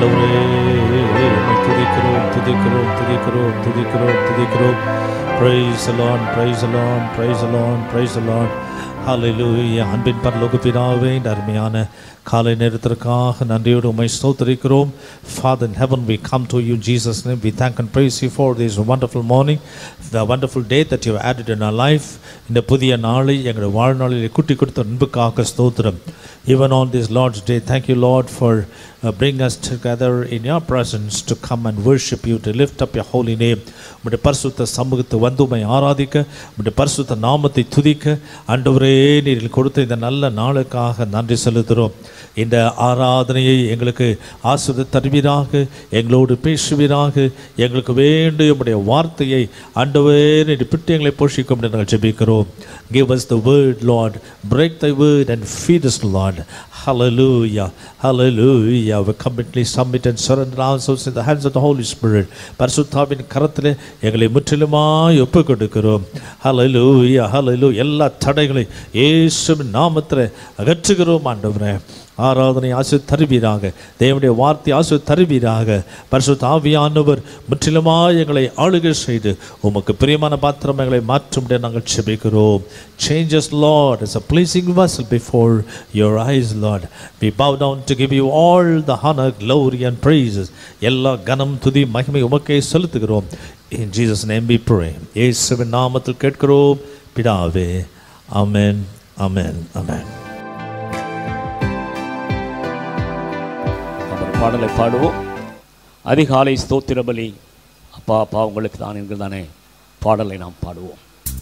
ஆண்டவரே உம்மை துதிக்கிறோம் துதிக்கிறோம் துதிக்கிறோம் துதிக்கிறோம் துதிக்கிறோம் praise the lord praise the lord praise the lord praise the lord hallelujah அன்பின் பரலோக பிதாவே இந்த அருமையான காலை நேரத்திற்காக நன்றியோடு உம்மை ஸ்தோத்திரிக்கிறோம் Father in heaven we come to you in Jesus name we thank and praise you for this wonderful morning the wonderful day that you have added in our life இந்த புதிய நாளை எங்களுடைய வாழ்நாளில் குட்டி கொடுத்த அன்புக்காக ஸ்தோத்திரம் even on this Lord's day thank you Lord for uh, bringing us together in your presence to come and worship you to lift up your holy name உம்முடைய பரிசுத்த சமூகத்தை வந்து உம்மை ஆராதிக்க உம்முடைய பரிசுத்த நாமத்தை துதிக்க ஆண்டவரே நீர் கொடுத்த இந்த நல்ல நாளுக்காக நன்றி செலுத்துகிறோம் இந்த ஆராதனையை எங்களுக்கு ஆசிரியர் தருவீராக எங்களோடு பேசுவீராக எங்களுக்கு வேண்டிய உம்முடைய வார்த்தையை ஆண்டவே நீர் பிட்டு எங்களை போஷிக்கும் என்று நாங்கள் ஜெபிக்கிறோம் give us the word lord break thy word and feed us lord hallelujah hallelujah we completely submit and surrender ourselves in the hands of the holy spirit பரிசுத்தாவின் கரத்திலே எங்களை முற்றிலுமாய் ஒப்பு கொடுக்கிறோம் hallelujah hallelujah எல்லா தடைகளை இயேசுவின் நாமத்தில் அகற்றுகிறோம் ஆண்டவரே ஆராதனை ஆசை தருவீராக தேவனுடைய வார்த்தை ஆசை தருவீராக பரிசுத்த ஆவியானவர் முற்றிலுமாய் எங்களை ஆளுகை செய்து உமக்கு பிரியமான பாத்திரம் எங்களை மாற்றும் நாங்கள் செபிக்கிறோம் changes Lord is a pleasing vessel before your eyes lord we bow down to give you all the honor glory and praises எல்லா கனம் துதி மகிமை உமக்கே செலுத்துகிறோம் in jesus name we pray இயேசுவின் நாமத்தில் கேட்கிறோம் பிதாவே ஆமென் ஆமென் ஆமென் நம்ம ஒரு பாடலை பாடுவோம் அதிகாலை ஸ்தோத்திர பலி அப்பா அப்பா உங்களுக்கு தான் என்கிற தானே பாடலை நாம் பாடுவோம்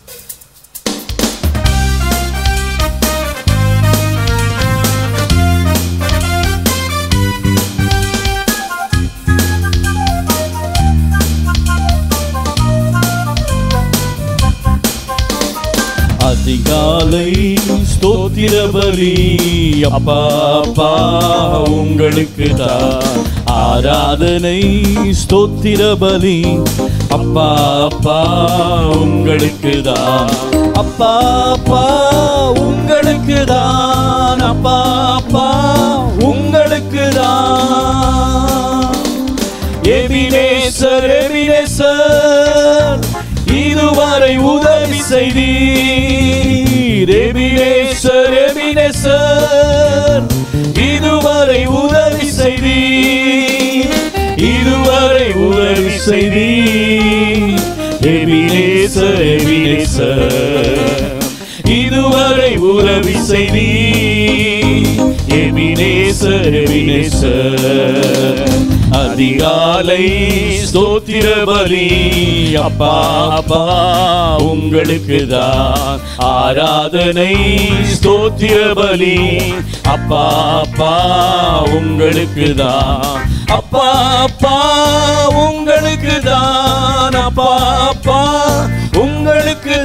அதிகாலை ஸ்தோத்திர பலி அப்பா அப்பா உங்களுக்கு தான் ஆராதனை ஸ்தோத்திர பலி அப்பா அப்பா உங்களுக்கு தான் அப்பா அப்பா உங்களுக்கு தான் அப்பா அப்பா உங்களுக்கு தான் எபினேசர் எபினேசர் இதுவரை உதவி செய்தீர் எபினேசர் எபினேசர் இதுவரை உதவி செய்தீர் இதுவரை உதவி செய்தீர் எபினேசர் எபினேசர் இதுவரை உதவி செய்தீர் எபினேசர் எபினேசர் அதிகாலை ஸ்தோத்திர பலி அப்பா அப்பா உங்களுக்கு தான் ஆராதனை ஸ்தோத்திர பலி அப்பா அப்பா உங்களுக்கு தான் அப்பா அப்பா உங்களுக்கு தான் அப்பா அப்பா உங்களுக்கு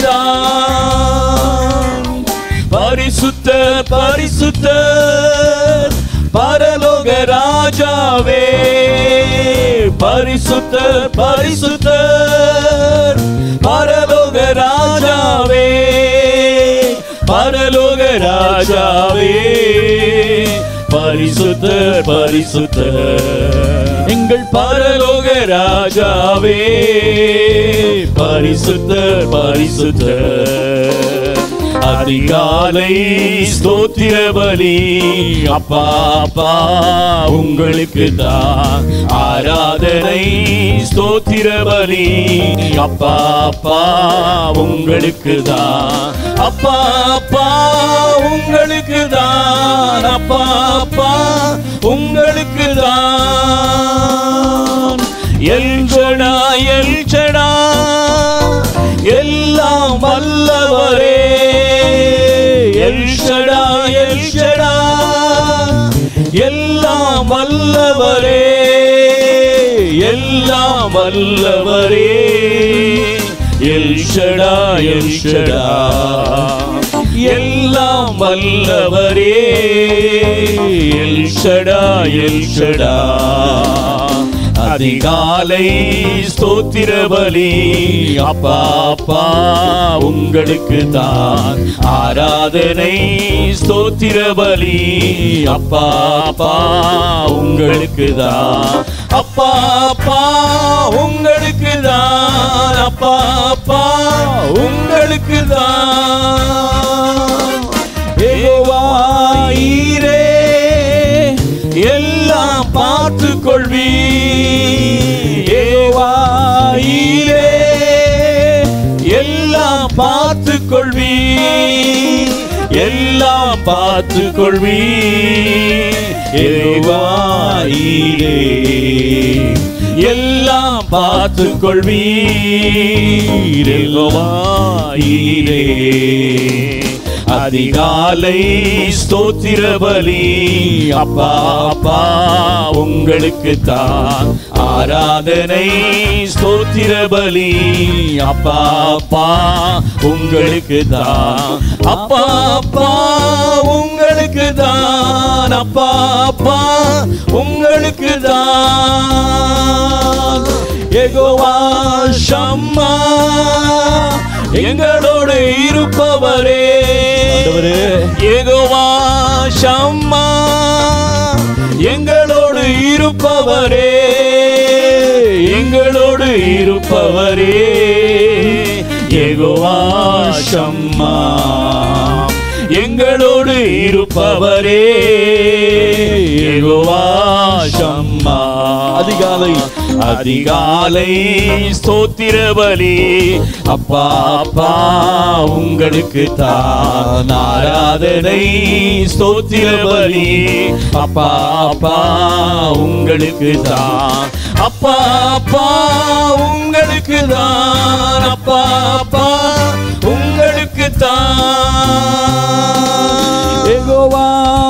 தான் பரிசுத்த பரிசுத்த பரலோக ராஜாவே பரிசுத்த பரிசுத்த பரலோக ராஜாவே பரலோக ராஜாவே பரிசுத்த பரிசுத்த எங்கள் பரலோக ராஜாவே பரிசுத்த பரிசுத்த அதிகாலை ஸ்தோத்திர பலி அப்பா அப்பா உங்களுக்கு தான் ஆராதனை ஸ்தோத்திர பலி அப்பா அப்பா உங்களுக்கு தான் அப்பா அப்பா உங்களுக்கு தான் அப்பா அப்பா உங்களுக்கு தான் எல்ஜடா எல்ஜடா எல்லாம் வல்லவரே எல்ஷடா எல்ஷடா எல்லாம் வல்லவரே எல்லாம் வல்லவரே எல்ஷடா எல்ஷடா எல்லாம் வல்லவரே எல்ஷடா எல்ஷடா அதிகாலை ஸ்தோத்திர பலி அப்பா அப்பா உங்களுக்கு தான் ஆராதனை ஸ்தோத்திர பலி அப்பா அப்பா உங்களுக்கு தான் அப்பா அப்பா உங்களுக்கு தான் அப்பா அப்பா உங்களுக்கு தான் ஈரே எல்லாம் பார்த்து கொள்வீ ஈரே எல்லாம் பார்த்து கொள்வீ எல்லாம் பார்த்து கொள்வீ ஈரே எல்லாம் பார்த்து கொள்வீரே அதிகாலை ஸ்தோத்திர பலி அப்பா அப்பா உங்களுக்கு தான் ஆராதனை ஸ்தோத்திர பலி அப்பா அப்பா உங்களுக்கு தான் அப்பா அப்பா உங்களுக்கு தான் அப்பா அப்பா உங்களுக்கு தான் எகோவா ஷம்மா எங்களோடு இருப்பவரே ஏகோவா ஷம்மா எங்களோடு இருப்பவரே எங்களோடு இருப்பவரே ஏகோவா ஷம்மா எங்களோடு இருப்பவரே ஏகோவா ஷம்மா அதிகாலை அதிகாலை ஸ்தோத்திர பலி அப்பா அப்பா உங்களுக்கு தான் ஆராதனை ஸ்தோத்திர பலி அப்பா அப்பா உங்களுக்கு தான் அப்பா அப்பா உங்களுக்கு தான் அப்பா அப்பா உங்களுக்கு தான் யெகோவா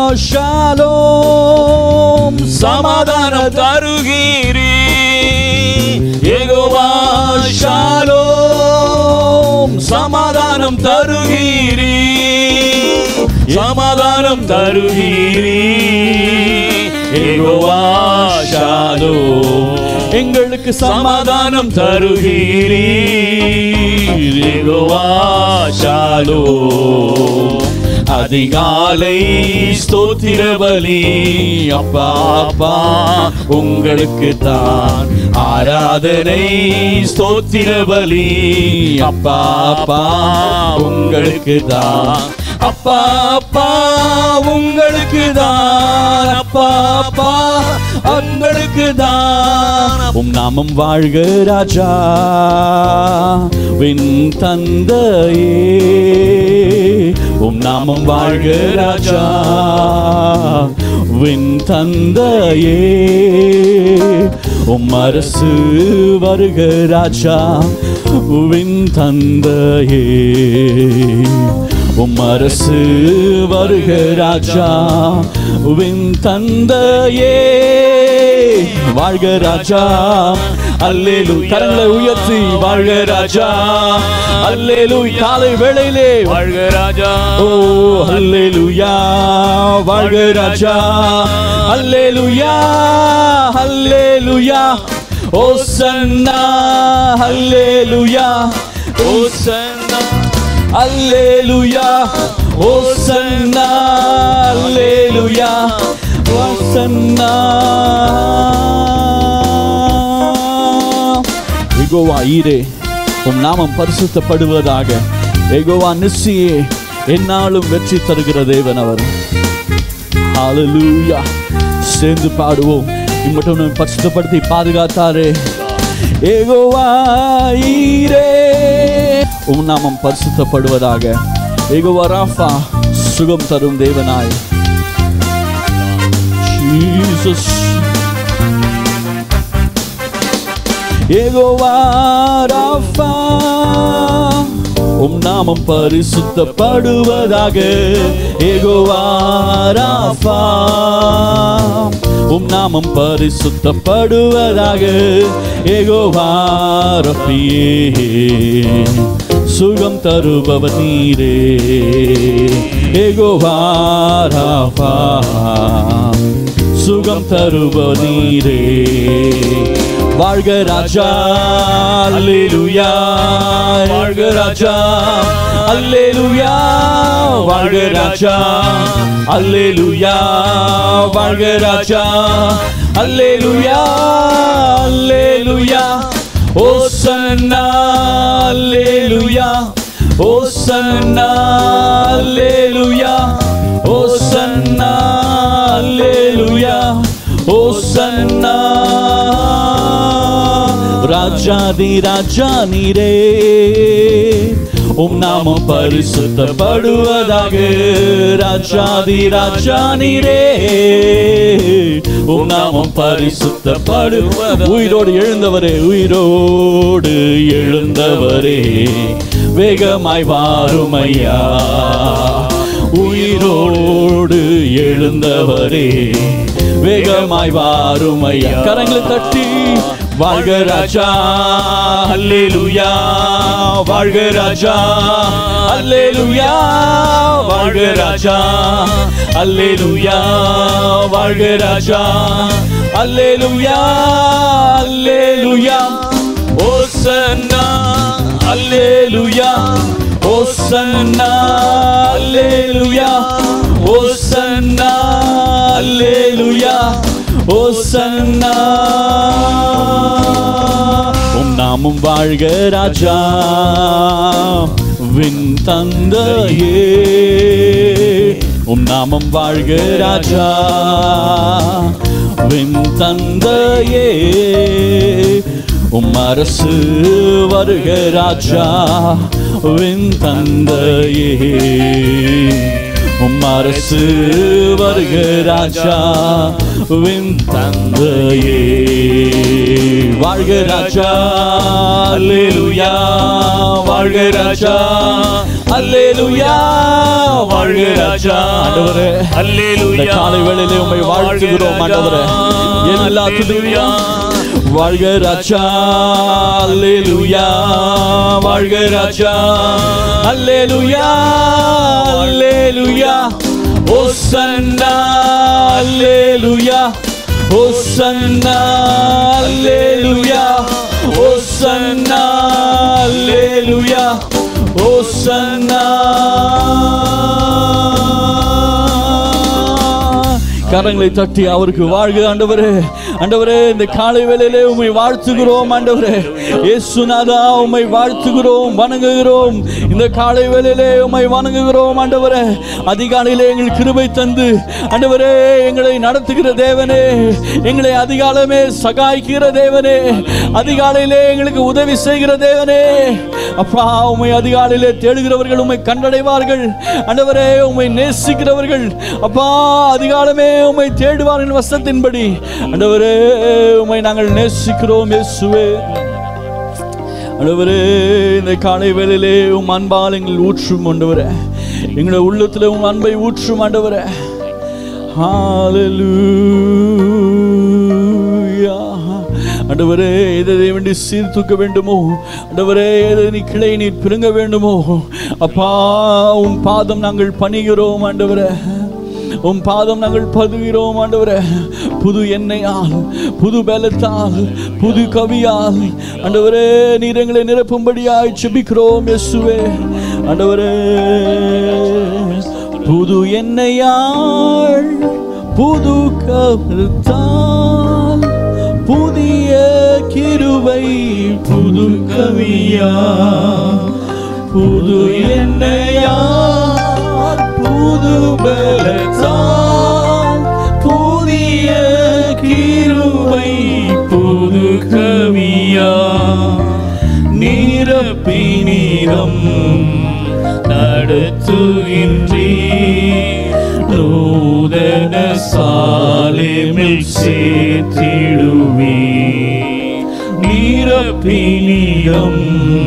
ஷாலோம் சமாதானம் தருகிறீ ஏகோவா ஷாலோம் சமாதானம் தருகிறீ சமாதானம் தருகிறீ ஏகோவா ஷாலோம் எங்களுக்கு சமாதானம் தருகிறீ ஏகோவா ஷாலோம் அதிகாலை ஸ்தோத்திர பலி அப்பா அப்பா உங்களுக்கு தான் ஆராதனை ஸ்தோத்திர பலி அப்பா அப்பா உங்களுக்கு தான் அப்பா அப்பா உங்களுக்கு தான் அப்பா அப்பா உங்களுக்கு தான் உம் நாமம் வாழ்க ராஜா வின் தந்தையே உம் நாமம் வாழ்க ராஜா வின் தந்தையே உம் அரசு வருக ராஜா வின் தந்தையே உம் அரசு வருக ராஜா வின் தந்தையே வாழ்க ராஜா அல்லேலு கரங்களை உயர்த்தி வாழ்க ராஜா அல்லேலு காலை வேளையிலே வாழ்க ராஜா ஓ அல்லேலுயா வாழ்க ராஜா அல்லேலுயா அல்லேலுயா ஓ சன்னா அல்லேலுயா ஓ சன்னா அல்லேலுயா ஓ சன்னா அல்லேலுயா ஓ சன்னா எகோவா ஈரே உம் நாமம் பரிசுத்தப்படுவதாக எகோவா நிச்சியே என்னாலும் வெற்றி தருகிற தேவன் அவர் ஹalleluya சேர்ந்து பாடுவோம் இம்மட்டும் நம்ம பரிசுத்தப்படுத்தி பாதுகாத்தாரே ஏகோவா ஈரே உம் நாமம் பரிசுத்தப்படுவதாக ஏகோவா ராஃபா சுகம் தரும் தேவனாய் ஜீசஸ் ஏகோவா ராஃபா உம் நாமம் பரிசுத்தப்படுவதாக ஏகோவா ராஃபா உம் நாமம் பரிசுத்தப்படுவதாக ஏகோவா ரஃபியே சுகம் தருபவர் நீரே ஏகோவா ராஃபா சுகம் தருபவர் நீரே வாழ்க ராஜா அல்லேலூயா வாழ்க ராஜா அல்லேலூயா வாழ்க ராஜா அல்லேலூயா வாழ்க ராஜா அல்லேலூயா அல்லேலூயா ஓசன்னா அல்லேலூயா ஓசன்னா அல்லேலூயா ஓசன்னா அல்லேலூயா ஓசன்னா ராஜாதி ராஜா நீரே உம் நாமம் பரிசுத்தப்படுவதாக ராஜாதி ராஜா நீரே உம் நாமம் பரிசுத்தப்படுவதாக உயிரோடு எழுந்தவரே உயிரோடு எழுந்தவரே வேகமாய் வாரும் ஐயா உயிரோடு எழுந்தவரே வேகமாய் வாரும் ஐயா கரங்களை தட்டி வாழ்க ராஜா அல்லேலூயா வாழ்க ராஜா அல்லேலூயா வாழ்க ராஜா அல்லேலூயா வாழ்க ராஜா அல்லேலூயா அல்லேலூயா ஓசன்னா அல்லேலூயா ஓசன்னா அல்லேலூயா ஓசன்னா அல்லேலூயா ஓசன்னா உம் நாமும் வாழ்க ராஜா வின் தந்தையே உம் நாமம் வாழ்க ராஜா வின் தந்தையே உம் அரசு வருக ராஜா வின் தந்தையே உம் அரசு வருக ராஜா வின் தந்தையே வாழ்க ராஜா அல்லேலூயா வாழ்க ராஜா அல்லேலூயா வாழ்க ராஜா ஆண்டவரே இந்த காலை வேளையிலே உம்மை வாழ்த்துகிறோம் ஆண்டவரே எல்லா துதியும் வாழ்க ராஜா அல்லேலூயா வாழ்க ராஜா அல்லேலூயா அல்லேலூயா ஓசன்னா அல்லேலூயா ஓசன்னா அல்லேலூயா ஓசன்னா அல்லேலூயா ஓசன்னா கரங்களை தட்டி அவருக்கு வாழ்க ஆண்டவரே ஆண்டவரே இந்த காலை வேளையிலே உம்மை வாழ்த்துகிறோம் ஆண்டவரே இயேசுநாதா உம்மை வாழ்த்துகிறோம் வணங்குகிறோம் இந்த காலை வேளையிலே உம்மை வணங்குகிறோம் ஆண்டவரே அதிகாலையிலே எங்கள் கிருபை தந்து ஆண்டவரே எங்களை நடத்துகிற தேவனே எங்களை அதிகாலமே சகாய்க்கிற தேவனே அதிகாலையிலே எங்களுக்கு உதவி செய்கிற தேவனே அப்பா உம்மை அதிகாலையிலே தேடுகிறவர்கள் உம்மை கண்டடைவார்கள் ஆண்டவரே உம்மை நேசிக்கிறவர்கள் அப்பா அதிகாலமே உம்மை தேடுவார்கள் வசத்தின்படி ஆண்டவரே உம்மை நாங்கள் நேசிக்கிறோம் இயேசுவே ஆண்டவரே இந்த காலை வேளையிலே உம் அன்பால் எங்கள் ஊற்றும் ஆண்டவரே எங்களுடைய உள்ளத்துல உம் அன்பை ஊற்றும் ஆண்டவரே ஹalleluya ஆண்டவரே எதை வேண்டி சீர்தூக்க வேண்டுமோ ஆண்டவரே எதை நீ கிளை நீர் பிடுங்க வேண்டுமோ அப்பா உன் பாதம் நாங்கள் பணிகிறோம் ஆண்டவரே உன் பாதம் நாங்கள் பதுகிறோம் ஆண்டவரே புது எண்ணெயால் புது பலத்தால் புது கவியால் ஆண்டவரே நீர் எங்களை நிரப்பும்படியாய் செபிக்கிறோம் இயேசுவே ஆண்டவரே புது எண்ணெயால் புது கருத்தால் புதிய கிருபை புது கவியா புது எண்ணெயால் புது பலத்தால் புதிய கிருபை புது கவியா நீரப்பி நீரம் நடத்துகின்றீ நூதன சாலிமில் சேர்த்திடுவே நீரப்பி நீரம்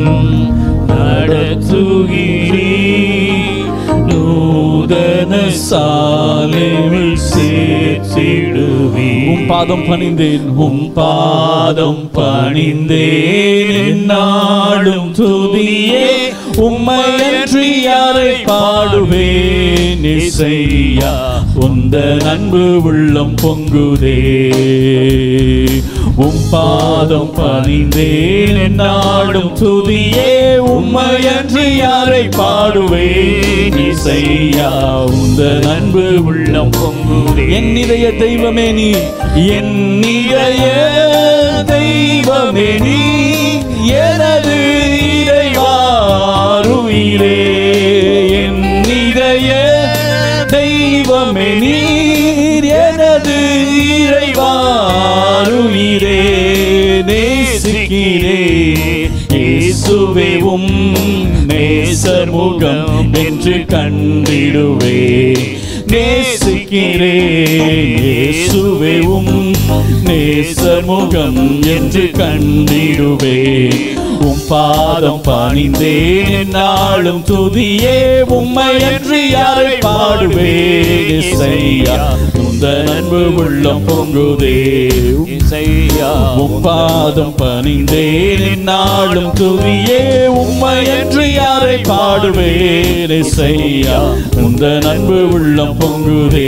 நடத்துகிறீ நூதன சாலிமில் சேர்த்திடுவே உம் பாதம் பணிந்தேன் உம் பாதம் பணிந்தேன் நாடும் துதியே உம்மையன்றி யாரை பாடுவேன் இசையா உந்த உந்த அன்பு உள்ளம் பொங்குதே உம் பாதம் பணிந்தேன் என்னாடும் துதியே உம்மையன்று யாரை பாடுவேன் இசையா உந்த அன்பு உள்ளம் பொங்குதே என் இதய தெய்வமே நீ என் இதய தெய்வமே நீ எனது இறைவாருயிரே என் இதய தெய்வமே நீர் எனது இறைவாருயிரே நேசிக்கிறே இயேசுவே உம் நேசர் முகம் என்று கண்டிடுவே நேசிக்கிறேன் இயேசுவே உம் நேசர் முகம் என்று கண்டிடுவே உம் பாதம் பணிந்தேன் நாளும் துதியே உம்மை என்று யாரை பாடுவேன் இசையா உந்த அன்பு உள்ளம் பொங்குதே இசையா உம் பாதம் பணிந்தேன் நாளும் துதியே உம்மை என்று யாரை பாடுவேன் இசையா உந்த அன்பு உள்ளம் பொங்குதே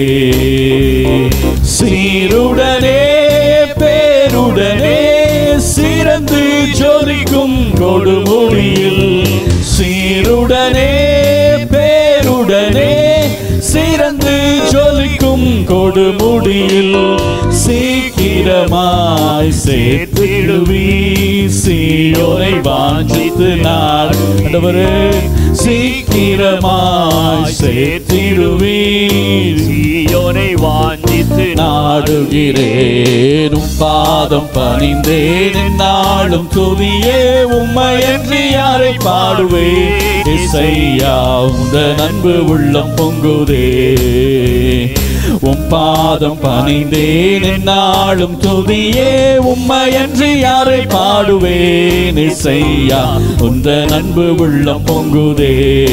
சீருடனே பேருடனே சிறந்து ஜொலிக்கும் கொடுமுடியில் சீருடனே பேருடனே சிறந்து ஜொலிக்கும் கொடுமுடியில் சீக்கிரமாய் சேர்த்திடுவி சீயோனை வாஞ்சித்து நான் ஆண்டவரே சீக்கிரமாய் சேர்த்திடுவி சீயோனை வாஞ்சித்து நாடுகிறேன் உம் பாதம் பணிந்தேன் நாளும் துதியே உம்மை என்று யாரை பாடுவேன் இசையா உந்த அன்பு உள்ளம் பொங்குதே உம் பாதம் பணிந்தேன் நாளும் துதியே உம்மை என்று யாரை பாடுவேன் இசையா உந்த அன்பு உள்ளம் பொங்குதே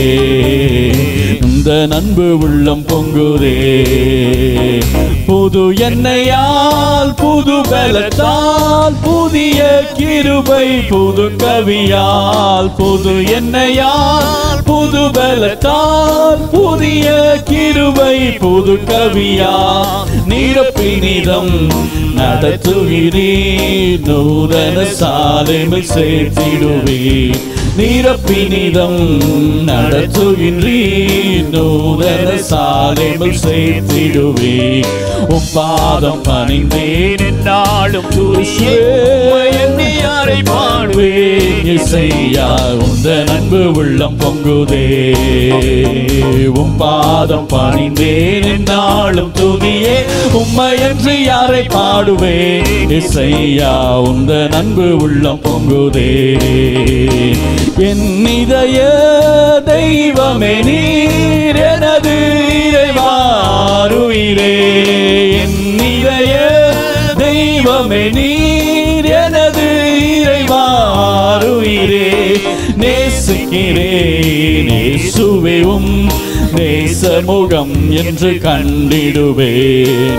உந்த அன்பு உள்ளம் பொங்குதே புது எண்ணெயால் புது பலத்தால் புதிய கிருபை புது கவியால் புது எண்ணெயால் புது பலத்தால் புதிய கிருபை புது கவியா நிரப்பினிதம் நடத்துகிறீர் நூதன சாலைமில் சேர்த்திடுவீர் நிரப்பினிதம் நடத்துகின்றீர் நூதன சாலைமில் சேர்த்திடுவீர் உம் பாதம் பணிந்தேன் நாளும் துதியே எண்ணி யாரை பாடுவேன் இசையா உந்த அன்பு உள்ளம் பொங்குதே உம் பாதம் பணிந்தேன் நாளும் துதியே உம்மையன்று யாரை பாடுவேன் இசையா உந்த அன்பு உள்ளம் பொங்குதே என் இதய தெய்வமே நீர் எனது இறைவாருயிரே என் இதய தெய்வமே நீர் எனது இறைவாருயிரே நேசிக்கிறேன் நேசுவேவும் நேசமுகம் என்று கண்டிடுவேன்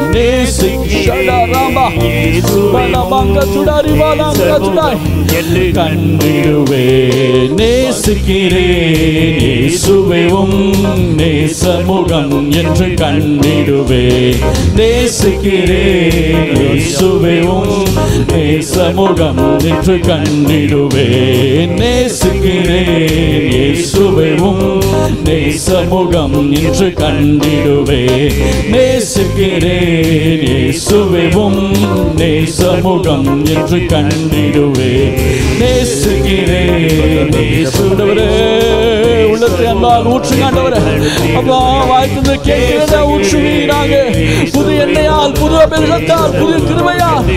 ஷடரபா. பலபங்க சுடாரி பலங்க சுடாய். என்று கண்டிடுவேன் நேசிக்கிறேன் இயேசுவேவும் நேசமுகம் என்று கண்டிடுவேன் நேசிக்கிறேன் இயேசுவேவும் நேசமுகம் என்று கண்டிடுவேன் நேசிக்கிறேன் இயேசுவேவும் நேசமுகம் என்று கண்டிடுவேன் நேசிக்கிறேன் இயேசுவேவும் நேசமுகம் என்று கண்டிடுவேன் நேசிக்கிறேன் இயேசுடவரே உள்ளத்தை அன்பால் ஊற்றுங்க ஆண்டவரே அப்பா வாய்த்தது கேட்கிறத ஊற்றுவீராக புது எண்ணெயால் புது அபிஷேகத்தால் புது கிருபையால்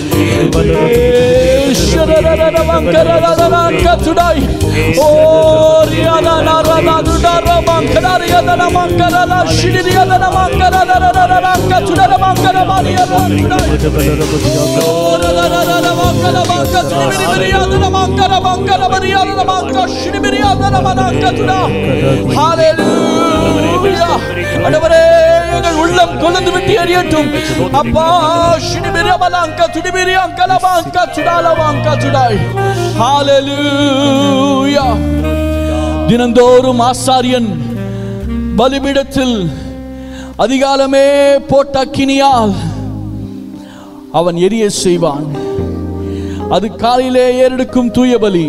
கத்துடாய் ஓ ரியாதா நாரதா துடார மங்கராரி யதன மங்கராதா ஷிடிரி யதன மங்கராதா கத்துடார மங்கர மாரியாதா துடாய் ஓ ரதரதர மங்கர மங்க துடிமிரி மிரியாதன மங்கர மங்கர மரியாதன மங்க ஷிடிரி மிரியாதன மனங்க துடா ஹalleluya ஆண்டவரே எங்கள் உள்ளம் கொழுந்து விட்டு எரியட்டும் அப்பா ஷிடிமிரி மலங்க துடிமிரி அங்கல மங்க துடால மங்க துடாய் ஹalleluya தினந்தோறும் ஆசாரியன் பலிபீடத்தில் அதிகாலமே போட்ட அக்கினியால் அவன் எரிய செய்வான் அது காலையிலே ஏறெடுக்கும் தூய பலி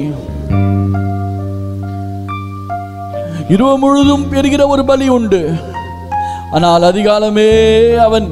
இரவு முழுதும் பெறுகிற ஒரு பலி உண்டு ஆனால் அதிகாலமே அவன்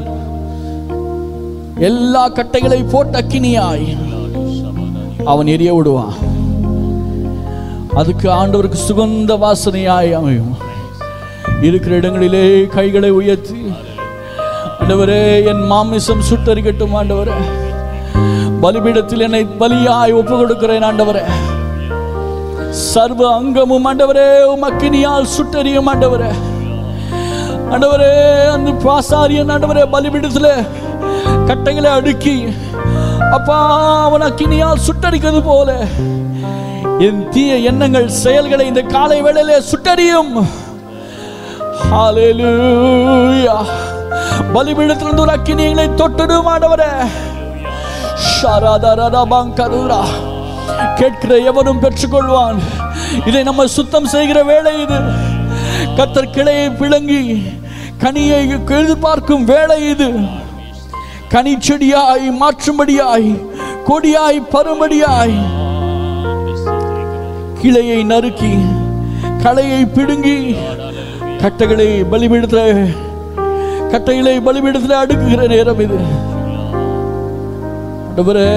எல்லா கட்டைகளை போட்ட அக்கினியாய் அவன் எரிய விடுவான் அதுக்கு ஆண்டவருக்கு சுகந்த வாசனையாய் அமையும் இருக்கிற இடங்களிலே கைகளை உயர்த்தி ஆண்டவரே என் மாமிசம் சுட்டரிக்கட்டும் ஆண்டவரே பலிபீடத்தில் என்னை பலியாய் ஒப்பு கொடுக்கிறேன் ஆண்டவரே சர்வ அங்கமும் ஆண்டவரே உமக்கினியால் சுட்டறியும் ஆண்டவரே ஆண்டவரே அந்த பாசாரியன் ஆண்டவரே பலிபீடத்தில் கட்டைகளை அடுக்கி அப்பா அவன் அக்கினியால் சுட்டரிக்கிறது போல என் தீய எண்ணங்கள் செயல்களை இந்த காலை வேளையிலே சுட்டறியும் ஹalleluya பலிபீடத்திலிருந்து ஒரு அக்கினிகளை தொட்டடும் ஆண்டவரே ஷராதரரபங்கருரா கேட்கிற எவனும் பெற்றுக்கொள்வான் இதை நம்ம சுத்தம் செய்கிற வேலை இது கத்தர் கிளையை பிளங்கி கனியை எதிர்பார்க்கும் வேலை இது கனி செடியாய் மாற்றும்படியாய் கொடியாய் பரும்படியாய் கிளையை நறுக்கி களையை பிடுங்கி கட்டைகளை பலிபீடத்தில் கட்டைகளை பலிபீடத்தில் அடுக்குகிற நேரம் இது ஆண்டவரே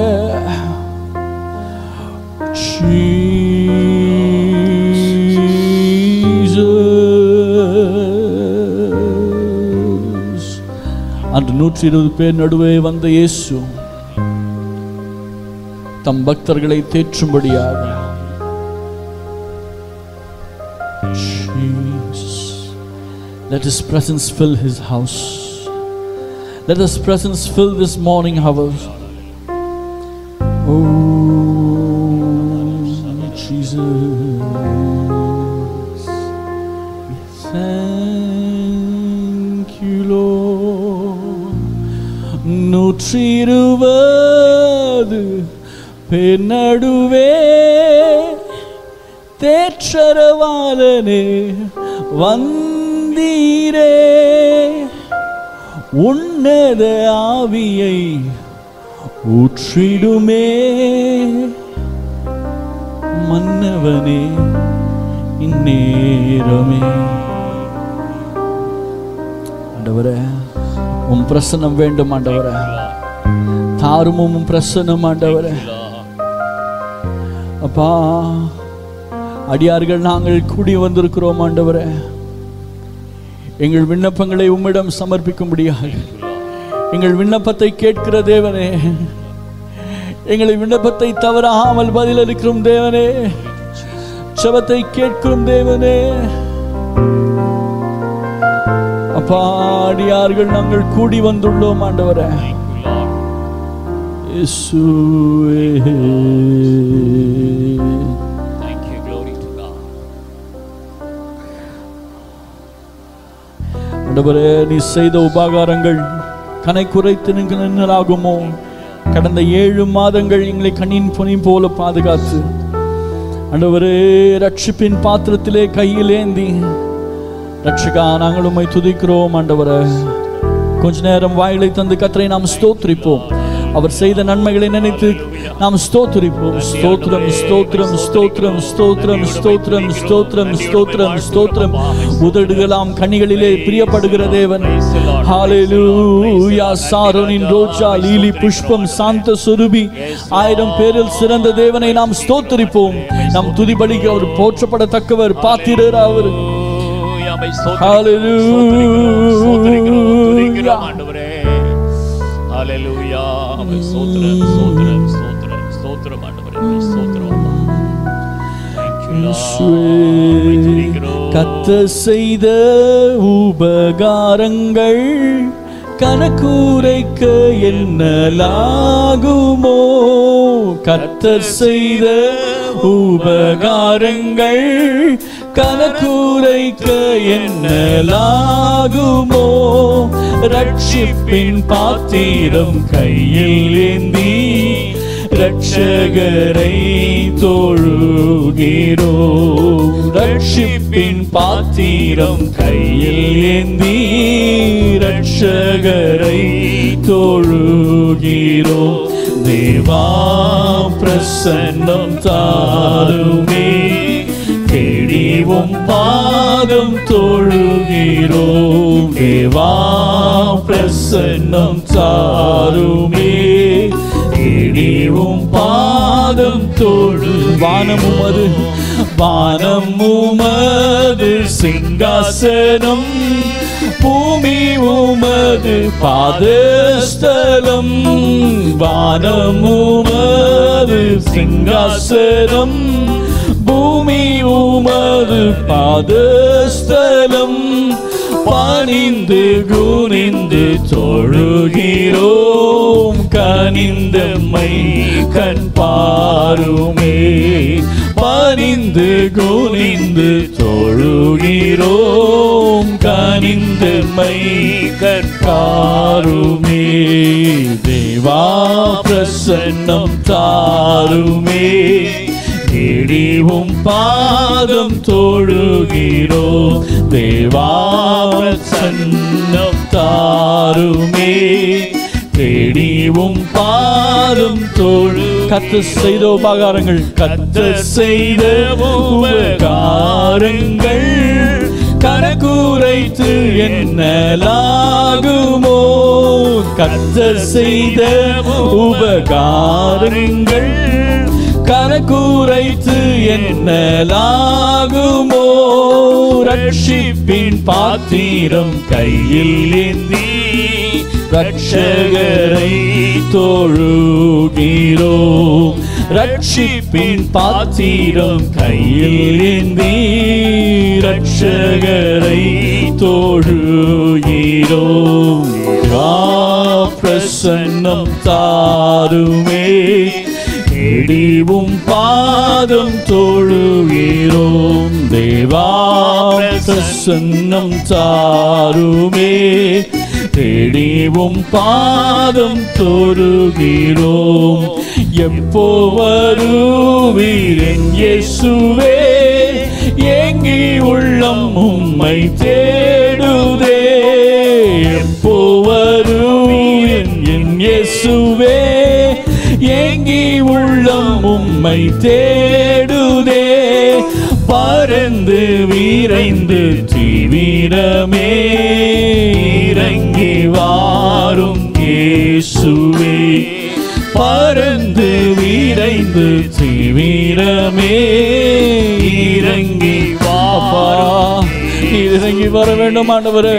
Jesus. அன்று நூற்றி இருபது பேர் நடுவே வந்த இயேசு தம் பக்தர்களை தேற்றும்படியாக Jesus. Let His presence fill His house. Let His presence fill this morning hours. Oh, Jesus. We thank you, Lord. நூற்றி இருபது பேர் நடுவே தேற்றரவாளனே வந்தீரே உன்னத ஆவியை ஊற்றிடுமே மன்னவனே இந்நேரமே ஆண்டவரே உம் பிரசன்னம் வேண்டும் ஆண்டவரே தாரும் உம் பிரசன்னம் ஆண்டவரே அப்பா அடியார்கள் நாங்கள் கூடி வந்திருக்கிறோம் ஆண்டவரே எங்கள் விண்ணப்பங்களை உம்மிடம் சமர்ப்பிக்கும்படியாக எங்கள் விண்ணப்பத்தை கேட்கிற தேவனே எங்களை விண்ணப்பத்தை தவறாமல் பதிலளிக்கிறோம் தேவனே செபத்தை கேட்கிறோம் தேவனே அப்பா அடியார்கள் நாங்கள் கூடி வந்துள்ளோம் ஆண்டவரே இயேசுவே Thank you, glory to God. ஆண்டவரே நீ செய்த உபகாரங்கள் கனை குறைத்து நின்றாகுமோ கடந்த ஏழு மாதங்கள் எங்களை கண்ணின் பொனி போல பாதுகாத்து ஆண்டவரே ரட்சிப்பின் பாத்திரத்திலே கையில் ஏந்தி ரட்சகா நாங்கள் உம்மை துதிக்கிறோம் ஆண்டவரே கொஞ்ச நேரம் வாயிலை தந்து கத்தரை நாம் ஸ்தோத்திரிப்போம் அவர் செய்த நன்மைகளை நினைத்து நாம் ஸ்தோத்திரிப்போம் ஸ்தோத்திரம் ஸ்தோத்திரம் ஸ்தோத்திரம் ஸ்தோத்திரம் ஸ்தோத்திரம் ஸ்தோத்திரம் ஸ்தோத்திரம் ஸ்தோத்திரம் உதடுகளாம் கனிகளிலே பிரியப்படுகிற தேவன் ஹalleluya சாரோனின் ரோஜா லீலி புஷ்பம் சாந்த சுருபி ஆயிரம் பேரில் சிறந்த தேவனை நாம் ஸ்தோத்திரிப்போம் நம் துதிபலிக்கு அவர் போற்றப்படத்தக்கவர் பாத்திரர் அவர் Hallelujah. மை ஸ்தோத்திரிக்கிறோம், Hallelujah. ஸ்தோத்திரிக்கிறோம், துதிக்கிறோம், ஆண்டவரே. Hallelujah. மை ஸ்தோத்திரம், ஸ்தோத்திரம், ஸ்தோத்திரம், ஸ்தோத்திரம், ஆண்டவரே. மை ஸ்தோத்திரம், அப்பா. Thank you, Lord. மை துதிக்கிறோம். கத்த செய்த உபகாரங்கள் கணக்கூரைக்க என்னலாகுமோ கத்தர் செய்த உபகாரங்கள் கணக்கூரைக்க என்னலாகுமோ ரட்சிப்பின் பாத்திரம் கையில் ஏந்தி ரட்சகரை தொழுகிறோ ரட்சிப்பின் பாத்திரம் கையில் ஏந்தி ரட்சகரை தொழுகிறோ தேவா பிரசன்னம் தாருமே தேடிவும் பாதம் தொழுகிறோம் தேவா பிரசன்னம் தாருமே தேடிவும் பாதம் தொழு வானம் உமது வானம் உமது சிங்காசனம் பூமி உமது பாதஸ்தலம் வானம் உமது சிங்காசனம் பூமி உமது பாதஸ்தலம் பணிந்து குனிந்து தொழுகிறோம் கனிந்தம்மை கண் பாருமே பணிந்து குனிந்து தொழுகிறோம் கனிந்தம்மை கற்காருமே தேவா பிரசன்னம் தாருமே தேடிவும் பாதம் தொழுகிறோம் தேவா பிரசன்னம் தாருமே தேடிவும் பாதம் தொழு கத்து செய்த உபகாரங்கள் கத்து செய்த உபகாரங்கள் கணக்குரைத்து என்னலாகுமோ கத்த செய்த உபகாரங்கள் கணக்குரைத்து என்னலாகுமோ ரட்சிப்பின் பாத்திரம் கையில் ஏந்தி ரட்சகரை தொழுகிறோம் ரட்சிப்பின் பாத்திரம் கையில் ஏந்தி ரட்சகரை தொழுகிறோம் பிரசன்னம் தாருமே தேடிவும் பாதம் தொழுகிறோம் தேவா பிரசன்னம் தாருமே தேடிவும் பாதம் தொழுகிறோம் எப்போ வருவீரன் இயேசுவே ஏங்கி உள்ளம் உம்மை தேடுதே எப்போ வருவீரன் என் இயேசுவே ஏங்கி உள்ளம் உம்மை தேடுதே பறந்து வீரைந்து தீவிரமே இறங்கி வாரும் இயேசுவே பறந்து வீரைந்து தீவிரமே இறங்கி வாப்பா இறங்கி வர வேண்டும் ஆண்டவரே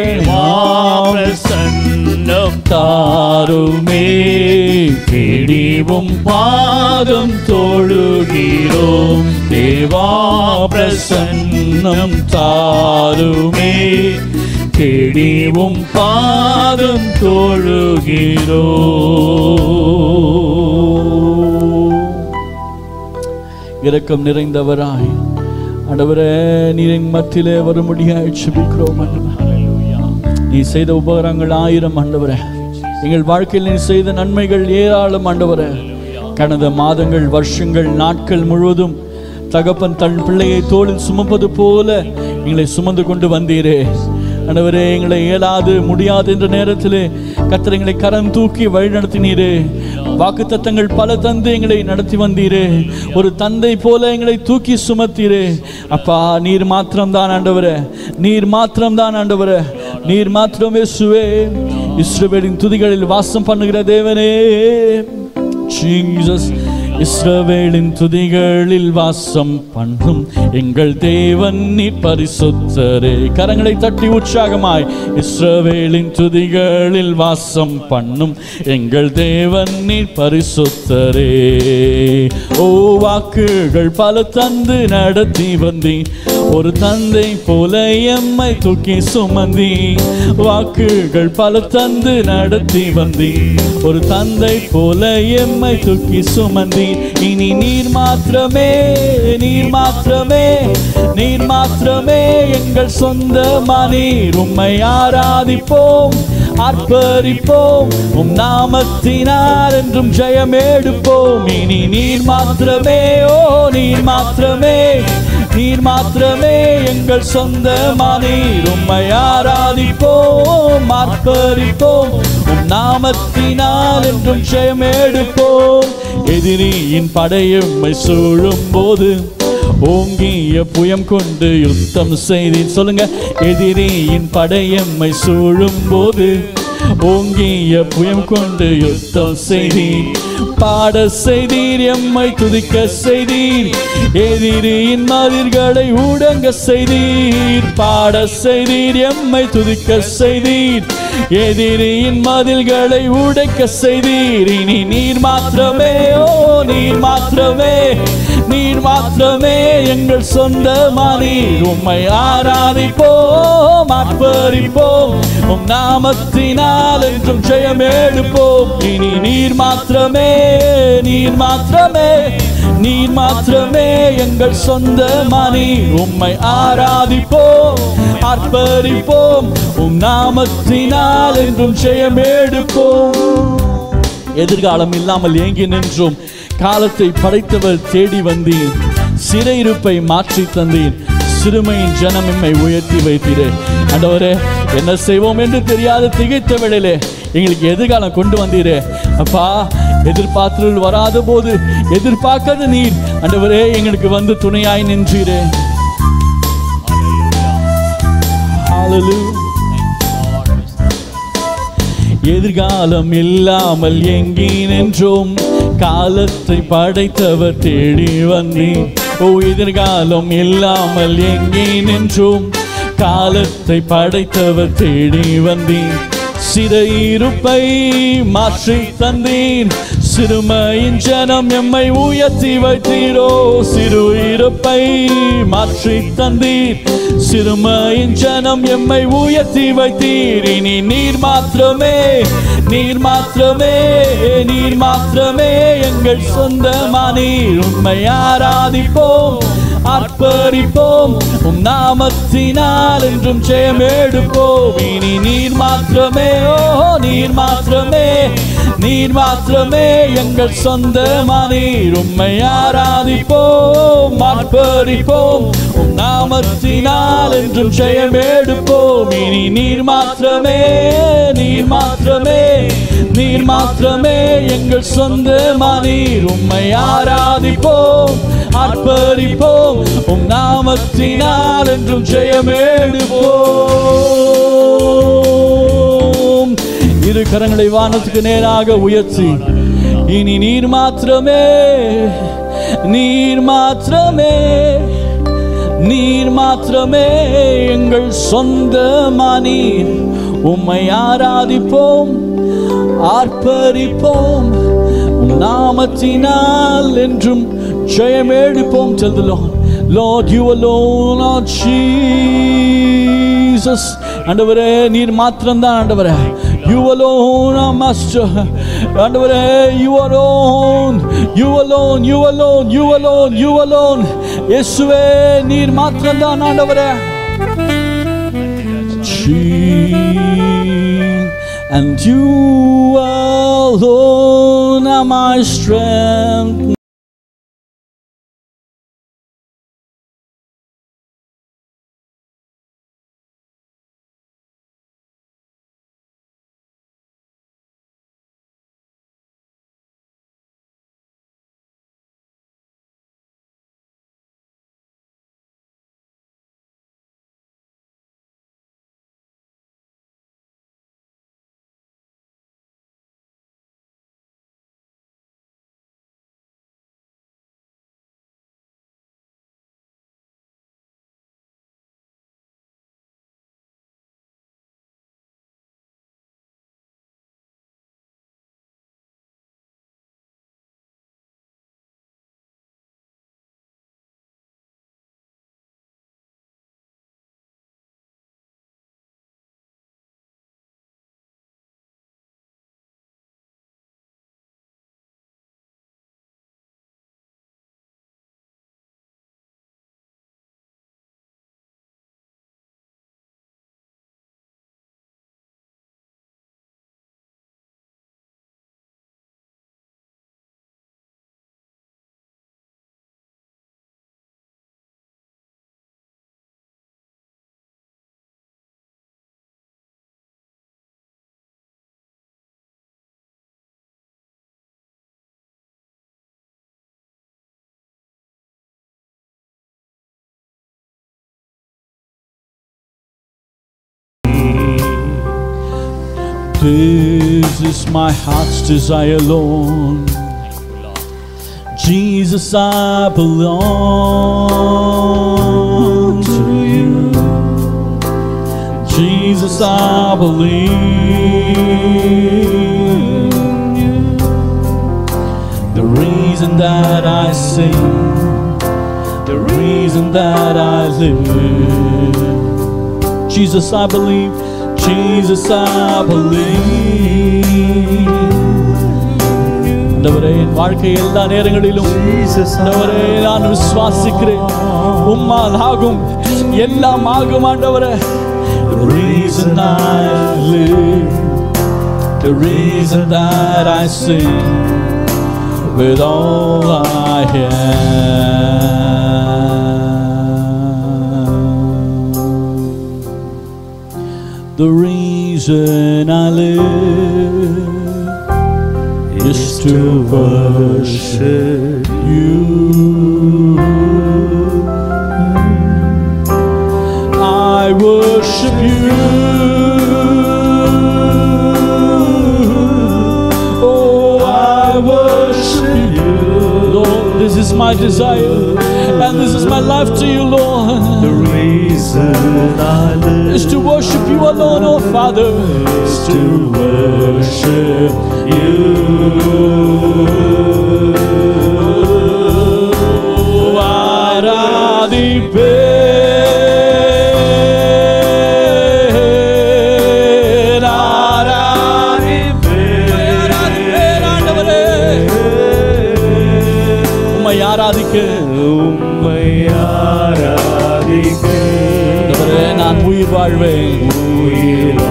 பிரசன்னம் தாருமே தேடிவும் பாதம் தொழுகிறோம் தேவா பிரசன்னம் தாருமே தேடிவும் பாதம் தொழுகிறோம் இரக்கம் நிறைந்தவராய் ஆண்டவரே நீரின் மத்தியிலே வரும்படியாய் செபிக்கிறோம் ஆண்டவரே. நீ செய்த உபகாரங்கள் ஆயிரம் ஆண்டவரே எங்கள் வாழ்க்கையில் நீ செய்த நன்மைகள் ஏராளம் ஆண்டவரே கடந்த மாதங்கள் வருஷங்கள் நாட்கள் முழுவதும் தகப்பன் தன் பிள்ளையை தோளில் சுமப்பது போல எங்களை சுமந்து கொண்டு வந்தீரே ஆண்டவரே எங்களை இயலாது முடியாது என்ற நேரத்திலே கர்த்தர் எங்களை கரம் தூக்கி வழி நடத்தினீரே வாக்கு தத்தங்கள் பல தந்து எங்களை நடத்தி வந்தீரே ஒரு தந்தை போல எங்களை தூக்கி சுமத்தீரே அப்பா நீர் மாத்திரம்தான் ஆண்டவரே நீர் மாத்திரம்தான் ஆண்டவரே நீர் மாத்திரமே சுவே இஸ்ரவேலின் துதிகளில் வாசம் பண்ணுகிற தேவனே ஜீசஸ் இஸ்ரவேலின் துதிகளில் வாசம் பண்ணும் எங்கள் தேவன் நீ பரிசுத்தரே கரங்களை தட்டி உற்சாகமாய் இஸ்ரவேலின் துதிகளில் வாசம் பண்ணும் எங்கள் தேவன் நீ பரிசுத்தரே ஓ வாக்குகள் பல தந்து நடத்தி வந்தி ஒரு தந்தை போல எம்மை தூக்கி சுமந்தி வாக்குகள் பல தந்து நடத்தி வந்தி ஒரு தந்தை போல எம்மை தூக்கி சுமந்தி இனி நீர் மாத்திரமே நீர் மாத்திரமே நீர் மாத்திரமே எங்கள் சொந்த மனீர் உம்மை ஆராதிப்போம் ஆர்ப்பரிப்போம் உம் நாமத்தினால் என்றும் ஜெயம் எடுப்போம் இனி நீர் மாத்திரமே ஓ நீர் மாத்திரமே நீர் மாத்திரமே எங்கள் சொந்தமானீர் உம்மை ஆராதிப்போம் ஆர்ப்பரிப்போம் உம் நாமத்தினால் என்றும் ஜெயம் எடுப்போம் எதிரியின் படையும்மை சூழும் போது ஓங்கிய புயம் கொண்டு யுத்தம் செய்தீர் சொல்லுங்க எதிரியின் படையம்மை சூழும் போது ஓங்கிய புயம் கொண்டு யுத்தம் செய்தீர் பாட செய்தீர் எம்மை துதிக்க செய்தீர் எதிரியின் மதில்களை ஊடங்க செய்தீர் பாட செய்தீர் எம்மை துதிக்க செய்தீர் எதிரியின் மதில்களை உடைக்க செய்தீர் இனி நீர் மாத்திரமே ஓ நீர் மாத்திரமே நீர் மாத்திரமே எங்கள் சொந்தமானீர் உம்மை ஆராதிப்போம் ஆர்ப்பரிப்போம் உம் நாமத்தினால் என்றும் ஜெயம் எடுப்போம் இனி நீர் மாத்திரமே நீர் மாத்திரமே நீர் மாத்திரமே எங்கள் சொந்தமானீர் உம்மை ஆராதிப்போம் ஆர்ப்பரிப்போம் உம் நாமத்தினால் என்றும் ஜெயம் எடுப்போம் எதிர்காலம் இல்லாமல் ஏங்கி நின்றோம் காலத்தை படைத்தவர் தேடி வந்தீர் சிறையிருப்பை மாற்றி தந்தீர் சிறுமையின் ஜனம் எம்மை உயர்த்தி வைத்தீரே ஆண்டவரே என்ன செய்வோம் என்று தெரியாத திகைத்த வேளையிலே எங்களுக்கு எதிர்காலம் கொண்டு வந்தீரே அப்பா எதிர்பார்த்தல் வராத போது எதிர்பார்க்காத நீர் ஆண்டவரே எங்களுக்கு வந்து துணையாய் நின்றீரே Hallelujah. எதிர்காலம் இல்லாமல் எங்கி நின்றோம் காலத்தை படைத்தவர் தேடி வந்தேன் ஓ எதிர்காலம் இல்லாமல் எங்கி நின்றோம் காலத்தை படைத்தவர் தேடி வந்தேன் சிறையிருப்பை மாற்றி தந்தீர் சிறுமையின் ஜனம் எம்மை உயர்த்தி வைத்தீரோ சிறு இருப்பை மாற்றி தந்தீர் சிறுமையின் ஜனம் எம்மை உயர்த்தி வைத்தீர் இனி நீர் மாத்திரமே நீர் மாத்திரமே நீர் மாத்திரமே எங்கள் சொந்தமானீர் உண்மை ஆராதிப்போம் ஆர்ப்பரிப்போம் உம் நாமத்தினால் என்றும் ஜெயம் எடுப்போம் இனி நீர் மாத்திரமே ஓ நீர் மாத்திரமே நீர் மாத்திரமே எங்கள் சொந்தமானீர் உம்மை ஆராதிப்போம் ஆர்ப்பரிப்போம் உம் நாமத்தினால் என்றும் ஜெயம் எடுப்போம் இனி நீர் மாத்திரமே நீர் மாத்திரமே நீர் மாத்திரமே எங்கள் சொந்தமானீர் உம்மை ஆராதிப்போம் ஆர்ப்பரிப்போம் உம் நாமத்தினால் என்றும் ஜெயமேடுவோம் இரு கரங்களை வானத்துக்கு நேராக உயர்த்தி இனி நீர் மாத்திரமே நீர் மாத்திரமே நீர் மாத்திரமே எங்கள் சொந்தமானீர் உம்மை ஆராதிப்போம் ஆர்ப்பரிப்போம் உம் நாமத்தினால் என்றும் ஜெயமெடுப்போம் tell the Lord Lord you alone Lord Jesus ஆண்டவரே நீர் மாத்திரம்தான் ஆண்டவரே you alone our master ஆண்டவரே you alone you alone you alone you alone you alone இயேசுவே நீர் மாத்திரம்தான் ஆண்டவரே And you alone are my strength. This is my heart's desire, Lord. Jesus, I belong to you. Jesus, I believe in you. The reason that I sing, the reason that I live. Jesus, I believe. Jesus, I believe. ஆண்டவரே என் வாழ்க்கை எல்லா நேரங்களிலும் ஆண்டவரே நான் விசுவாசிக்கிறேன் உம்மால் ஆகும் எல்லாம் ஆகும் ஆண்டவரே The reason I live The reason that I sing With all I have The reason I live is to worship you. I worship you. Oh, I worship you. Lord, this is my desire, and this is my life to you, Lord. The reason I live Is to worship you alone, oh Father. is to worship you. ஆராதிப்பேன், ஆராதிப்பேன், ஆண்டவரே. உம்மை ஆராதிக்க உம்மை ஆராதிக்க ஆண்டவரே, நான் உயிர் வாழ்வேன் உயிர்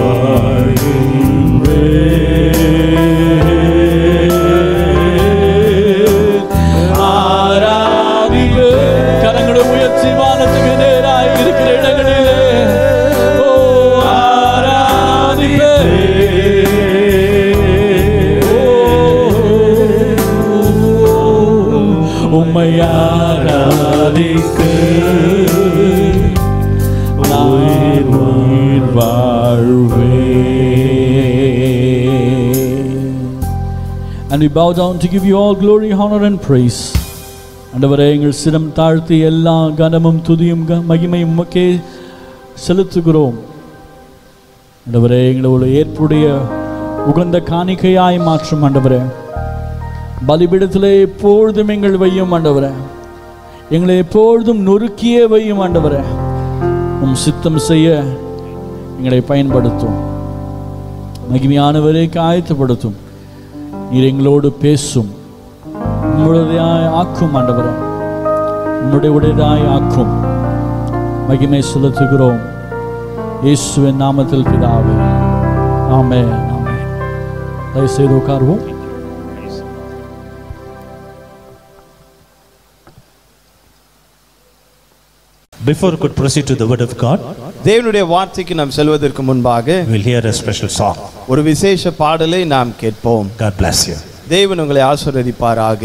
ஆராதிப்பேன். கரங்களை உயர்த்தி வானத்துக்கு நேராய் இருக்கிற இடங்களிலே ஓ ஆராதிப்பேன். உம்மை ஆராதிக்க நான் உயிர் வாழ்வேன் And we bow down to give you all glory, honor and praise. ஆண்டவரே எங்கள் சிரம் தாழ்த்தி எல்லா கனமும் துதியும் க- மகிமையும் உமக்கே செலுத்துகிறோம் ஆண்டவரே எங்களோட ஏற்புடைய உகந்த காணிக்கையாய் மாற்றும் ஆண்டவரே பலிபிடத்திலே எப்பொழுதும் எங்கள் வையும் ஆண்டவரே எங்களை எப்பொழுதும் நொறுக்கியே வையும் ஆண்டவரே உம் சித்தம் செய்ய எங்களை பயன்படுத்தும் மகிமையானவரே காயத்துப்படுத்தும் நீர் எங்களோடு பேசும் உம்முடையதாய் ஆக்கும் ஆண்டவரே உம்முடைய உடையதாய் ஆக்கும் மகிமை செலுத்துகிறோம் இயேசுவின் நாமத்தில் பிதாவே ஆமே ஆமே தயவுசெய்து உட்காருவோம் Before we could proceed to the word of God, தேவனுடைய வார்த்தைக்கு நாம் செல்வதற்கு முன்பாக we'll hear a special song. ஒரு விசேஷ பாடலை நாம் கேட்போம் God bless you. தேவன் உங்களை ஆசீர்வதிப்பாராக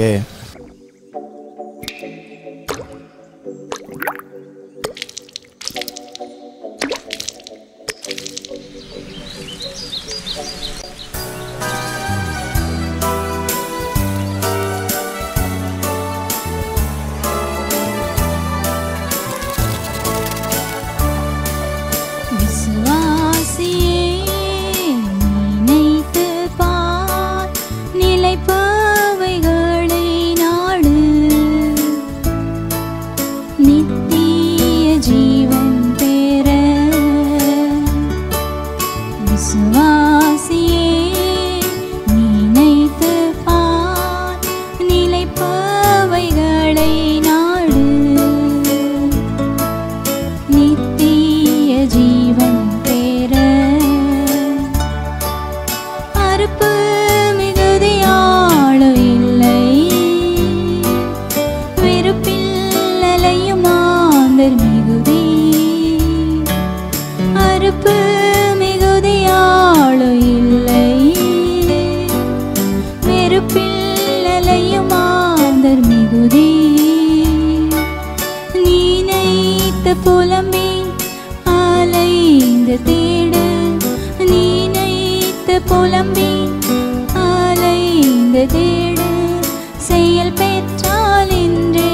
விசுவாசியே நினைத்து பார் நிலைப்பவைகளை நாடு நித்திய ஜீவன் பெற விசுவாசியே நினைத்து பார் நிலைப்பவைகளை நாடு நித்திய ஜீவன் பெற அறுப்பு மிகுதியாளோ இல்லை வெறுப்பில் மாந்தர் மிகுதி அறுப்பு மிகுதியாளோ இல்லை வெறுப்பில் மாந்தர் மிகுதி நினைத்து புலம்பி அலைந்து தேடு நினைத்து புலம்பி அலைந்து தேடு செயல் பெற்றால் இன்றே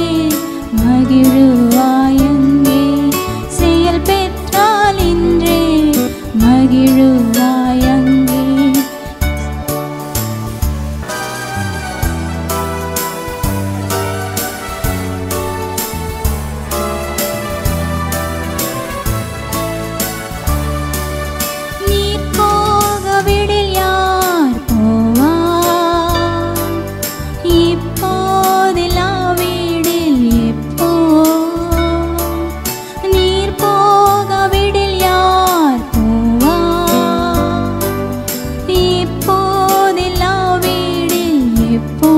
மகிழுவாயங்கே செயல் பெற்றால் இன்றே மகிழுவாயங்கே நீர் போக விடில் யார் போவார் இப்போதிலா வீடில் எப்போ நீர் போக விடில் யார் போவார் இப்போதிலா வீடில் எப்போ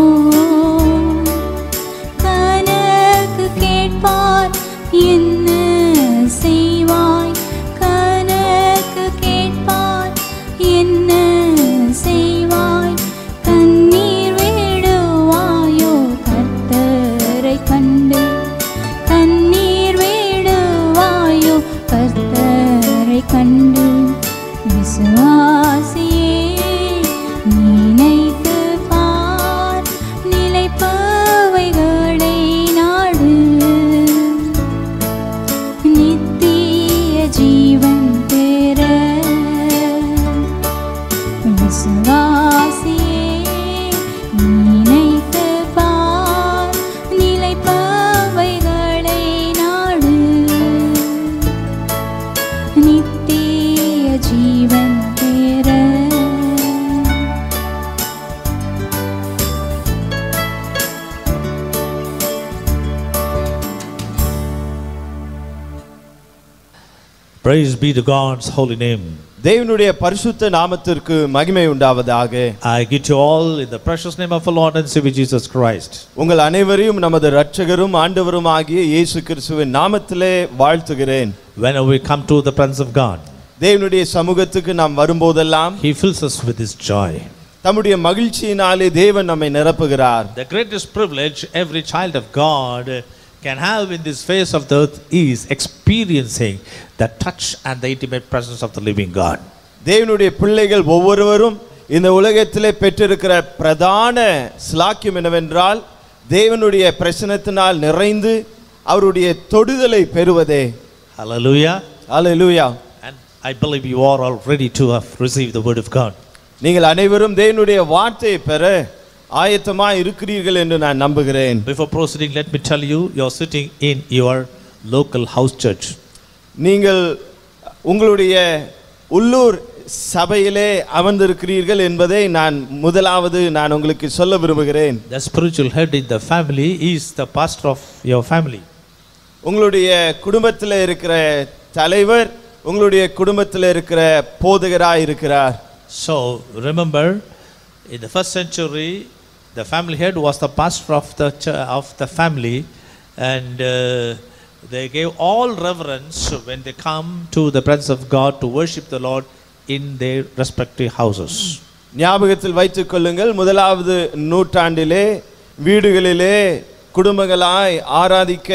கனக்கு கேட்பார் என்ன செய்வாய் கனக்கு கேட்பார் என்ன செய்வாய் கண்ணீர் விடுவாயோ கர்த்தரை கண்டு கண்ணீர் விடுவாயோ கர்த்தரை கண்டு விசுவாசியே நினைத்து பார் நிலைப்பவைகளை நாடு நித்திய ஜீவன் பெற விசுவாசியே நினைத்து பார் நிலைப்பவைகளை நாடு நித்திய ஜீவன் பெற Praise be to God's holy name. தேவனுடைய பரிசுத்த நாமத்திற்கு மகிமை உண்டாவதாக I greet you all in the precious name of our Lord and Savior Jesus Christ. உங்கள் அனைவரையும் நமது இரட்சகரும் ஆண்டவரும் ஆகிய இயேசு கிறிஸ்துவின் நாமத்திலே வாழ்த்துகிறேன் Whenever we come to the presence of God, தேவனுடைய சமூகத்துக்கு நாம் வரும்போதெல்லாம் He fills us with His joy. தம்முடைய மகிழ்ச்சியினாலே தேவன் நம்மை நிரப்புகிறார் The greatest privilege every child of God can have in this face of the earth is experiencing the touch and the intimate presence of the living God. தேவனுடைய பிள்ளைகள் ஒவ்வொருவரும் இந்த உலகத்திலே பெற்றிருக்கிற பிரதான சிலாக்கியம் என்னவென்றால் தேவனுடைய பிரசனத்தினால் நிறைந்து அவருடைய தொடுதலை பெறுவதே Hallelujah. Hallelujah And I believe you are all ready to have received the word of God. நீங்கள் அனைவரும் தேவனுடைய வார்த்தையை பெற ஆயத்தமா இருக்கிறீர்கள் என்று நான் நம்புகிறேன் Before proceeding, let me tell you, you're sitting in your local house church. நீங்கள் உங்களுடைய உள்ளூர் சபையிலே அமர்ந்திருக்கிறீர்கள் என்பதை நான் முதலாவது நான் உங்களுக்கு சொல்ல விரும்புகிறேன் The spiritual head in the family is the pastor of your family. உங்களுடைய குடும்பத்தில் இருக்கிற தலைவர் உங்களுடைய குடும்பத்தில் இருக்கிற போதகராய் இருக்கிறார் So remember, in the first century, the family head was the pastor of the ch- of the family, and uh, they gave all reverence when they come to the presence of God to worship the Lord in their respective houses. ஞாபகத்தில் வைத்துக் கொள்ளுங்கள் முதலாவது நூற்றாண்டிலே வீடுகளிலே குடும்பங்களாய் ஆராதிக்க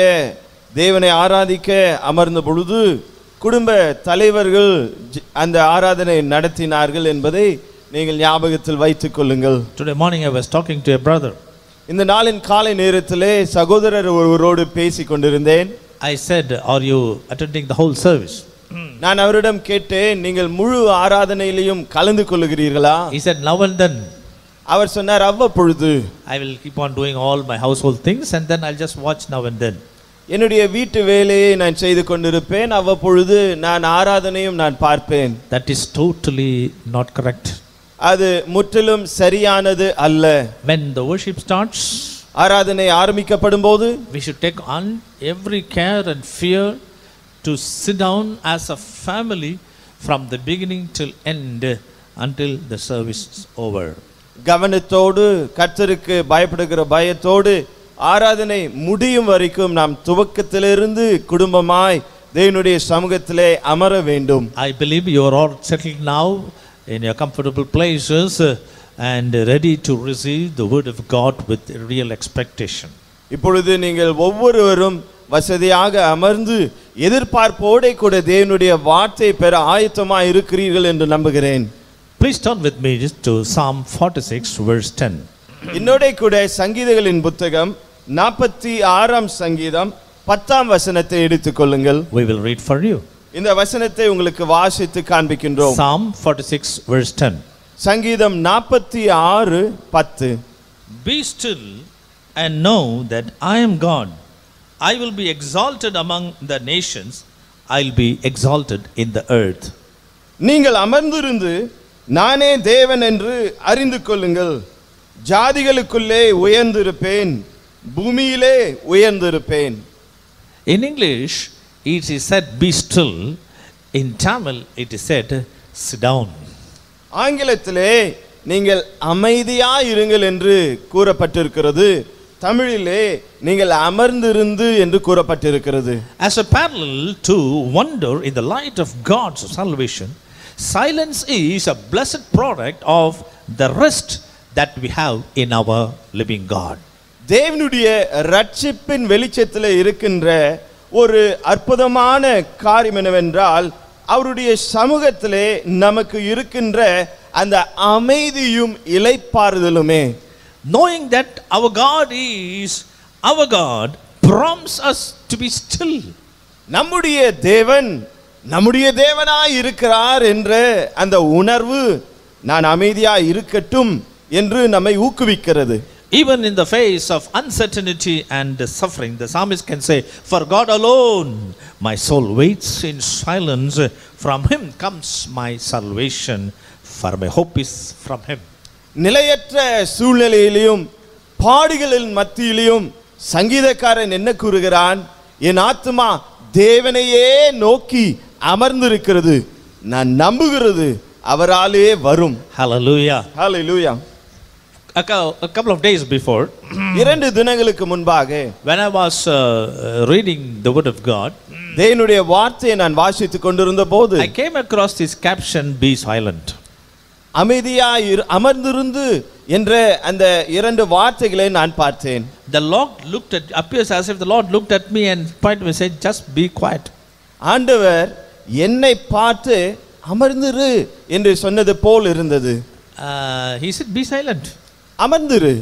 தேவனை ஆராதிக்க அமர்ந்த பொழுது குடும்ப தலைவர்கள் ஜ- அந்த ஆராதனை நடத்தினார்கள் என்பதை நீங்கள் ஞாபகத்தில் வைத்துக் கொள்ளுங்கள் Today morning, I was talking to a brother. இந்த நாளின் காலை நேரத்திலே சகோதரர் ஒருவரோடு பேசிக் கொண்டிருந்தேன் I said, Are you attending the whole service? நான் அவரிடம் கேட்டேன் நீங்கள் முழு ஆராதனையிலையும் கலந்து கொள்ளுகிறீர்களா He said, Now and then. அவர் சொன்னார் அவ்வப்பொழுது I will keep on doing all my household things and then I'll just watch now and then. என்னுடைய வீட்டு வேலையை நான் செய்து கொண்டிருப்பேன் அவ்வப்பொழுது நான் ஆராதனையும் நான் பார்ப்பேன் That is totally not correct. அது முற்றிலும் சரியானது அல்ல When the worship starts, ஆராதனை ஆரம்பிக்கப்படும் போது we should take on every care and fear to sit down as a family from the beginning till end until the service is over. கவனத்தோடு கர்த்தருக்கு பயப்படுகிற பயத்தோடு ஆராதனை முடியும் வரைக்கும் நாம் துவக்கத்திலிருந்து குடும்பமாய் தேவனுடைய சமூகத்திலே அமர வேண்டும் I believe you are all settled now in your comfortable places uh, and ready to receive the word of God with real expectation. இப்பொழுது நீங்கள் ஒவ்வொருவரும் வசதியாக அமர்ந்து எதிர்பார்ப்போடே கூட தேவனுடைய வார்த்தை பெற ஆயத்தமாய் இருக்கிறீர்கள் என்று நம்புகிறேன் Please turn with me just to Psalm 46, verse 10. என்னோட கூட சங்கீதங்களின் புத்தகம் நாற்பத்தி ஆறாம் சங்கீதம் பத்தாம் வசனத்தை எடுத்துக்கொள்ளுங்கள் We will read for you. இந்த வசனத்தை உங்களுக்கு வாசித்து காண்பிக்கின்றோம் Psalm 46, verse 10. சங்கீதம் நாற்பத்தி ஆறு பத்து Be still and know that I am God. I will be exalted among the nations, I'll be exalted in the earth. நீங்கள் அமர்ந்திருந்து நானே தேவன் என்று அறிந்து கொள்ளுங்கள் ஜாதிகளுக்குள்ளே உயர்ந்திருப்பேன் பூமியிலே உயர்ந்திருப்பேன் In English, it is said, Be still. In Tamil, it is said, Sit down. ஆங்கிலத்திலே நீங்கள் அமைதியா இருங்கள் என்று கூறப்பட்டிருக்கிறது தமிழிலே நீங்கள் அமர்ந்திருந்து என்று கூறப்பட்டிருக்கிறது As a parallel to wonder in the light of God's salvation, silence is a blessed product of the rest that we have in our living God. தேவனுடைய ரட்சிப்பின் வெளிச்சத்தில் இருக்கின்ற ஒரு அற்புதமான காரியம் என்னவென்றால் அவருடைய சமூகத்திலே நமக்கு இருக்கின்ற அந்த அமைதியும் இலைப்பாறுதலுமே Knowing that our God is our God prompts us to be still. நம்முடைய தேவன் நம்முடைய தேவனாய் இருக்கிறார் என்ற அந்த உணர்வு நான் அமைதியாய் இருக்கட்டும் என்று நம்மை ஊக்குவிக்கிறது Even in the face of uncertainty and suffering, the psalmist can say, For God alone my soul waits in silence. From him comes my salvation, for my hope is from him. நிலையற்ற சூழ்நிலையிலும் பாடுகளின் மத்தியிலும் சங்கீதக்காரன் என்ன கூறுகிறான் என் ஆத்மா தேவனையே நோக்கி அமர்ந்திருக்கிறது நான் நம்புகிறது அவராலே வரும் Hallelujah. Hallelujah A, cou- a couple of days before, இரண்டு தினங்களுக்கு முன்பாக when I was uh, uh, reading the Word of God, தேவனுடைய வார்த்தையை நான் வாசித்துக் கொண்டிருந்த போது I came across this caption, Be silent. அமைதியாய் இரு- அமர்ந்திருந்து என்ற அந்த இரண்டு வார்த்தைகளை நான் பார்த்தேன் The Lord looked at, appears as if the Lord looked at me and pointed me and said, Just be quiet. ஆண்டவர் என்னை பார்த்து அமர்ந்திரு என்று சொன்னது போல் இருந்தது Uh, he said, Be silent. அமர்ந்திரு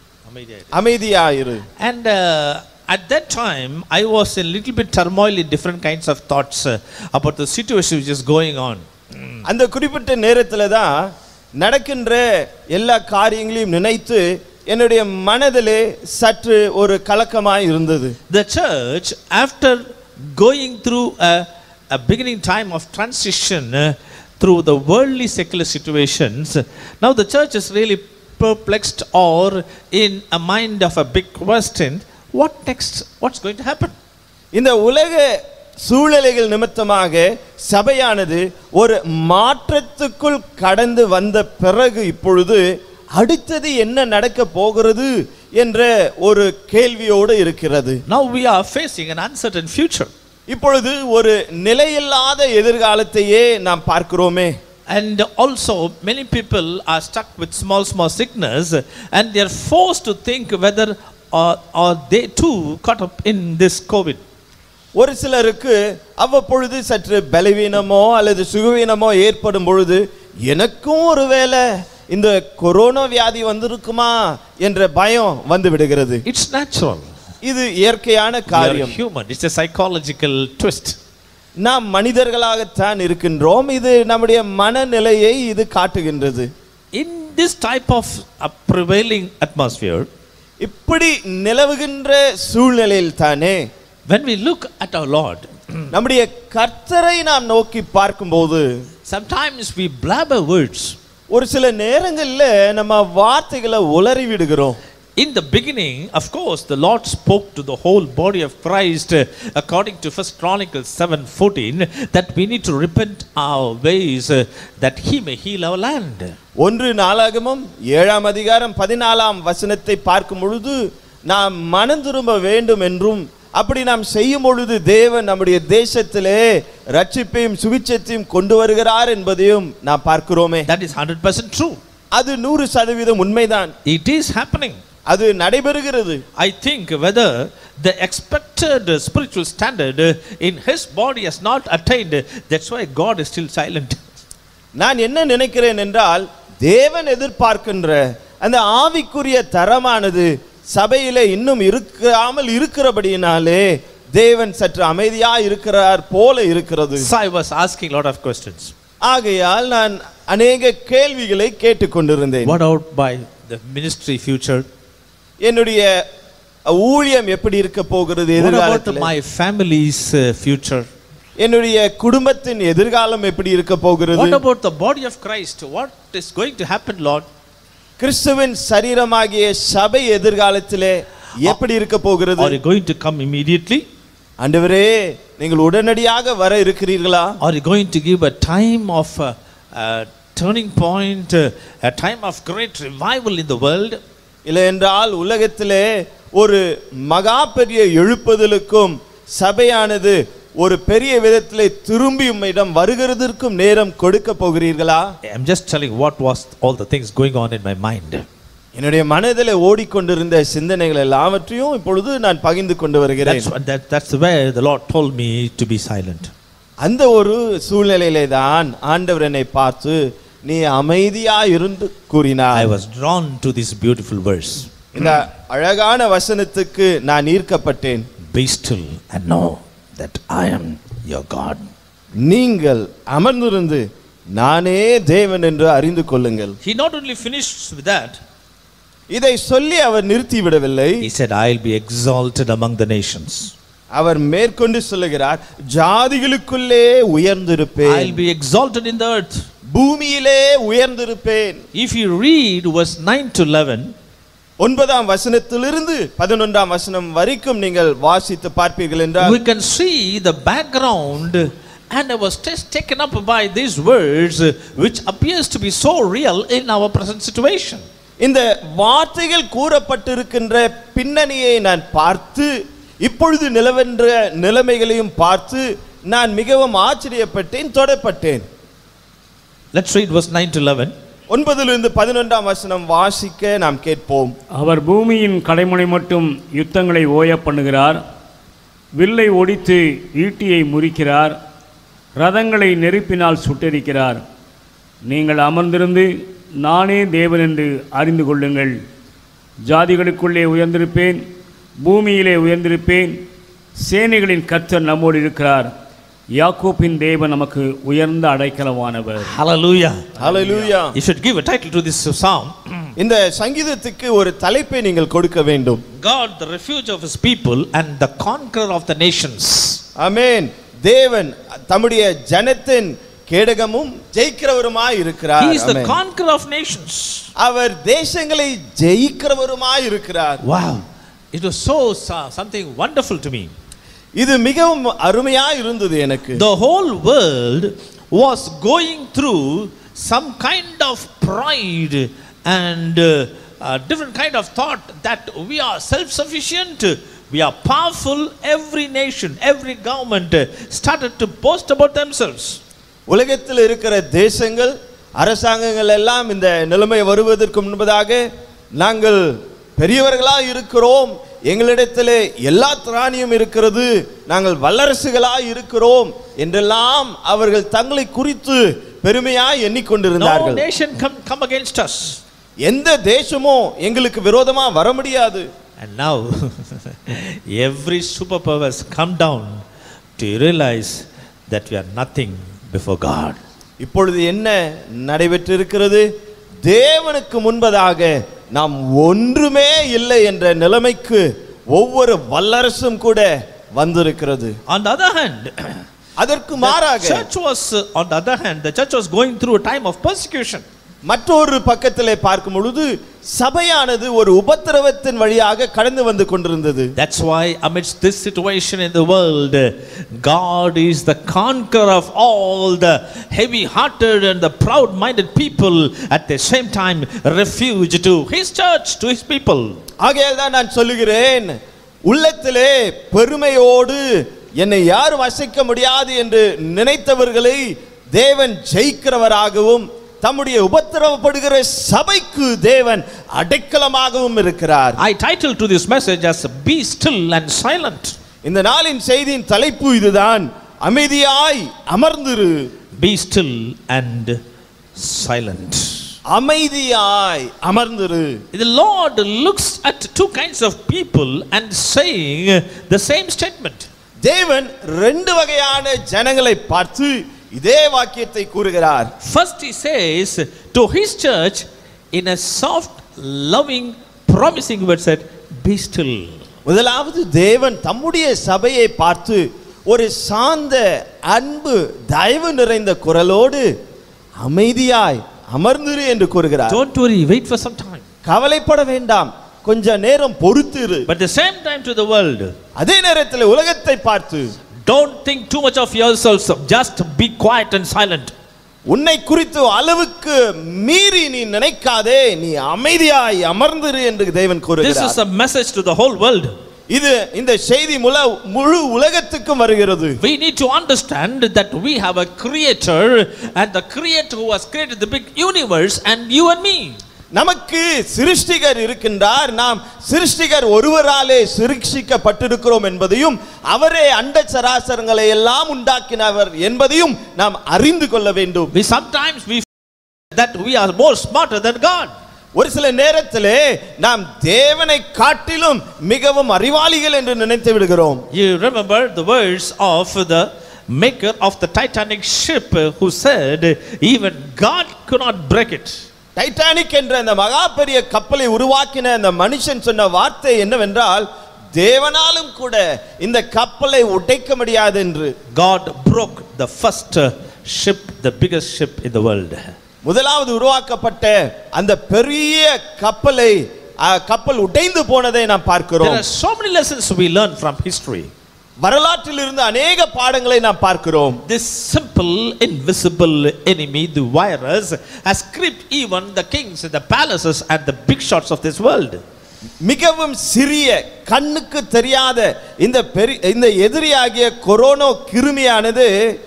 அமைதியாயிரு And uh, at that time, I was in a little bit turmoil in different kinds of thoughts uh, about the situation which is going on. அந்த குறிப்பிட்ட நேரத்துல தான் நடக்கின்ற எல்லா காரியங்களையும் நினைத்து என்னுடைய மனதிலே சற்று ஒரு கலக்கமாய் இருந்தது The church, after going through a, a beginning time of transition uh, through the worldly secular situations, now the church is really perplexed or in a mind of a big question what next? What's going to happen? இந்த உலக சூழ்நிலைகள் நிமித்தமாக சபையானது ஒரு மாற்றத்துக்குள் கடந்து வந்த பிறகு இப்பொழுது அடுத்தது என்ன நடக்க போகிறது என்ற ஒரு கேள்வியோடு இருக்கிறது Now we are facing an uncertain future. இப்பொழுது ஒரு நிலையில்லாத எதிர்காலத்தையே நாம் பார்க்கிறோமே And also, many people are stuck with small, small sickness, and they are forced to think whether uh, are they too caught up in this COVID. ஒரு சிலருக்கு அவ்வப்பொழுது சற்று பலவீனமோ அல்லது சுகவீனமோ ஏற்படும் பொழுது எனக்கும் ஒருவேளை இந்த கொரோனா வியாதி வந்திருக்குமா என்ற பயம் வந்து விடுகிறது It's natural. இது இயற்கையான We are காரியம் human. It's a psychological twist. நாம் மனிதர்களாகத்தான் இருக்கின்றோம் இது நம்முடைய மனநிலையை இது காட்டுகின்றது In this type of uh, prevailing atmosphere, இப்படி நிலவுகின்ற சூழ்நிலையில் தானே when we look at our Lord, நம்முடைய கர்த்தரை நாம் நோக்கி பார்க்கும்போது sometimes we blabber words. ஒரு சில நேரங்கள்ல நம்ம வார்த்தைகளை உளறி விடுகிறோம் In the beginning, of course, the Lord spoke to the whole body of Christ uh, according to First Chronicles 7:14 that we need to repent our ways uh, that he may heal our land. ஒன்று நாளாகமும் ஏழாம் அதிகாரம் பதினாலாம் வசனத்தை பார்க்கும் பொழுது நாம் மனம் திரும்ப வேண்டும் என்றும் அப்படி நாம் செய்யும் பொழுது தேவன் நம்முடைய தேசத்திலே ரட்சிப்பையும் சுவிச்சத்தையும் கொண்டு வருகிறார் என்பதையும் நாம் பார்க்கிறோமே That is 100% true. அது நூறு சதவீதம் உண்மைதான் It is happening. அது நடைபெறுகிறது I think whether the expected uh, spiritual standard uh, in his body has not attained, that's why God is still silent. நான் என்ன நினைக்கிறேன் என்றால் தேவன் எதிர்பார்க்கின்ற அந்த ஆவிக்குரிய தரமானது சபையிலே இன்னும் இருக்காமல் இருக்கிறபடியினாலே தேவன் சற்று அமைதியா இருக்கிறார் போல இருக்கிறது So I was asking a lot of questions. ஆகையால் நான் அநேக கேள்விகளை கேட்டுக்கொண்டிருந்தேன் What out by the ministry future? என்னுடைய ஊழியம் எப்படி இருக்க போகிறது What about எதிர்காலத்தில் my family's uh, future? என்னுடைய குடும்பத்தின் எதிர்காலம் எப்படி இருக்க போகிறது What about the body of Christ? What is going to happen, Lord? கிறிஸ்துவின் சரீரமாகிய சபை எதிர்காலத்திலே எப்படி இருக்க போகிறது Are you going to come immediately? ஆண்டவரே நீங்கள் உடனடியாக வர இருக்கிறீர்களா Are you going to give a time of uh, uh, turning point, uh, a time of great revival in the world? இல்லை என்றால் உலகத்திலே ஒரு மகா பெரிய எழுப்புதலுக்கும் சபையானது ஒரு பெரிய விதத்திலே திரும்பி உம்மிடம் வருகிறதற்கும் நேரம் கொடுக்க போகிறீர்களா I'm just telling what was all the things going on in my mind. என்னுடைய மனதில் ஓடிக்கொண்டிருந்த சிந்தனைகள் எல்லாவற்றையும் இப்பொழுது நான் பகிர்ந்து கொண்டு வருகிறேன் That's, that, that's where the Lord told me to be silent. அந்த ஒரு சூழ்நிலையிலே தான் ஆண்டவர் என்னை பார்த்து நீ அமைதியா இருந்து கூறினார் I was drawn to this beautiful verse. இந்த அழகான வசனத்துக்கு நான் ஈர்க்கப்பட்டேன் Be still and know that I am your God. நீங்கள் அமர்ந்திருந்து நானே தேவன் என்று அறிந்து கொள்ளுங்கள் He not only finished with that, இதை சொல்லி அவர் நிறுத்தி விடவில்லை he said, I'll be exalted among the nations. அவர் மேற்கொண்டு சொல்லுகிறார் ஜாதிகளுக்குள்ளே உயர்ந்திருப்பேன் I'll be exalted in the earth. பூமியிலே உயர்ந்திருப்பேன் If you read verse 9 to 11, ஒன்பதாம் வசனத்திலிருந்து பதினொன்றாம் வசனம் வரைக்கும் நீங்கள் வாசித்து பார்ப்பீர்கள் என்றால் we can see the background and I was just taken up by these words uh, which appears to be so real in our present situation. இந்த வார்த்தைகள் கூறப்பட்டிருக்கின்ற பின்னணியை நான் பார்த்து இப்பொழுது நிலவென்ற நிலைமைகளையும் பார்த்து நான் மிகவும் ஆச்சரியப்பட்டேன் தொடப்பட்டேன் Let's read verse 9 to 11. ஒன்பதிலிருந்து பதினொன்றாம் வசனம் வாசிக்க நாம் கேட்போம் அவர் பூமியின் கடைமுனை மட்டும் யுத்தங்களை ஓய பண்ணுகிறார் வில்லை ஒடித்து ஈட்டியை முறிக்கிறார் ரதங்களை நெருப்பினால் சுட்டெரிக்கிறார் நீங்கள் அமர்ந்திருந்து நானே தேவன் என்று அறிந்து கொள்ளுங்கள் ஜாதிகளுக்குள்ளே உயர்ந்திருப்பேன் பூமியிலே உயர்ந்திருப்பேன் சேனைகளின் கர்த்தர் நம்மோடு இருக்கிறார் யாக்கோப்பின் தேவன் நமக்கு உயர்ந்த அடைக்கலமானவர் Hallelujah. Hallelujah You should give a title to this psalm இந்த சங்கீதத்துக்கு ஒரு தலைப்பை நீங்கள் கொடுக்க வேண்டும் God, the refuge of his people and the conqueror of the nations. ஆமென் தேவன் தம்முடைய ஜனத்தின் கேடகமும் ஜெயிக்கிறவருமாய் இருக்கிறார் He is the amen. conqueror of nations. அவர் தேசங்களை ஜெயிக்கிறவருமாய் இருக்கிறார் Wow. It was so so- something wonderful to me. இது மிகவும் அருமையா இருந்தது எனக்கு The whole world was going through some kind of pride and uh, uh, different kind of thought that we are self-sufficient, we are powerful. Every nation, every government uh, started to boast about themselves. உலகத்தில் இருக்கிற தேசங்கள் அரசாங்கங்கள் எல்லாம் இந்த நிலைமை வருவதற்கு முன்பதாக நாங்கள் பெரியவர்களா இருக்கிறோம் எங்களிடத்திலே எல்லா திராணியும் இருக்கிறது நாங்கள் வல்லரசுகளா இருக்கிறோம் என்றெல்லாம் அவர்கள் தங்களை குறித்து பெருமையாய் No எண்ணிக்கொண்டிருந்தார்கள் nation come, come against us. எந்த தேசமும் எங்களுக்கு விரோதமா வர முடியாது And now every superpower has come down to realize that we are nothing before God. இப்பொழுது என்ன நடைபெற்றிருக்கிறது தேவனுக்கு முன்பதாக நாம் ஒன்றுமே இல்லை என்ற நிலைமைக்கு ஒவ்வொரு வல்லரசும் கூட வந்திருக்கிறது On the other hand, அதற்கு the மாறாக church was, uh, on the other hand, the church was going through a time of persecution. மற்றொரு பக்கத்திலே பார்க்கும் பொழுது சபையானது ஒரு உபத்திரவத்தின் வழியாக கடந்து வந்து கொண்டிருந்தது That's why, amidst this situation in the world, God is the conqueror of all the heavy hearted and the proud minded people, at the same time, refuge to His church, to His people. ஆகையால் தான் நான் சொல்லுகிறேன் உள்ளத்திலே பெருமையோடு என்னை யாரும் அசைக்க முடியாது என்று நினைத்தவர்களை தேவன் ஜெயிக்கிறவராகவும் தம்முடைய உபத்திரவப்படுகிற சபைக்கு தேவன் அடைக்கலமாகவும் இருக்கிறார் I titled to this message as Be Still and Silent. இந்த நாளின் செய்தியின் தலைப்பு இதுதான் அமைதியாய் அமர்ந்திரு Be still and silent. அமைதியாய் அமர்ந்திரு The Lord looks at two kinds of people and saying the same statement. தேவன் ரெண்டு வகையான ஜனங்களை பார்த்து இதே வாக்கியத்தை கூறுகிறார் First, he says to his church in a soft, loving, promising word said, Be still. முதலாவது தேவன் தம்முடைய சபையை பார்த்து ஒரு சாந்த அன்பு தயவு நிறைந்த குரலோடு அமைதியாய் அமர்ந்திரு என்று கூறுகிறார் Don't worry, wait for some time. கவலைப்பட வேண்டாம் கொஞ்ச நேரம் பொறுத்திரு But at the same time to the world, அதே நேரத்தில் உலகத்தை பார்த்து don't think too much of yourselves. Just be quiet and silent. உன்னை குறித்து அளவுக்கு மீறி நீ நினைக்காதே நீ அமைதியாய் அமர்ந்திரு என்று தேவன் This is கூறுகிறார் a message to the whole world. இது இந்த செய்தி முல முழு உலகத்துக்கும் வருகிறது We need to understand that we have a creator, and the creator who has created the big universe, and you and me. நமக்கு சிருஷ்டிகர் இருக்கின்றார் நாம் சிருஷ்டிகர் ஒருவராலே சிருஷ்டிக்கப்பட்டிருக்கிறோம் என்பதையும் அவரே அண்ட சராசரங்களை எல்லாம் உண்டாக்கினவர் என்பதையும் நாம் அறிந்து கொள்ள வேண்டும் We sometimes we feel that we are more smarter than God. ஒரு சில நேரத்திலே நாம் தேவனை காட்டிலும் மிகவும் அறிவாளிகள் என்று நினைத்து விடுகிறோம் You remember the words of the maker of the Titanic ship uh, who said, even God could not break it. Titanic என்ற அந்த மகா பெரிய கப்பலை உருவாக்கின அந்த மனுஷன் சொன்ன வார்த்தை என்னவென்றால் தேவனாலும் கூட இந்த கப்பலை உடைக்க முடியாது என்று God broke the first uh, ship, the biggest ship in the world. முதலாவது உருவாக்கப்பட்ட அந்த பெரிய கப்பலை ஆ, கப்பல் உடைந்து போனதை நாம் There பார்க்கிறோம் are so many lessons we learn from history. வரலாற்றில் இருந்து அநேக பாடங்களை நாம் பார்க்கிறோம் This simple, invisible enemy, the virus, has crept even the kings and the palaces and the big shots of this world. மிகவும் சிறிய கண்ணுக்கு தெரியாத இந்த பெரிய இந்த எதிரியாகிய கொரோனா கிருமியானது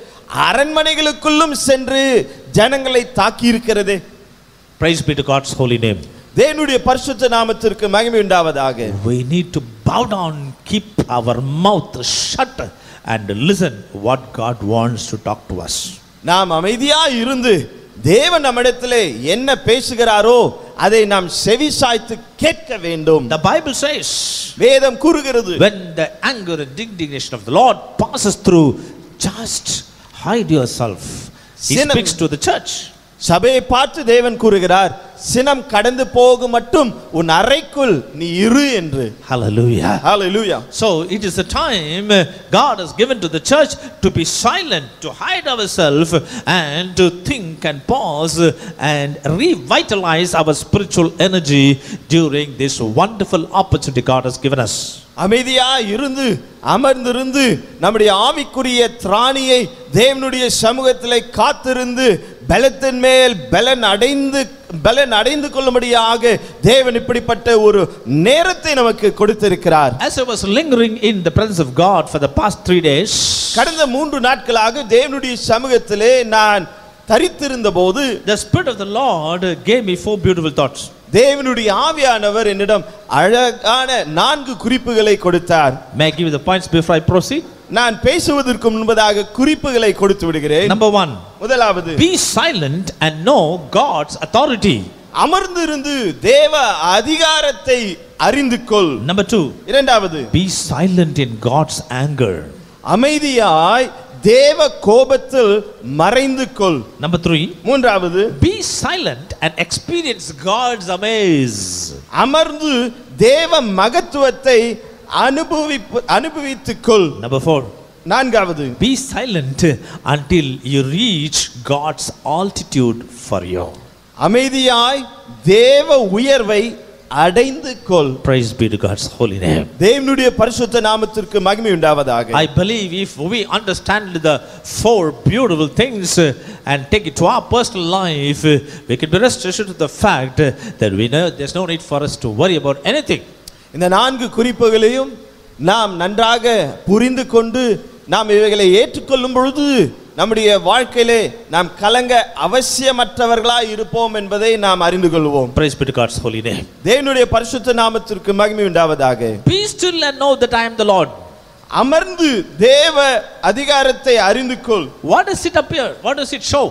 அரண்மனைகளுக்குள்ளும் சென்று ஜனங்களை தாக்கி இருக்கிறது Praise be to God's holy name. தேவனுடைய பரிசுத்த நாமத்திற்கு மகிமை உண்டாவதாக We need to bow down, keep our mouth shut, and listen what God wants to talk to us. நாம் அமைதியா இருந்து தேவன் நம்மிடத்திலே என்ன பேசுகிறாரோ அதை நாம் செவி சாய்த்து கேட்க வேண்டும் The Bible says, வேதம் கூறுகிறது when the anger and indignation of the Lord passes through, just hide yourself. He Sinam- speaks to the church. சபையை பார்த்து தேவன் கூறுகிறார் சினம் கடந்து போகும் மட்டும் உன் அறைக்குள் நீ இரு என்று Hallelujah. Hallelujah So it is a time uh, God has given to the church to be silent, to hide ourselves, and to think and pause uh, and revitalize our spiritual energy during this wonderful opportunity God has given us. அமைதியா இருந்து அமர்ந்திருந்து நம்முடைய ஆவிக்குரிய திராணியை தேவனுடைய சமூகத்திலே காத்திருந்து பலத்தின் மேல் பலன் அடைந்து பலன் அடைந்து கொள்ளும்படியாக தேவன் இப்படிப்பட்ட ஒரு நேரத்தை நமக்கு கொடுத்திருக்கிறார் As I was lingering in the presence of God for the past three days, கடந்த மூன்று நாட்களாக தேவனுடைய சமூகத்திலே நான் தரித்திருந்த போது the Spirit of the Lord gave me four beautiful thoughts. தேவனுடைய ஆவியானவர் என்னிடம் அழகான நான்கு குறிப்புகளை கொடுத்தார் May I give you the points before I proceed? நான் பேசுவதற்கு முன்பதாக குறிப்புகளை கொடுத்து விடுகிறேன் Number one, முதலாவது be silent and know God's authority. அமர்ந்திருந்து தேவ அதிகாரத்தை அறிந்து கொள் Number two, இரண்டாவது be silent in God's anger. அமைதியாய் தேவ கோபத்தில் மறைந்து கொள் Number three, மூன்றாவது be silent and experience God's amaze. அமர்ந்து தேவ மகத்துவத்தை அனுபவிப்பு அனுபவித்துக் கொள் Number four, நான்காவது be silent until you reach God's altitude for you. அமைதியாய் தேவ உயர்வை அடைந்து கொள் Praise be to God's holy name. தேவனுடைய பரிசுத்த நாமத்திற்கு மகிமை உண்டாவதாக I believe if we understand the four beautiful things uh, and take it to our personal life, uh, we can be rest assured of the fact uh, that we know there's no need for us to worry about anything. இந்த நான்கு குறிப்புகளையும் நாம் நன்றாக புரிந்து கொண்டு நாம் இவைகளை ஏற்றுக்கொள்ளும் பொழுது நம்முடைய வாழ்க்கையிலே நாம் கலங்க அவசியமற்றவர்களாய் இருப்போம் என்பதை நாம் அறிந்து கொள்வோம் Praise be to God's holy name. தேவனுடைய பரிசுத்த நாமத்திற்கு மகிமை உண்டாவதாக Be still and know that I am the Lord. அமர்ந்து தேவ அதிகாரத்தை அறிந்து கொள் What does it appear? What does it show?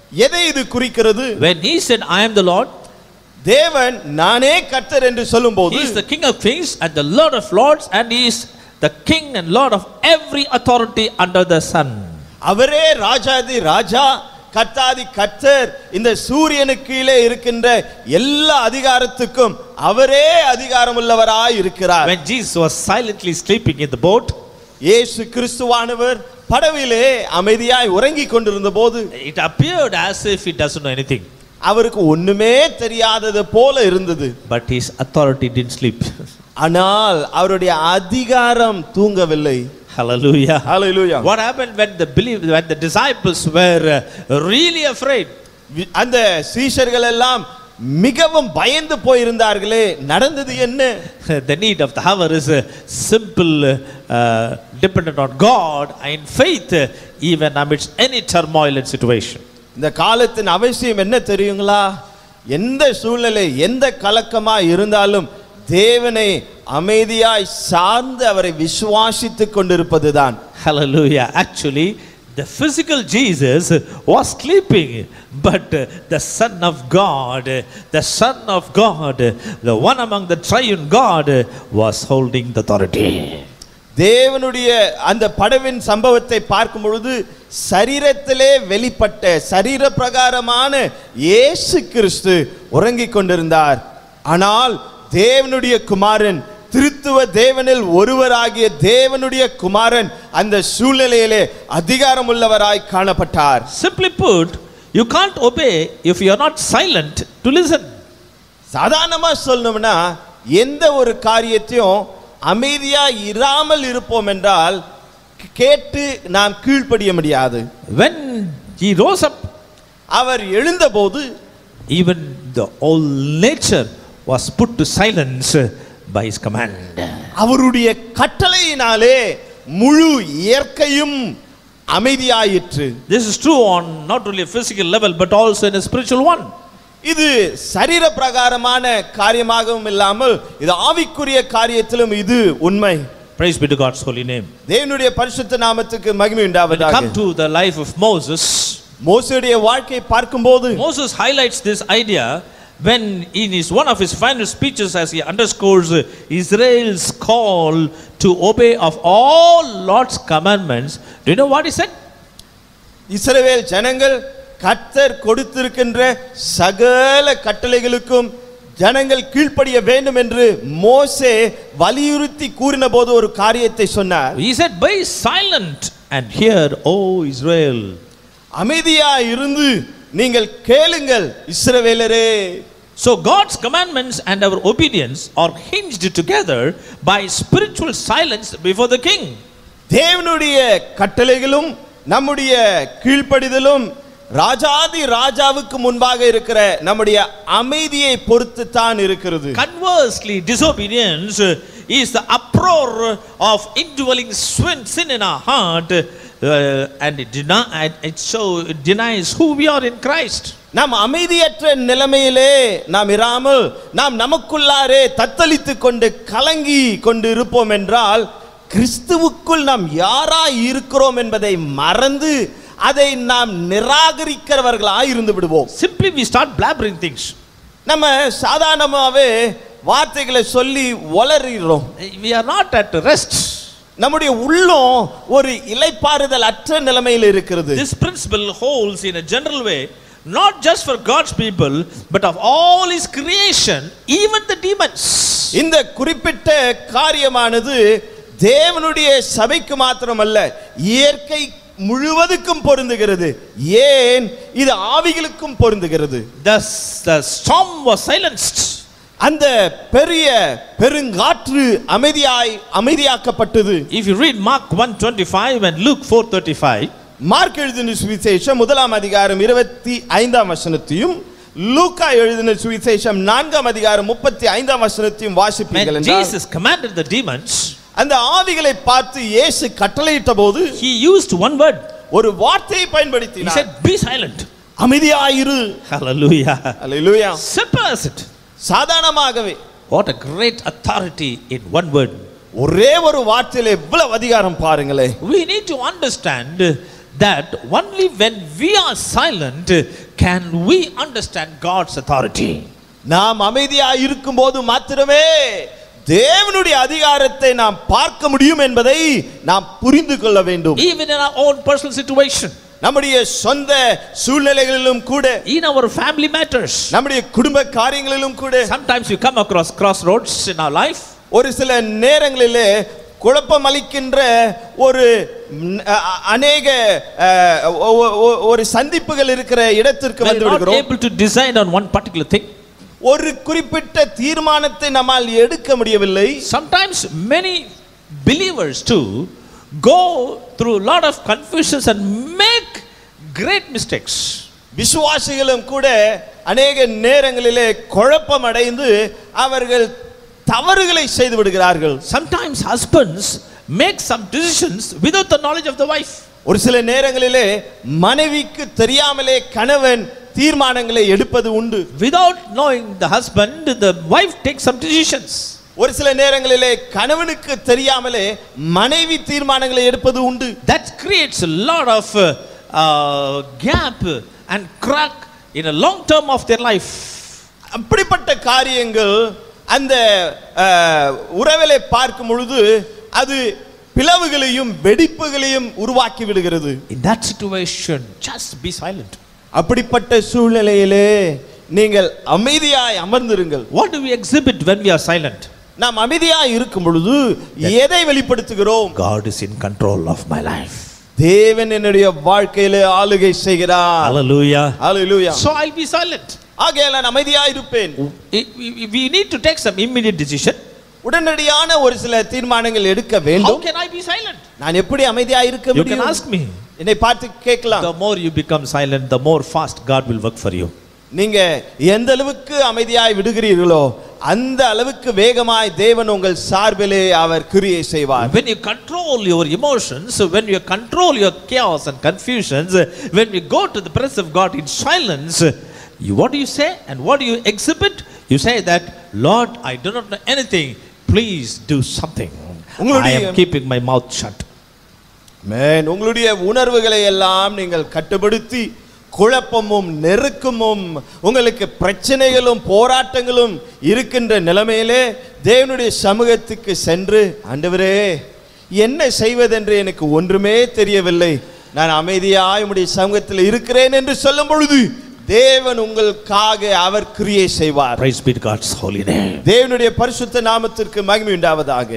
எதை இது குறிக்கிறது When he said, I am the Lord, தேவன் நானே கர்த்தர் என்று சொல்லும்போது he is the King of kings and the Lord of lords, and he is the King and Lord of every authority under the sun. அவரே ராஜாதி ராஜா கர்த்தாதி கர்த்தர் இந்த சூரியனுக்கு கீழே இருக்கின்ற எல்லா அதிகாரத்துக்கும் அவரே அதிகாரமுள்ளவராய் இருக்கிறார் When Jesus was silently sleeping in the boat, இயேசு கிறிஸ்துவானவர் படவிலே அமைதியாய் உறங்கிக் கொண்டிருந்த போது it appeared as if he doesn't know anything. அவருக்கு ஒண்ணுமே தெரியாதது போல இருந்தது But his authority didn't sleep. ஆனால் அவருடைய அதிகாரம் தூங்கவில்லை Hallelujah. Hallelujah. What happened when the believe when the disciples were uh, really afraid? வி- அந்த சீஷர்கள் எல்லாம் மிகவும் பயந்து போயிருந்தார்களே நடந்தது என்ன the need of the hour is a simple uh, dependent on God in faith uh, even amidst any turmoil and situation. இந்த காலத்தின் அவசியம் என்ன தெரியுங்களா எந்த சூழ்நிலை எந்த கலக்கமா இருந்தாலும் தேவனை அமைதியாய் சார்ந்து அவரை விசுவாசித்துக் கொண்டிருப்பதுதான் Hallelujah. Actually, the physical Jesus was sleeping, but uh, the Son of God, uh, the Son of God, uh, the one among the triune God, uh, was holding the authority. தேவனுடைய அந்த படவின் சம்பவத்தை பார்க்கும் பொழுது சரீரத்திலே வெளிப்பட்ட சரீர பிரகாரமான இயேசு கிறிஸ்து உறங்கிக் கொண்டிருந்தார் ஆனால் தேவனுடைய குமாரன் திருத்துவ தேவனில் ஒருவராகிய தேவனுடைய குமாரன் அந்த சூழ்நிலையிலே அதிகாரமுள்ளவராய் காணப்பட்டார் Simply put, you can't obey if you are not silent to listen. சாதாரணமா சொல்லணும்னா எந்த ஒரு காரியத்தையும் அமைதியா இராமல் இருப்போம் என்றால் கேட்டு நாம் கீழ்ப்படிய முடியாது When he rose up, our எழுந்தபோது even the whole nature was put to silence by his command. அவருடைய கட்டளையினாலே முழு இயற்கையும் அமைதியாயிற்று This is true on not only a physical level but also in a spiritual one. இது சரீர பிரகாரமான காரியமாகவும் இல்லாமல் இது ஆவிக்குரிய காரியத்திலும் இது உண்மை Praise be to God's holy name. தேவனுடைய பரிசுத்த நாமத்துக்கு மகிமை When you உண்டாவதாக come to the life of Moses, மோசேயுடைய வாழ்க்கையை பார்க்கும்போது Moses highlights this idea when in his one of his final speeches as he underscores uh, Israel's call to obey of all Lord's commandments. Do you know what he said? இஸ்ரவேல் ஜனங்கள் கர்த்தர் கொடுத்திருக்கின்ற சகல கட்டளைகளுக்கும் ஜனங்கள் கீழ்ப்படிய வேண்டும் என்று மோசே வலியுறுத்தி கூறின போது ஒரு காரியத்தை சொன்னார் He said, Be silent and hear, O Israel. அமைதியா இருந்து நீங்கள் கேளுங்கள் இஸ்ரவேலரே So God's commandments and our obedience are hinged together by spiritual silence before the king. தேவனுடைய கட்டளைகளும் நம்முடைய கீழ்ப்படிதலும் ராஜாதி ராஜாவுக்கு முன்பாக இருக்கிற நம்முடைய அமைதியை பொறுத்து தான் இருக்கிறது Conversely, disobedience is the uproar of indwelling sin, sin in our heart, uh, and it, deny, it so it denies who we are in Christ. நாம் அமைதியற்ற நிலைமையிலே நாம் இராமல் நாம் நமக்குள்ளாரே தத்தளித்துக் கொண்டு கலங்கி கொண்டு இருப்போம் என்றால் கிறிஸ்துவுக்குள் நாம் யாராய் இருக்கிறோம் என்பதை மறந்து அதை நாம் நிராகரிக்கிறவர்களாய் இருந்து விடுவோம் Simply, we start blabbering things. நம்ம சாதாரணமாவே வார்த்தைகளை சொல்லி வளர்கிறோம் We are not at rest. நம்முடைய உள்ளம் ஒரு இலைப்பாறுதல் அற்ற நிலைமையில் இருக்கிறது This principle holds in a general way, not just for God's people, but of all His creation, even the demons. இந்த குறிப்பிட்ட காரியமானது தேவனுடைய சபைக்கு மாத்திரமல்ல இயற்கை முழுவதுக்கும் பொருந்துகிறது ஏன் இது ஆவிகளுக்கும் பொருந்துகிறது The, the storm was silenced. அந்த பெரிய பெருங்காற்று அமைதியாய் அமைதியாக்கப்பட்டது If you read Mark 125 and Luke 435, Mark எழுதின சுவிசேஷம் முதலாம் அதிகாரம் இருபத்தி ஐந்தாம் வசனத்தையும் லூக்கா எழுதின சுவிசேஷம் நான்காம் அதிகாரம் முப்பத்தி ஐந்தாம் வசனத்தையும் வாசிப்பீர்கள் when என்றால், Jesus commanded the demons, அந்த ஆவிகளை பார்த்து இயேசு கட்டளையிட்ட போது He used one word. ஒரு வார்த்தையை He பயன்படுத்தினார் said, Be silent. அமைதியாயிரு Hallelujah. Hallelujah Simple as it. சாதாரணமாகவே What a great authority in one word. ஒரே ஒரு வார்த்தையில எவ்வளவு அதிகாரம் பாருங்களே We need to understand that only when we are silent can we understand God's authority. நாம் அமைதியா இருக்கும்போது மாத்திரமே தேவனுடைய அதிகாரத்தை நாம் பார்க்க முடியும் என்பதை நாம் புரிந்து கொள்ள வேண்டும் Even in our own personal situation, நம்முடைய சொந்த சூழ்நிலைகளிலும் கூட in our family matters, நம்முடைய குடும்ப காரியங்களிலும் கூட sometimes we come across crossroads in our life. ஒரு சில நேரங்களிலே குழப்பம் அளிக்கின்ற ஒரு ம், அ- அ- அநேக அ, ஒ- ஒ- ஒ- ஒரு சந்திப்புகள் இருக்கிற இடத்திற்கு We are வந்து not விடுகிறோம் able to decide on one particular thing. ஒரு குறிப்பிட்ட தீர்மானத்தை நம்மால் எடுக்க முடியவில்லை Sometimes many believers too go through a lot of confusions and make great mistakes. விசுவாசிகளும் கூட அநேக நேரங்களிலே குழப்பம் அடைந்து அவர்கள் தவறுகளை செய்து விடுகிறார்கள் Sometimes husbands make some decisions without the knowledge of the wife. ஒரு சில நேரங்களிலே மனைவிக்கு தெரியாமலே கணவன் தீர்மானங்களை எடுப்பது உண்டு Without knowing the husband, the wife takes some decisions. ஒரு சில நேரங்களிலே கணவனுக்கு தெரியாமலே மனைவி தீர்மானங்களை எடுப்பது உண்டு That creates a lot of uh, uh, gap and crack in a long term of their life. அப்படிப்பட்ட காரியங்கள் அந்த அஹ், உறவிலே பார்க்கும் பொழுது அது பிளவுகளையும் வெடிப்புகளையும் உருவாக்கி விடுகிறது In that situation, just be silent. அப்படிப்பட்ட சூழ்நிலையிலே நீங்கள் அமைதியாய் அமர்ந்திருங்கள் What do we exhibit when we are silent? நாம் அமைதியாய் இருக்கும் பொழுது எதை வெளிப்படுத்துகிறோம் God is in control of my life. தேவன் என்னுடைய வாழ்க்கையிலே ஆளுகை செய்கிறார் Hallelujah. Hallelujah So I'll be silent. ஆகையால் நான் அமைதியாய் இருப்பேன் I- we- We need to take some immediate decision. உடனடியான ஒரு சில தீர்மானங்கள் எடுக்க How வேண்டும் can I be silent? நான் எப்படி அமைதியாய் இருக்க You can முடியும் ask me. என்னை பார்த்து கேட்கலாம் The more you become silent, the more fast God will work for you. நீங்க எந்த அளவுக்கு அமைதியாய் விடுகிறீர்களோ அந்த அளவுக்கு வேகமாய் தேவன் உங்கள் சார்பிலே அவர் கிரியை செய்வார் When you control your emotions, when you control your chaos and confusions, when you go to the presence of God in silence, you, what do you say and what do you exhibit? You say that, Lord, I do not know anything. Please do something. I உங்களுடைய- am keeping my mouth shut. Man உங்களுடைய உணர்வுகளை எல்லாம் நீங்கள் கட்டுப்படுத்தி குழப்பமும் நெருக்கமும் உங்களுக்கு பிரச்சனைகளும் போராட்டங்களும் இருக்கின்ற நிலைமையிலே தேவனுடைய சமூகத்துக்கு சென்று ஆண்டவரே என்ன செய்வதென்று எனக்கு ஒன்றுமே தெரியவில்லை நான் அமைதியாய் உம்முடைய சமூகத்தில் இருக்கிறேன் என்று சொல்லும் பொழுது தேவன் உங்களுக்காக அவர் கிரியை செய்வார் Praise be to God's holy name. தேவனுடைய பரிசுத்த நாமத்திற்கு மகிமை உண்டாவதாக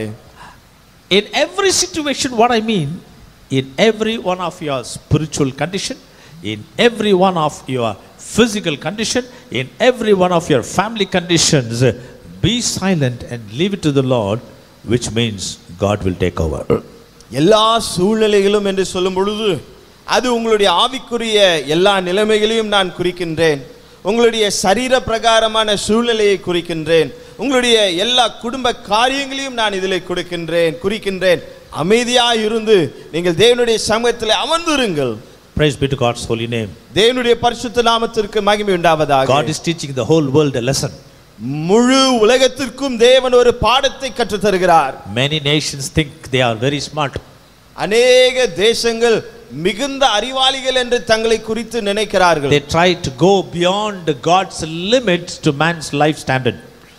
In every situation, what I mean, in every one of your spiritual condition, in every one of your physical condition, in every one of your family conditions, be silent and leave it to the Lord, which means God will take over. எல்லா சூழ்நிலைகளும் என்று சொல்லும் பொழுது அது உங்களுடைய ஆவிக்குரிய எல்லா நிலைமைகளையும் நான் குறிக்கின்றேன் உங்களுடைய சரீர பிரகாரமான சூழ்நிலையை குறிக்கின்றேன் உங்களுடைய எல்லா குடும்ப காரியங்களையும் நான் இதில் கொடுக்கின்றேன் குறிக்கின்றேன் அமைதியாய் இருந்து நீங்கள் தேவனுடைய சமூகத்தில் அமர்ந்திருங்கள் Praise be to God's holy name. தேவனுடைய பரிசுத்த நாமத்திற்கு மகிமை உண்டாவதாக God is teaching the whole world a lesson. முழு உலகத்திற்கும் தேவன் ஒரு பாடத்தை கற்றுத் தருகிறார் Many nations think they are very smart. அநேக தேசங்கள் மிகுந்த அறிவாளிகள் என்று தங்களை குறித்து நினைக்கிறார்கள் They try to go beyond God's limits to man's life standard.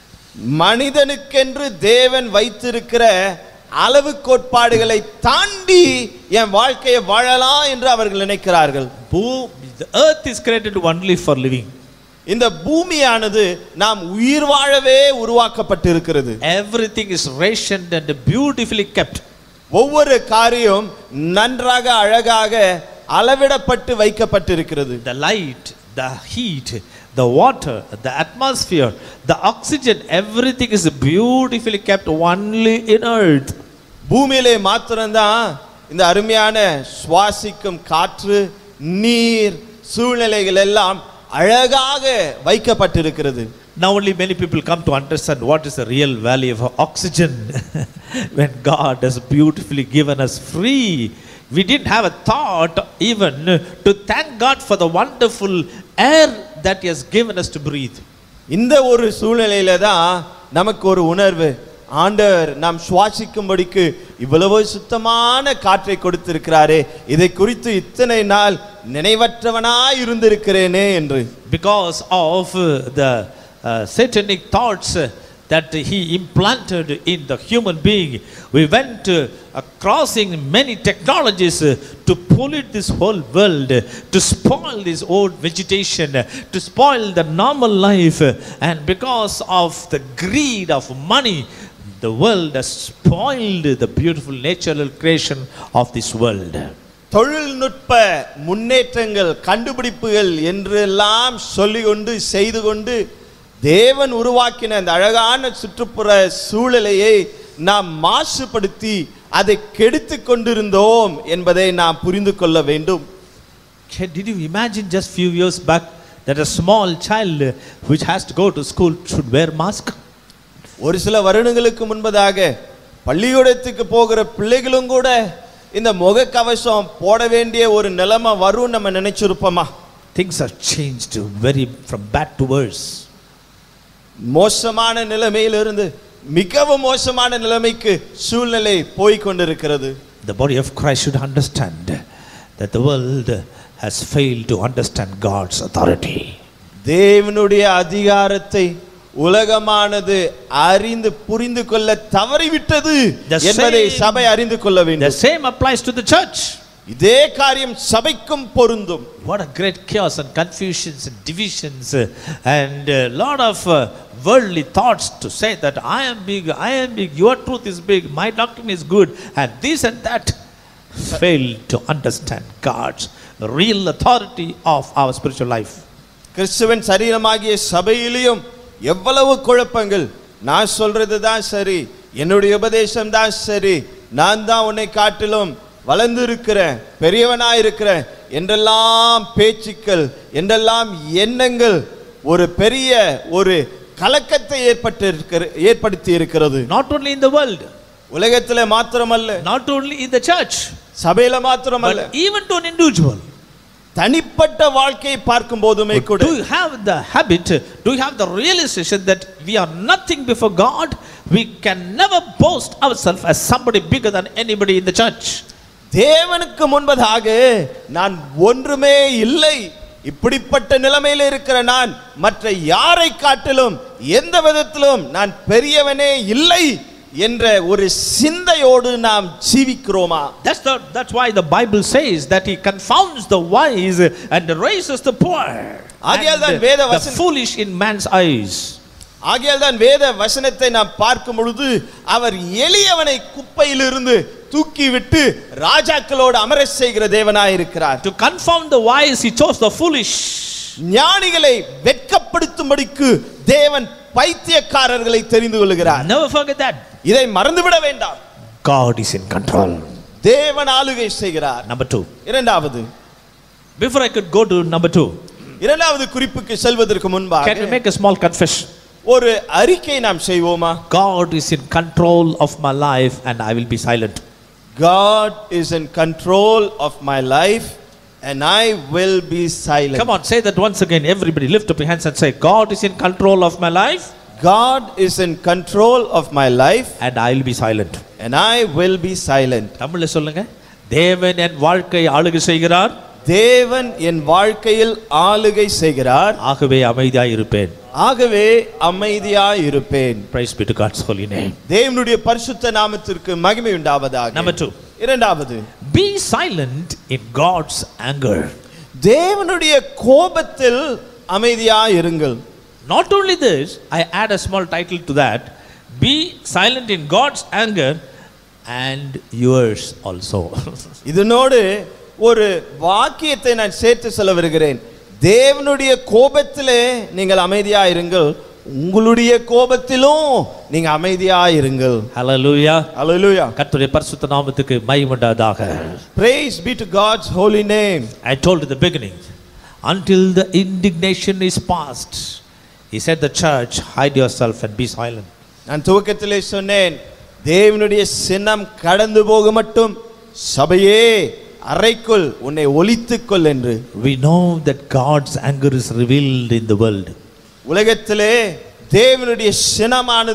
மனிதனுக்கென்று தேவன் வைத்திருக்கிற அளவு கோட்பாடுகளை தாண்டி என் வாழ்க்கையை வாழலாம் என்று அவர்கள் நினைக்கிறார்கள் Boom, the earth is created only for living. இந்த பூமியானது நாம் உயிர் வாழவே உருவாக்கப்பட்டிருக்கிறது Everything is rationed and beautifully kept. ஒவ்வொரு காரியம் நன்றாக அழகாக அளவிடப்பட்டு வைக்கப்பட்டிருக்கிறது The light, the heat, the water, the atmosphere, the oxygen, everything is beautifully kept only in earth. பூமியிலே மாத்திரம்தான் இந்த அருமையான சுவாசிக்கும் காற்று நீர் சூழ்நிலைகள் எல்லாம் அழகாக வைக்கப்பட்டிருக்கிறது Now only many people come to understand what is the real value of oxygen when God has beautifully given us free. We didn't have a thought even to thank God for the wonderful air that He has given us to breathe. இந்த ஒரு சூழ்நிலையில தான் நமக்கு ஒரு உணர்வு ஆண்டவர் நாம் சுவாசிக்கும்படிக்கு இவ்வளவு சுத்தமான காற்றை கொடுத்திருக்கிறாரே இதை குறித்து இத்தனை நாள் நினைவற்றவனாய் இருந்திருக்கிறேனே என்று because of uh, the uh, satanic thoughts uh, that he implanted in the human being. We went uh, crossing many technologies uh, to pollute this whole world, uh, to spoil this old vegetation, uh, to spoil the normal life. uh, And because of the greed of money, the world has spoiled the beautiful natural creation of this world. தொழில்நுட்ப முன்னேற்றங்கள் கண்டுபிடிப்புகள் என்றெல்லாம் சொல்லிக்கொண்டு செய்து கொண்டு தேவன் உருவாக்கின அந்த அழகான சுற்றுப்புற சூழலையை நாம் மாசுபடுத்தி அதை கெடுத்து கொண்டிருந்தோம் என்பதை நாம் புரிந்து கொள்ள வேண்டும் Can- Did you imagine just few years back that a small child uh, which has to go to school should wear mask? ஒரு சில வருடங்களுக்கு முன்பதாக பள்ளிக்கூடத்துக்கு போகிற பிள்ளைகளும் கூட இந்த முகக்கவசம் போட வேண்டிய ஒரு நிலைமை வரும் நம்ம நினைச்சிருப்போமா Things are changed very from bad to worse. மோசமான நிலைமையிலிருந்து மிகவும் மோசமான நிலைமைக்கு சூழ்நிலை போய் கொண்டிருக்கிறது The body of Christ should understand that the world has failed to understand God's authority. தேவனுடைய அதிகாரத்தை உலகமானது அறிந்து புரிந்து கொள்ள தவறிவிட்டது The என்பதை same- சபை அறிந்து கொள்ள The வேண்டும் same applies to the church. இதே காரியம் சபைக்கும் பொருந்தும் What a great chaos and confusions and divisions uh, and a lot of uh, worldly thoughts to say that I am big, I am big, your truth is big, my doctrine is good, and this and that fail to understand God's real authority of our spiritual life. கிறிஸ்துவன் சரீரமாகிய சபையிலையும் எவ்வளவு குழப்பங்கள் நான் சொல்றது தான் சரி என்னுடைய உபதேசம் தான் சரி நான் தான் உன்னை காட்டிலும் வளர்ந்து இருக்கிறேன் பெரியவனா இருக்கிறேன் என்றெல்லாம் பேச்சுக்கள் என்றெல்லாம் எண்ணங்கள் ஒரு பெரிய ஒரு கலக்கத்தை ஏற்பட்டு இருக்கிற ஏற்படுத்தி இருக்கிறது Not only in the world, உலகத்துல மாத்திரமல்ல not only in the church, சபையில மாத்திரமல்ல but even to an individual. தனிப்பட்ட வாழ்க்கையை பார்க்கும் போதுமே கூட Do you have the habit, do you have the realization that we are nothing before God? We can never boast ourselves as somebody bigger than anybody in the church. தேவனுக்கு முன்பதாக நான் ஒன்றுமே இல்லை இப்படிப்பட்ட நிலைமையில இருக்கிற நான் மற்ற யாரை காட்டிலும் எந்த விதத்திலும் நான் பெரியவனே இல்லை என்ற ஒரு சிந்தையோடு நாம் ஜீவிக்கிறோமா That's, the, that's why the Bible says that He confounds the wise and raises the poor. ஆகையால் தான் And வேத the வசனம்- foolish in man's eyes. ஆகையால் தான் வேத வசனத்தை நாம் பார்க்கும் பொழுது அவர் எளியவனை குப்பையிலிருந்து தூக்கி விட்டு ராஜாக்களோடு அமர செய்கிற தேவனாய் இருக்கிறார் To confound the wise, He chose the foolish. ஞானிகளை வெட்கப்படுத்தும்படிக்கு தேவன் பைத்தியக்காரர்களை தெரிந்து கொள்கிறார் Never forget that. இதை மறந்துவிட வேண்டாம் God is in control. தேவன் ஆளுகை செய்கிறார் Number two. இரண்டாவது Before I could go to number two, இரண்டாவது குறிப்புக்கு செல்வதற்கு can we முன்பாக make a small confession? ஒரு அறிக்கை நாம் செய்வோமா God is in control of my life and I will be silent. God is in control of my life and I will be silent. Come on, say that once again. Everybody lift up your hands and say, God is in control of my life God is in control of my life and I will be silent. and I will be silent. தமிழ்ல சொல்லுங்க தேவன் என் வாழ்க்கை ஆளுகை செய்கிறார் தேவன் என் வாழ்க்கையில் ஆளுகை செய்கிறார் ஆகவே அமைதியாய் இருப்பேன் ஆகவே அமைதியாய் இருப்பேன் Praise be to God's holy name. தேவனுடைய பரிசுத்த நாமத்திற்கு மகிமை உண்டாவதாக Number two, இரண்டாவது be silent in God's anger. தேவனுடைய கோபத்தில் அமைதியாய் இருங்கள் Not only this, I add a small title to that be silent in God's anger and yours also. இதனோடு ஒரு வாக்கியத்தை நான் சேர்த்து சொல்ல வருகிறேன் தேவனுடைய கோபத்திலே நீங்கள் அமைதியா இருங்கள் உங்களுடைய கோபத்திலும் நீங்க அமைதியா இருங்கள் Hallelujah. Hallelujah. கர்த்தருடைய பரிசுத்த நாமத்துக்கு மகிமையுண்டாதாக Praise be to God's holy name. I told in the beginning, until the indignation is past, he said the church, hide yourself and be silent. நான் துவக்கத்திலே சொன்னேன் தேவனுடைய சின்னம் கடந்து போக மட்டும் சபையே அறைக்குள் உன்னை ஒலித்துக்கொள் என்று We know that God's anger is revealed in the world. உலகத்திலே தேவனுடைய சினமானது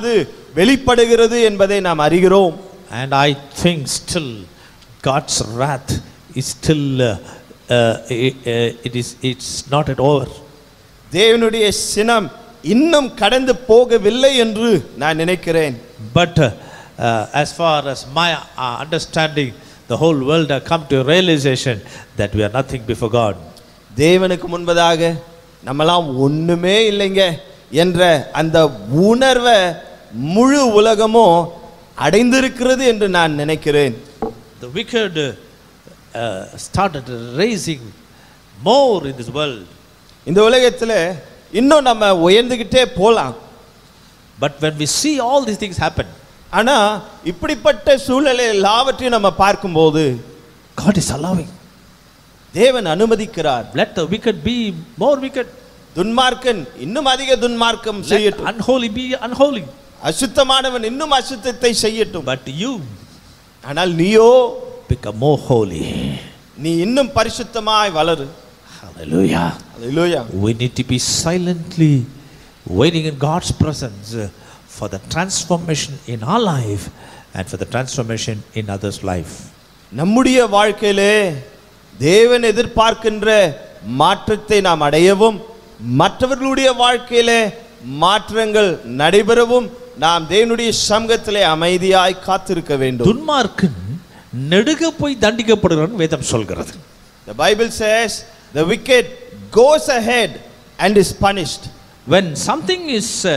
வெளிப்படுகிறது என்பதை நாம் அறிகிறோம் And I think still God's wrath is still, uh, uh, i- uh, it is, it's not at over. தேவனுடைய சினம் இன்னும் கடந்து போகவில்லை என்று நான் நினைக்கிறேன் But uh, uh, as far as my uh, understanding, the whole world have come to a realization that we are nothing before God. தேவனுக்கு முன்பதாக நம்மலாம் ஒண்ணுமே இல்லைங்க என்ற அந்த உணர்வை முழு உலகமும் அடைந்திருக்கிறது என்று நான் நினைக்கிறேன் The wicked uh, uh, started raising more in this world. இந்த உலகத்துல இன்னும் நம்ம உயர்ந்துகிட்டே போலாம் But when we see all these things happen, ஆனா இப்படிப்பட்ட சூழலை எல்லாவற்றையும் நம்ம பார்க்கும்போது God is allowing. தேவன் அனுமதிக்கிறார் Let the wicked be more wicked. துன்மார்க்கன் இன்னும் அதிக துன்மார்க்கம் Let செய்யட்டும் unholy be unholy. அசுத்தமானவன் இன்னும் அசுத்தத்தை செய்யட்டும் But you ஆனால் நீயோ become more holy. நீ இன்னும் பரிசுத்தமாய் வளரு Hallelujah. Hallelujah We need to be silently waiting in God's presence uh, for the transformation in our life and for the transformation in others' life. நம்முடைய வாழ்க்கையிலே தேவன் எதிர்பார்க்கின்ற மாற்றத்தை நாம் அடையவும் மற்றவர்களுடைய வாழ்க்கையிலே மாற்றங்கள் நடைபெறவும் நாம் தேவனுடைய சமூகத்திலே அமைதியாய் காத்திருக்க வேண்டும் துன்மார்க்கன் நெடுக போய் தண்டிக்கப்படுகிறான் வேதம் சொல்கிறது The Bible says the wicked goes ahead and is punished. when something is uh,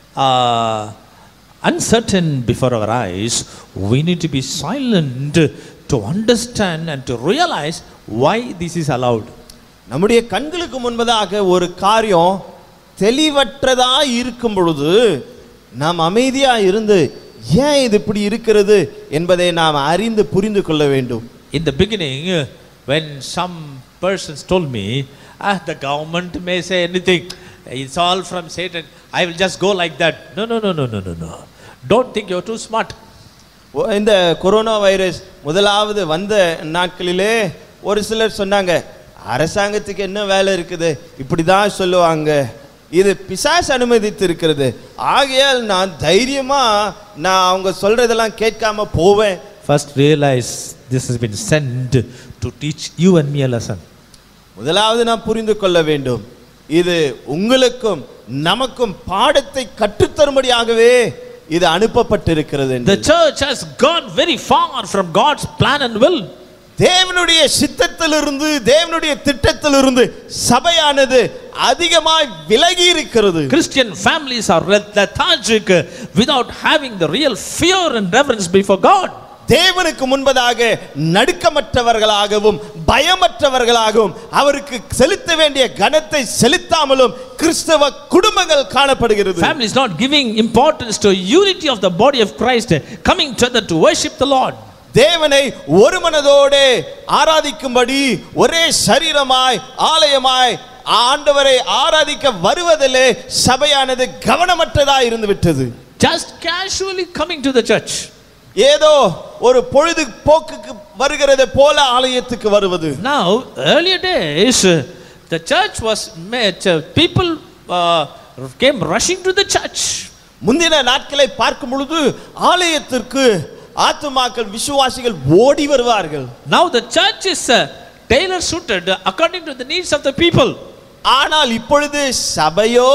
uh, uncertain before our eyes we need to be silent to understand and to realize why this is allowed நம்முடைய கண்களுக்கு முன்பதாக ஒரு காரியம் தெளிவற்றதா இருக்கும் பொழுது நாம் அமைதியா இருந்து ஏன் இது இப்படி இருக்கிறது என்பதை நாம் அறிந்து புரிந்து கொள்ள வேண்டும் In the beginning, uh, when some persons told me, ah, the government may say anything, it's all from Satan, I will just go like that. No, no, no, no, no, no, no. Don't think you're too smart. ஓ, இந்த corona virus முதலாவது வந்த நாட்களிலே ஒரு சிலர் சொன்னாங்க அரசாங்கத்துக்கு என்ன வேலை இருக்குது இப்படி தான் சொல்லுவாங்க இது பிசாசு அனுமதித்து இருக்கிறது ஆகையால் நான் தைரியமா நான் அவங்க சொல்றதெல்லாம் கேட்காம போவேன் First, realize this has been sent to teach you and me a lesson. முதலாவது நாம் புரிந்து கொள்ள வேண்டும் இது உங்களுக்கும் நமக்கும் பாடத்தை கற்றுத்தரும்படியாகவே இது அனுப்பப்பட்டிருக்கிறது என்று. The church has gone very far from God's plan and will. தேவனுடைய சித்தத்திலிருந்து தேவனுடைய திட்டத்திலிருந்து சபையானது அதிகமாய் விலகி இருக்கிறது Christian families are lethargic uh, without having the real fear and reverence before God. தேவனுக்கு முன்பதாக நடுக்கமற்றவர்களாகவும் பயமற்றவர்களாகவும் அவருக்கு செலுத்த வேண்டிய கனத்தை செலுத்தாமலும் கிறிஸ்தவ குடும்பங்கள் காணப்படுகிறது Family is not giving importance to unity of the body of Christ, uh, coming together to worship the Lord. தேவனை ஒரு மனதோடு ஆராதிக்கும்படி ஒரே சரீரமாய் ஆலயமாய் ஆண்டவரை ஆராதிக்க வருவதிலே சபையானது கவனமற்றதாய் இருந்து விட்டது Just casually coming to the church. ஏதோ ஒரு பொழுதுபோக்குக்கு வருகிறது போல ஆலயத்துக்கு வருவது Now, earlier days, uh, the church was met, uh, people uh, came rushing to the church. முந்தின நாட்களை பார்க்கும் பொழுது ஆலயத்திற்கு ஆத்துமாக்கள் விசுவாசிகள் ஓடி வருவார்கள் Now, the church is uh, tailor suited according to the needs of the people. ஆனால் இப்பொழுது சபையோ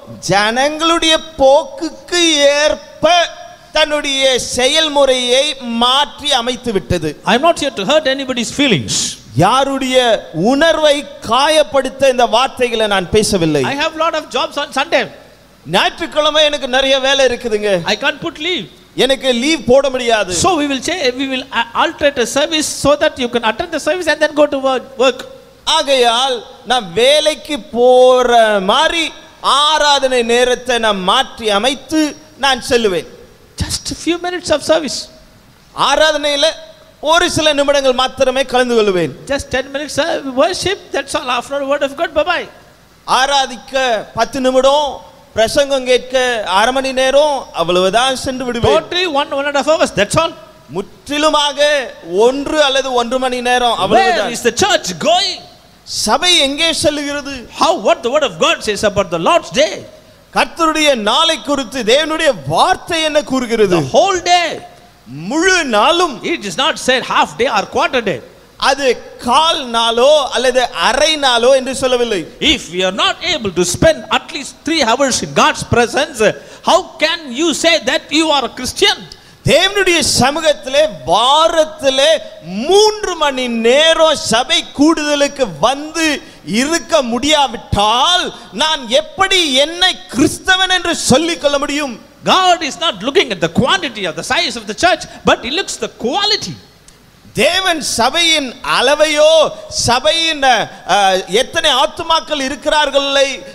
ஜனங்களுடைய போக்குக்கு ஏற்ப தன்னுடைய செயல்முறையை மாற்றி அமைத்து விட்டது I'm not here to hurt anybody's feelings. யாருடைய உணர்வை காயப்படுத்த இந்த வார்த்தைகளை நான் பேசவில்லை I have a lot of jobs on Sunday. ஞாயிற்றுக்கிழமை எனக்கு நிறைய வேலை இருக்குதுங்க I can't put leave. எனக்கு லீவ் போட முடியாது So we will say we will uh, alterate a service so that you can attend the service and then go to work. work. ஆகையால் நான் வேலைக்கு போற மாதிரி ஆராதனை நேரத்தை நான் மாற்றி அமைத்து நான் செல்லுவேன் Just a few minutes of service. ஆராதனையில ஒரு சில நிமிடங்கள் மாத்திரமே கலந்து கொள்வேன் Just 10 minutes uh, worship. That's all. After a word of God, bye bye. ஆராதிக்க பத்து நிமிடம் பிரசங்கம் கேட்க அரை மணி நேரம் அவ்வளவுதான் சென்று விடுவேன் Totally one, one and a half hours. That's all. முற்றிலுமாக ஒன்று அல்லது ஒன்று மணி நேரம் Where அவ்வளவுதான் is the church going? சபை எங்கே செல்லுகிறது How, what the word of God says about the Lord's day. கர்த்தருடைய நாளை குறித்து தேவனுடைய வார்த்தை என்ன கூறுகிறது The whole day. முழு நாளும் It is not said half day or quarter day. அது கால் நாளோ அல்லது அரை நாளோ என்று சொல்லவில்லை If we are not able to spend at least three hours in God's presence, how can you say that you are a Christian? தேவனுடைய சமூகத்திலே வாரத்திலே மூன்று மணி நேரம் சபை கூடுதலுக்கு வந்து இருக்க முடியாவிட்டால் நான் எப்படி என்னை கிறிஸ்தவன் என்று சொல்லிக் கொள்ள முடியும் God is not looking at the quantity of the size of the church, but He looks the quality. தேவன் சபையின் அளவையோ சபையின் அஹ், எத்தனை ஆத்துமாக்கள் இருக்கிறார்கள்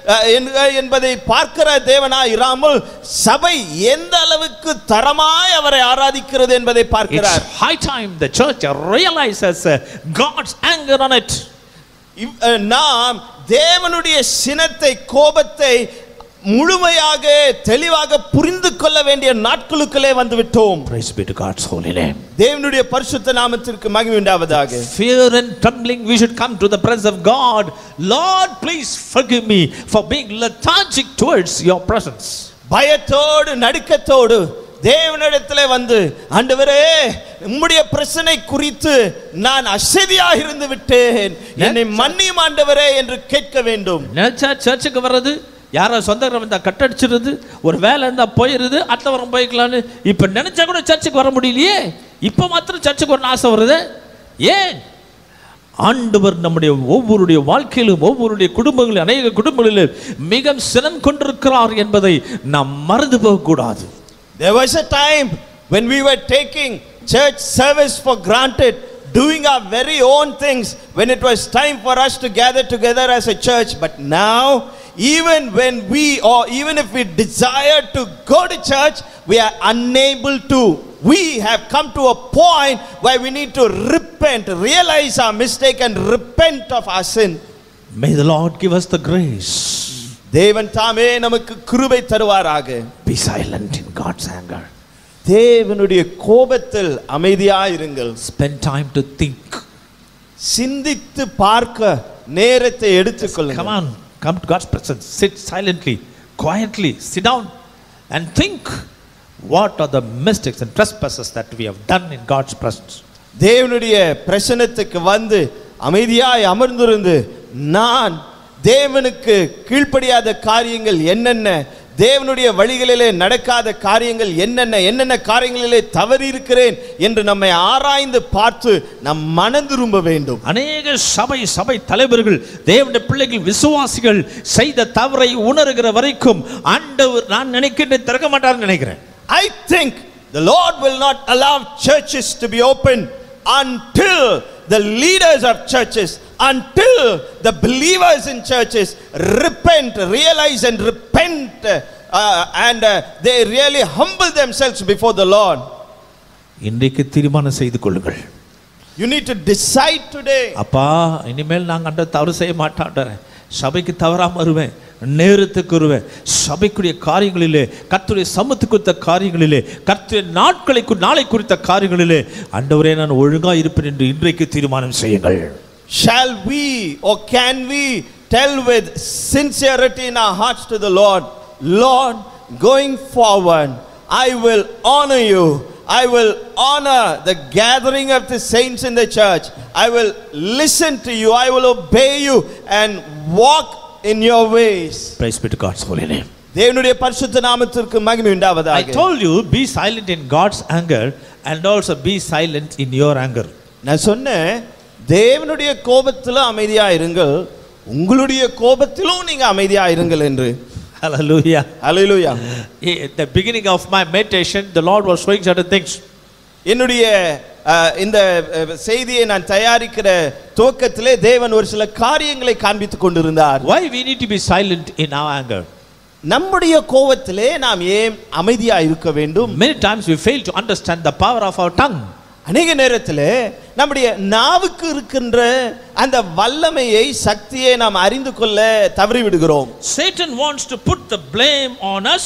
என்பதை பார்க்கிற தேவனா இராமல் சபை எந்த அளவுக்கு தரமாய் அவரை ஆராதிக்கிறது என்பதை It's பார்க்கிறார் high time the church realizes uh, God's anger on it. இவ்- அஹ், நாம் தேவனுடைய சினத்தை கோபத்தை முழுமையாக தெளிவாக புரிந்து கொள்ள வேண்டிய நாட்களுக்குள்ளே வந்து விட்டோம் Praise be to God's holy name. தேவனுடைய பரிசுத்த நாமத்திற்கு மகிமை உண்டாவதாக Fear and trembling, we should come to the presence of God. Lord, please forgive me for being lethargic towards your presence. பயத்தோடு நடுக்கத்தோடு தேவனிடத்தில் வந்து ஆண்டவரே உம்முடைய பிரச்சனை குறித்து நான் அசதியாக இருந்து விட்டேன் என்னை மன்னியும் ஆண்டவரே என்று கேட்க வேண்டும் நினைச்சா சர்ச்சுக்கு வர்றது யாரோ சொந்தக்காரன் வந்தா கட்டடிச்சிருது ஒரு வேலை இருந்தா போயிருது அடுத்த வாரம் போய்க்கலான்னு இப்ப நினைச்சா கூட சர்ச்சுக்கு வர முடியலையே இப்ப மாத்திரம் சர்ச்சுக்கு வரணும் ஆசை வருது ஏன் ஆண்டவர் நம்முடைய ஒவ்வொருடைய வாழ்க்கையிலும் ஒவ்வொருடைய குடும்பங்களிலும் அநேக குடும்பங்களிலும் மிக சினம் கொண்டிருக்கிறார் என்பதை நாம் மறந்து போகக்கூடாது There was a time when we were taking church service for granted, doing our very own things when it was time for us to gather together as a church. But now, even when we, or even if we desire to go to church, we are unable to. We have come to a point where we need to repent, realize our mistake, and repent of our sin. May the Lord give us the grace. தேவன் தாமே நமக்கு கிருபை தருவாராக Be silent in God's anger. தேவனுடைய கோபத்தில் அமைதியாயிருங்கள் Spend time to think. சிந்தித்து பார்க்க நேரத்தை Come எடுத்துக்கொள்ளுங்கள் on, come to God's presence. Sit silently, quietly, sit down and think what are the mistakes and trespasses that we have done in God's presence. தேவனுடைய பிரசனத்துக்கு வந்து அமைதியாய் அமர்ந்திருந்து நான் தேவனுக்கு கீழ்ப்படியாத காரியங்கள் என்னென்ன தேவனுடைய வழிகளிலே நடக்காத காரியங்கள் என்னென்ன என்னென்ன காரியங்களிலே தவறி இருக்கிறேன் என்று நம்மை ஆராய்ந்து பார்த்து நம் மனம் திரும்ப வேண்டும் அநேக சபை சபை தலைவர்கள் தேவனுடைய பிள்ளைகள் விசுவாசிகள் செய்த தவறை உணர்கிற வரைக்கும் ஆண்டவர் நான் நினைக்கின்றேன் திறக்க மாட்டார்னு நினைக்கிறேன் I think the Lord will not allow churches to be open until the leaders of churches, until the believers in churches repent, realize and repent, uh, and uh, they really humble themselves before the Lord. இன்றைக்கு தீர்மானம் செய்து கொள்ளுங்கள் You need to decide today. அப்பா இனிமேல் நாங்கள் அந்த தவறு செய்ய மாட்டான்றேன் சபைக்கு தவறாம வருவேன் நேரத்துக்கு வருவேன் சபைக்குரிய காரியங்களிலே கர்த்தருடைய சமத்து குறித்த காரியங்களிலே கர்த்தருடைய நாட்களை கு- நாளை குறித்த காரியங்களிலே ஆண்டவரே நான் ஒழுங்கா இருப்பேன் என்று இன்றைக்கு தீர்மானம் செய்யுங்கள் Shall we or can we tell with sincerity in our hearts to the Lord, Lord, going forward, I will honor you. I will honor the gathering of the saints in the church. I will listen to you. I will obey you and walk in your ways. Praise be to God's holy name. தேவனுடைய பரிசுத்த நாமத்திற்கு மகிமை I உண்டாவதாக told you be silent in God's anger and also be silent in your anger. நான் சொன்னேன் தேவனுடைய கோபத்திலும் அமைதியா இருங்கள் உங்களுடைய கோபத்திலும் நீங்க அமைதியா இருங்கள் என்று Hallelujah. Hallelujah. At the beginning of my meditation, the Lord was showing certain things. என்னுடைய அஹ், இந்த அஹ், செய்தியை நான் தயாரிக்கிற துவக்கத்திலே தேவன் ஒரு சில காரியங்களை காண்பித்துக் கொண்டிருந்தார் Why we need to be silent in our anger? நம்முடைய கோபத்திலே நாம் ஏன் அமைதியா இருக்க வேண்டும் Many times we fail to understand the power of our tongue. அநேக நேரத்தில் நம்முடைய நாவுக்கு இருக்கின்ற அந்த வல்லமையை சக்தியை நாம் அறிந்து கொள்ள தவறி விடுகிறோம் Satan wants to put the blame on us,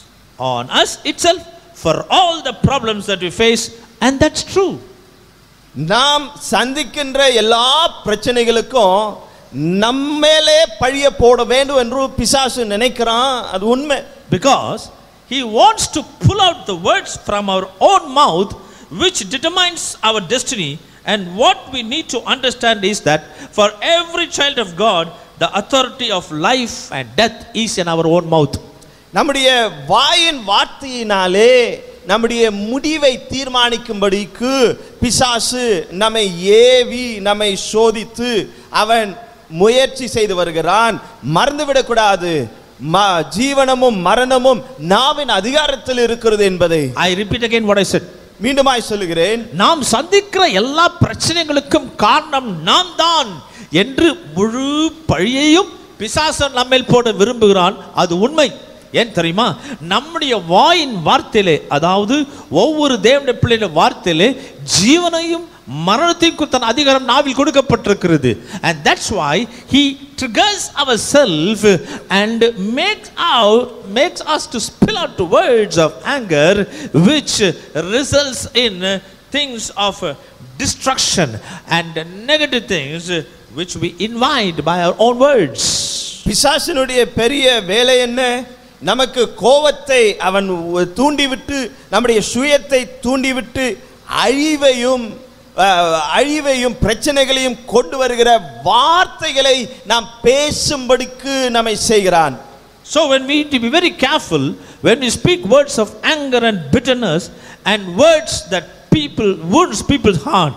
on us itself, for all the problems that we face, and that's true. நாம் சந்திக்கின்ற எல்லா பிரச்சனைகளுக்கும் நம்மேலே பழிய போட வேண்டும் என்று பிசாசு நினைக்கிறான் அது உண்மை Because he wants to pull out the words from our own mouth, which determines our destiny. And what we need to understand is that for every child of God, the authority of life and death is in our own mouth. நம்முடைய வாயின் வார்த்தையினாலே நம்முடைய முடிவை தீர்மானிக்கும்படிக்கு பிசாசு நம்மை AV நம்மை சோதித்து அவன் முயற்சி செய்து வருகிறான் மறந்துவிடக்கூடாது ம ஜீவனமும் மரணமும் நாவின் அதிகாரத்தில் இருக்கிறது என்பதை I repeat again what I said. மீண்டுமாய் சொல்லுகிறேன் நாம் சந்திக்கிற எல்லா பிரச்சனைகளுக்கும் காரணம் நாம் தான் என்று முழு பழியையும் பிசாசன் நம்மேல் போட விரும்புகிறான் அது உண்மை ஏன் தெரியுமா நம்முடைய வாயின் வார்த்தையிலே அதாவது ஒவ்வொரு தேவனுடைய பிள்ளைய வார்த்தையிலே ஜீவனையும் மரணத்தையும் குறித்த அதிகாரம் நாவில் கொடுக்கப்பட்டிருக்கிறது and that's why he triggers ourselves and makes out makes us to spill out the words of anger which results in things of destruction and negative things which we invite by our own words பிசாசினுடைய பெரிய வேலை என்ன நமக்கு கோபத்தை அவன் தூண்டிவிட்டு நம்முடைய சுயத்தை தூண்டிவிட்டு அழிவையும் அஹ், அழிவையும் பிரச்சனைகளையும் கொண்டு வருகிற வார்த்தைகளை நாம் பேசும்படிக்கு நம்மை செய்கிறான் So when we need to be very careful when we speak words of anger and bitterness and words that people wounds people's heart.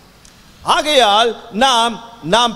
ஆகையால் நாம் நாம்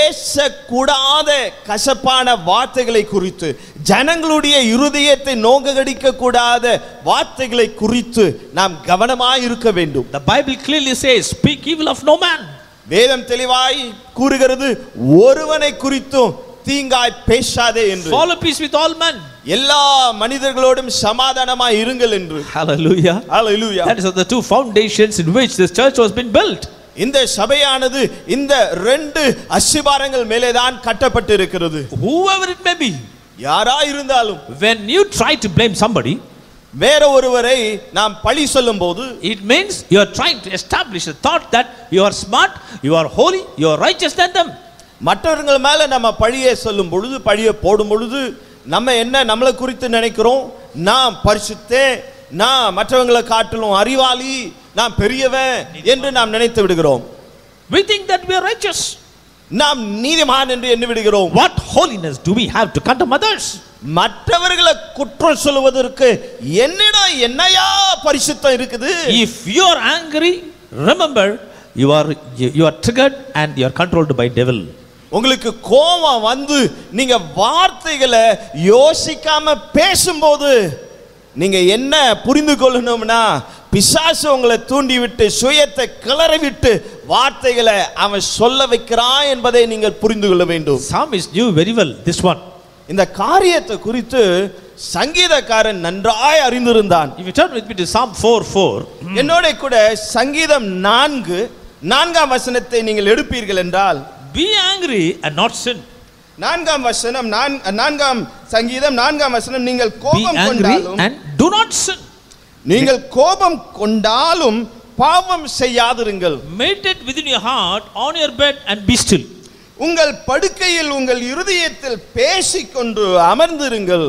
பேசக்கூடாத கசப்பான வார்த்தைகளை குறித்து ஜனங்களுடைய இருதயத்தை நோங்கடிக்க கூடாத வார்த்தைகளை குறித்து நாம் கவனமாய் இருக்க வேண்டும் The Bible clearly says, Speak evil of no man. வேதம் தெளிவாய் கூறுகிறது ஒருவனை குறித்தும் தீங்காய் பேசாதே என்று Follow peace with all men. எல்லா மனிதர்களோடும் சமாதானமாய் இருங்கள் என்று Hallelujah. Hallelujah. That is the two foundations in which this church was been built. இந்த சபையானது இந்த ரெண்டு அசிபாரங்கள் மேலேதான் கட்டப்பட்டு இருக்கிறது Whoever it may be, யாரா இருந்தாலும் when you try to blame somebody, வேற ஒருவரை நாம் பழி சொல்லும் போது it means you are trying to establish a thought that you are smart, you are holy, you are righteous than them. மற்றவர்கள் மேல நம்ம பழியை சொல்லும் பொழுது பழியை போடும் பொழுது நம்ம என்ன நம்மளை குறித்து நினைக்கிறோம் நான் பரிசுத்தே நான் மற்றவங்களை காட்டிலும் அறிவாளி நான் பெரியவன் என்று நாம் நினைத்து விடுகிறோம் We think that we are righteous. நாம் நீதிமான் என்று எண்ணி விடுகிறோம் What holiness do we have to condemn others? மற்றவர்களை குற்றம் சொல்லுவதற்கு என்னிடம் என்னையா பரிசுத்தம் இருக்குது If you are angry, remember you are you are triggered and you are controlled by devil. உங்களுக்கு கோபம் வந்து நீங்க வார்த்தைகளை யோசிக்காம பேசும்போது நீங்க என்ன புரிந்து கொள்ளணும்னா பிசாசு உங்களை தூண்டி விட்டு சுயத்தை கிளறி விட்டு வார்த்தைகளை அவன் சொல்ல வைக்கிறான் என்பதை நீங்கள் புரிந்து கொள்ள வேண்டும் Psalmist knew very well this one. இந்த காரியத்தை குறித்து சங்கீதக்காரன் நன்றாய் அறிந்திருந்தான் If you turn with me to Psalm 4 4, என்னோட கூட சங்கீதம் நான்கு நான்காம் வசனத்தை நீங்கள் எடுப்பீர்கள் என்றால் be angry and not sin. நான்காம் வசனம் நான் நான்காம் சங்கீதம் நான்காம் வசனம் நீங்கள் Be கோபம் angry கொண்டாலும் and do not sin. நீங்கள் கோபம் கொண்டாலும் பாவம் செய்யாதிருங்கள் Meditate within your heart on your bed and be still. உங்கள் படுக்கையில் உங்கள் இருதயத்தில் பேசிக்கொண்டு அமர்ந்திருங்கள்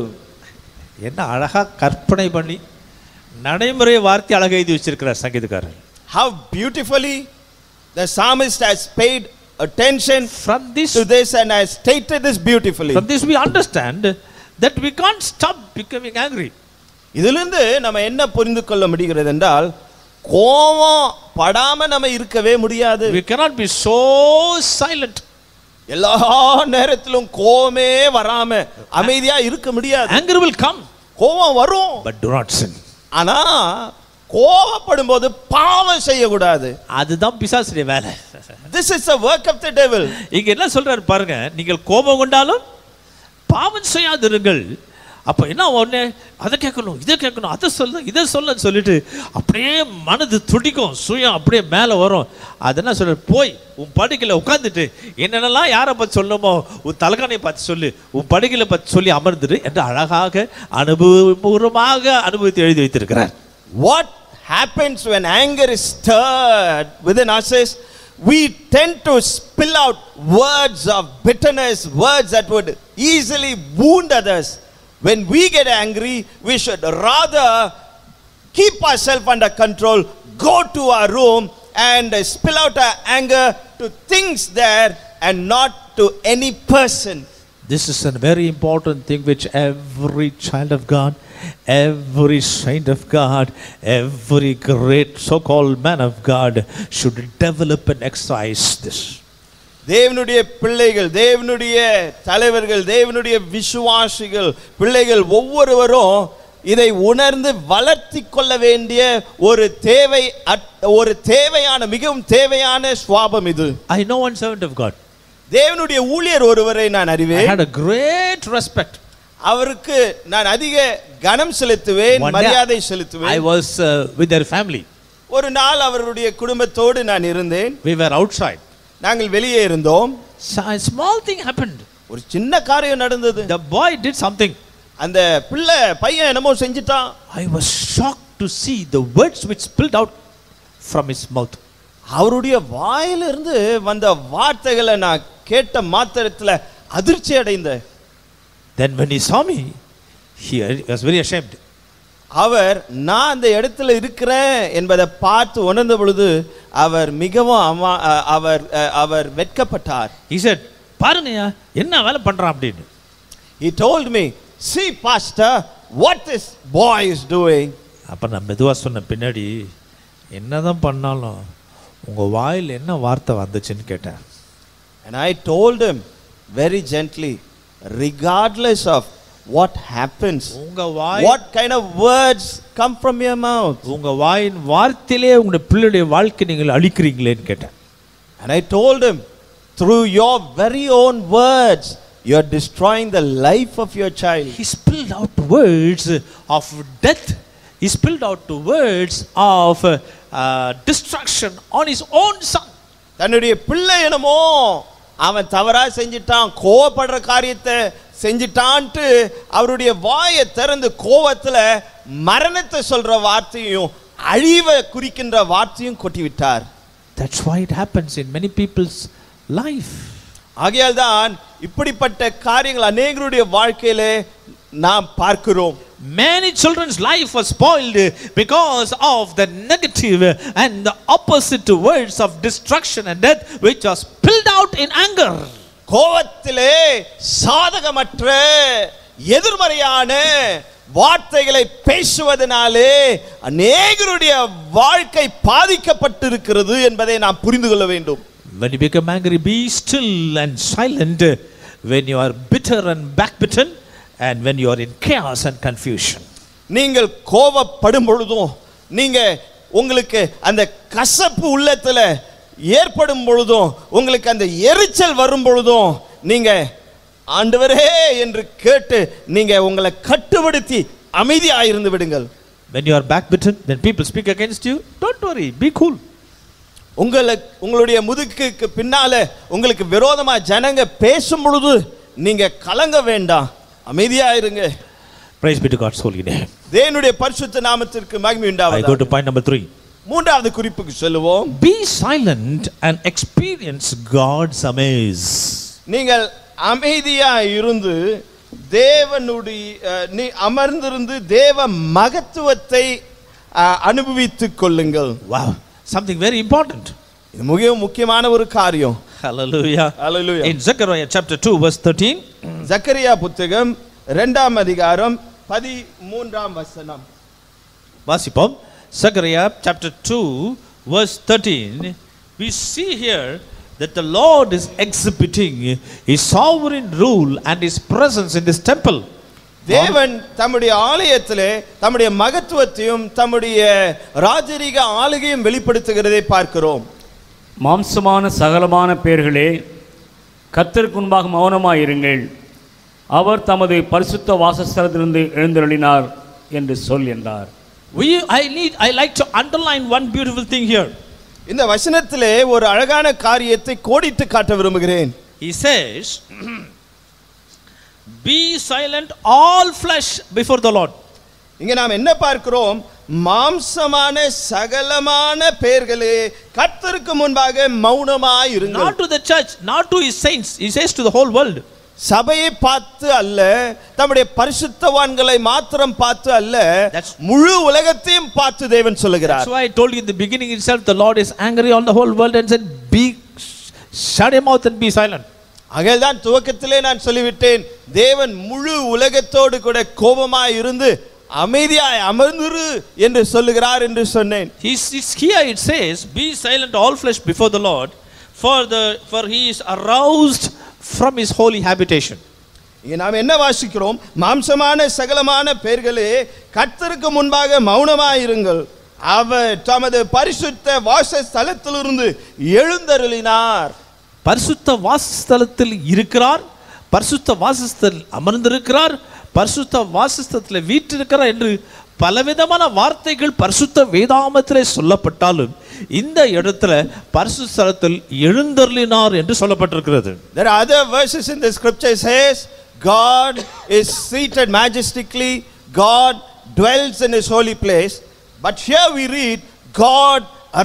என்ன அழகா கற்பனை பண்ணி நடைமுறை வார்த்தை அழகா எழுதி வச்சிருக்கிறார் சங்கீதக்காரர் how beautifully the psalmist has paid attention From this, to this and has stated this beautifully from this we understand that we can't stop becoming angry. இதிலிருந்து நம்ம என்ன புரிந்து கொள்ள முடிகிறது என்றால் கோபம் படாம நம்ம இருக்கவே முடியாது We cannot be so silent. எல்லா நேரத்திலும் கோபமே வராம அமைதியா இருக்க முடியாது Anger will come, கோபம் வரும் but do not sin. ஆனா கோபப்படும் போது பாவம் செய்யக்கூடாது அதுதான் பிசாசுடைய வேலை this is a work of the devil இங்க என்ன சொல்றாரு பாருங்க நீங்கள் கோபம் கொண்டாலும் பாவம் செய்யாதிருங்கள் அப்ப என்ன ஒண்ணு அதை கேட்கணும் இதை கேட்கணும் அதை சொல்ல இதை சொல்லன்னு சொல்லிட்டு அப்படியே மனது துடிக்கும் சுயம் அப்படியே மேலே வரும் அது என்ன சொல்ற போய் உன் படுக்கையில் உட்காந்துட்டு என்னென்னலாம் யாரை பற்றி சொல்லணுமோ உன் தலகானை பார்த்து சொல்லு உன் படுக்கையில் பற்றி சொல்லி அமர்ந்துடு என்று அழகாக அனுபவபூர்வமாக அனுபவித்து எழுதி வைத்திருக்கிறார் what happens when anger is stirred within us is we tend to spill out words of bitterness, words that would easily wound others. When we get angry, we should rather keep ourselves under control, go to our room and uh, spill out our anger to things there and not to any person. This is a very important thing which every child of God, every saint of God, every great so called man of God should develop and exercise this. தேவனுடைய பிள்ளைகள் தேவனுடைய தலைவர்கள் தேவனுடைய விசுவாசிகள் பிள்ளைகள் ஒவ்வொருவரும் இதை உணர்ந்து வளர்த்தி கொள்ள வேண்டிய ஒரு தேவை அட்- ஒரு தேவையான மிகவும் தேவையான சுவாபம் இது I know one servant of God. தேவனுடைய ஊழியர் ஒருவரை நான் I அறிவேன் had a great respect. அவருக்கு நான் அதிக கனம் செலுத்துவேன் One day மரியாதை I செலுத்துவேன் was uh, with their family. ஒரு நாள் அவருடைய குடும்பத்தோடு நான் இருந்தேன் We were outside. நாங்கள் வெளியே இருந்தோம் So a small thing happened. ஒரு சின்ன காரியம் நடந்தது The boy did something. அந்த பிள்ளை பையன் என்னமோ செஞ்சுட்டான் I was shocked to see the words which spilled out from his mouth. அவருடைய வாயிலிருந்து வந்த வார்த்தைகளை நான் கேட்ட மாத்திரத்துல அதிர்ச்சி அடைந்தேன் Then when he saw me, he was very ashamed. அவர் நான் அந்த இடத்துல இருக்கிறேன் என்பதை பார்த்து உணர்ந்த பொழுது அவர் மிகவும் அமா- அ- அவர் அ, அவர் வெட்கப்பட்டார் He said, பாருங்கய்யா என்ன வேலை பண்றான் அப்படின்னு he told me see pastor what this boy is doing அப்போ நான் மெதுவாக சொன்ன பின்னாடி என்னதான் பண்ணாலும் உங்கள் வாயில் என்ன வார்த்தை வந்துச்சுன்னு கேட்டேன் and i told him very gently regardless of what happens உங்கள் வாய் what kind of words come from your mouth உங்கள் வாயின் வார்த்தையிலே உங்களுடைய பிள்ளையுடைய வாழ்க்கை நீங்கள் அழிக்கிறீங்களேன்னு கேட்டேன் And I told him, through your very own words, you're destroying the life of your child. He spilled out words of death. He spilled out words of uh, uh, destruction on his own son. தன்னுடைய பிள்ளை என்னமோ அவன் தவறா செஞ்சிட்டான் கோவப்படுற காரியத்தை செஞ்சிட்டான்ட்டு அவருடைய வாயை திறந்து கோவத்துல மரணத்தை சொல்ற வார்த்தையும் அழிவை குறிக்கின்ற வார்த்தையும் கொட்டி விட்டார் That's why it happens in many people's life. ஆகையால் தான் இப்படிப்பட்ட காரியங்கள் அநேகருடைய வாழ்க்கையிலே நாம் பார்க்கிறோம் Many children's life was spoiled because of the negative and the opposite words of destruction and death which are spilled out in anger. கோவத்திலே சாதகமற்ற எதிர்மறையான வார்த்தைகளை பேசுவதனாலே அநேகருடைய வாழ்க்கை பாதிக்கப்பட்டிருக்கிறது என்பதை நாம் புரிந்து கொள்ள வேண்டும் When you become angry, be still and silent when you are bitter and backbitten and when you are in chaos and confusion. நீங்கள் கோபப்படும் பொழுதும் நீங்க உங்களுக்கு அந்த கசப்பு உள்ளத்துல ஏற்படும் பொழுதும் உங்களுக்கு அந்த எரிச்சல் வரும் பொழுதும் நீங்க ஆண்டவரே என்று கேட்டு நீங்க உங்களை கட்டுப்படுத்தி அமைதியாயிருந்து விடுங்கள் When you are backbitten, then people speak against you, don't worry, be cool. உங்களை உங்களுடைய முதுகுக்கு பின்னால உங்களுக்கு விரோதமா ஜனங்க பேசும் பொழுது நீங்க கலங்க வேண்டாம் அமைதியா இருங்க Praise be to God's holy name. தேவனுடைய பரிசுத்த நாமத்திற்கு மகிமை I go உண்டாவதாக to point number three. மூன்றாவது குறிப்புக்கு சொல்லுவோம் Be silent and experience God's amaze. நீங்கள் அமைதியா இருந்து தேவனுடைய அஹ், நீ அமர்ந்திருந்து தேவ மகத்துவத்தை அஹ், அனுபவித்துக் கொள்ளுங்கள் Wow, something very important. இது மிகவும் முக்கியமான ஒரு காரியம் Hallelujah. Hallelujah. In Zechariah chapter 2, verse 13, Zakariya புத்தகம் இரண்டாம் அதிகாரம் பதிமூன்றாம் வசனம் வாசிப்போம் Zechariah chapter 2, verse 13, we see here that the Lord is exhibiting his sovereign rule and his presence in this temple. தேவன் தம்முடைய ஆலயத்திலே தம்முடைய மகத்துவத்தையும் தம்முடைய ராஜரீக ஆளுகையும் வெளிப்படுத்துகிறதை பார்க்கிறோம் மாம்சமான சகலமான பேர்களே கர்த்தருக்கு முன்பாக மௌனமாயிருங்கள் அவர் தமது பரிசுத்த வாசஸ்தலத்திலிருந்து எழுந்தருளினார் என்று சொல் என்றார் We, I need, I like to underline one beautiful thing here. இந்த வசனத்திலே ஒரு அழகான காரியத்தை கோடிட்டு காட்ட விரும்புகிறேன் He says, Be silent, all flesh, before the Lord. இங்க நாம் என்ன பார்க்கிறோம் மாம்சமான சகலமான பெயர்களே கர்த்தருக்கு முன்பாக மௌனமாய் இருங்கள் Not to the church, not to his saints. He says to the whole world. சபையை பார்த்து அல்ல தம்முடைய பரிசுத்தவான்களை மாத்திரம் பார்த்து அல்ல That's- முழு உலகத்தையும் பார்த்து தேவன் சொல்லுகிறார் That's why I told you in the beginning itself, the Lord is angry on the whole world and said, Be shut your mouth and be silent. ஆகையால்தான் துவக்கத்திலே நான் சொல்லிவிட்டேன் தேவன் முழு உலகத்தோடு கூட கோபமாய் இருந்து அமைதியாய் அமர்ந்திரு என்று சொல்லுகிறார் என்று சொன்னேன் He's, it's here it says, Be silent, all flesh before the Lord, for, the, for he is aroused from his holy habitation. இங்கே நாம் என்ன வாசிக்கிறோம் மாம்சமான சகலமான பெயர்களே கர்த்தருக்கு முன்பாக மௌனமாயிருங்கள் அவர் தமது பரிசுத்த வாசஸ்தலத்திலிருந்து எழுந்தருளினார் பரிசுத்த வாசஸ்தலத்தில் இருக்கிறார் பரிசுத்த வாசஸ்தல் அமர்ந்திருக்கிறார் பரிசுத்த வாசஸ்தலத்தில் வீற்றிருக்கிறார் என்று பலவிதமான வார்த்தைகள் பரிசுத்த வேதாமத்திலே சொல்லப்பட்டாலும் இந்த இடத்துல பரிசுத்த ஸ்தலத்தில் எழுந்தருளினார் என்று சொல்லப்பட்டிருக்கிறது There are other verses in the scripture says God is seated majestically, God dwells in his holy place. But here we read God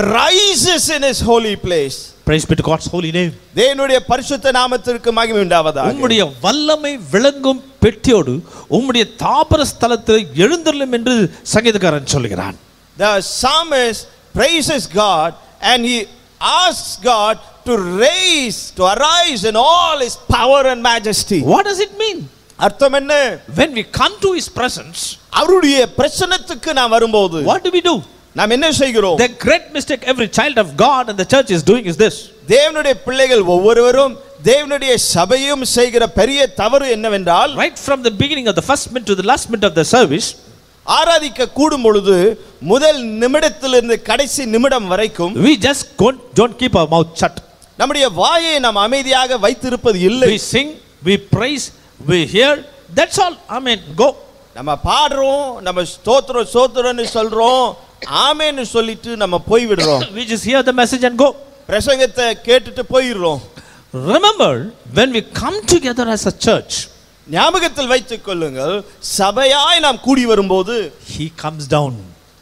arises in his holy place. Praise be to God's holy name. தேவனுடைய பரிசுத்த நாமத்திற்கு மகிமை உண்டாவதாக உம்முடைய வல்லமை விளங்கும் பெட்டியோடு உம்முடைய தாபர ஸ்தலத்தில் எழுந்தருளும் என்று சங்கீதக்காரன் சொல்கிறான் The psalmist praises God and he asks God to raise, to arise in all his power and majesty. What does it mean? அர்த்தம் என்ன When we come to his presence, அவருடைய பிரசனத்துக்கு நாம் வரும்போது what do we do? நாம் என்ன செய்கிறோம் The great mistake every child of God and the church is doing is this. தேவனுடைய பிள்ளைகள் ஒவ்வொருவரும் தேவனுடைய சபையும் செய்கிற பெரிய தவறு என்னவென்றால் Right from the beginning of the first minute to the last minute of the service, ஆராதிக்க கூடும் பொழுது முதல் நிமிடத்திலிருந்து கடைசி நிமிடம் வரைக்கும் we just don't, don't keep our mouth shut. நம்முடைய வாயை நாம் அமைதியாக வைத்திருப்பது இல்லை We sing, we praise, we hear. That's all. Amen. Go. நம்ம பாடுறோம் நம்ம ஸ்தோத்திரம் ஸ்தோத்திரம்னு சொல்றோம் ஆமேன்னு சொல்லிட்டு நம்ம போய் விடுறோம் We just hear the message and go. பிரசங்கத்தை கேட்டுட்டு போயிடுறோம் Remember, when we come together as a church, ஞாபகத்தில் வைத்துக் கொள்ளுங்கள் சபையாய் நாம் கூடி வரும்போது He comes down.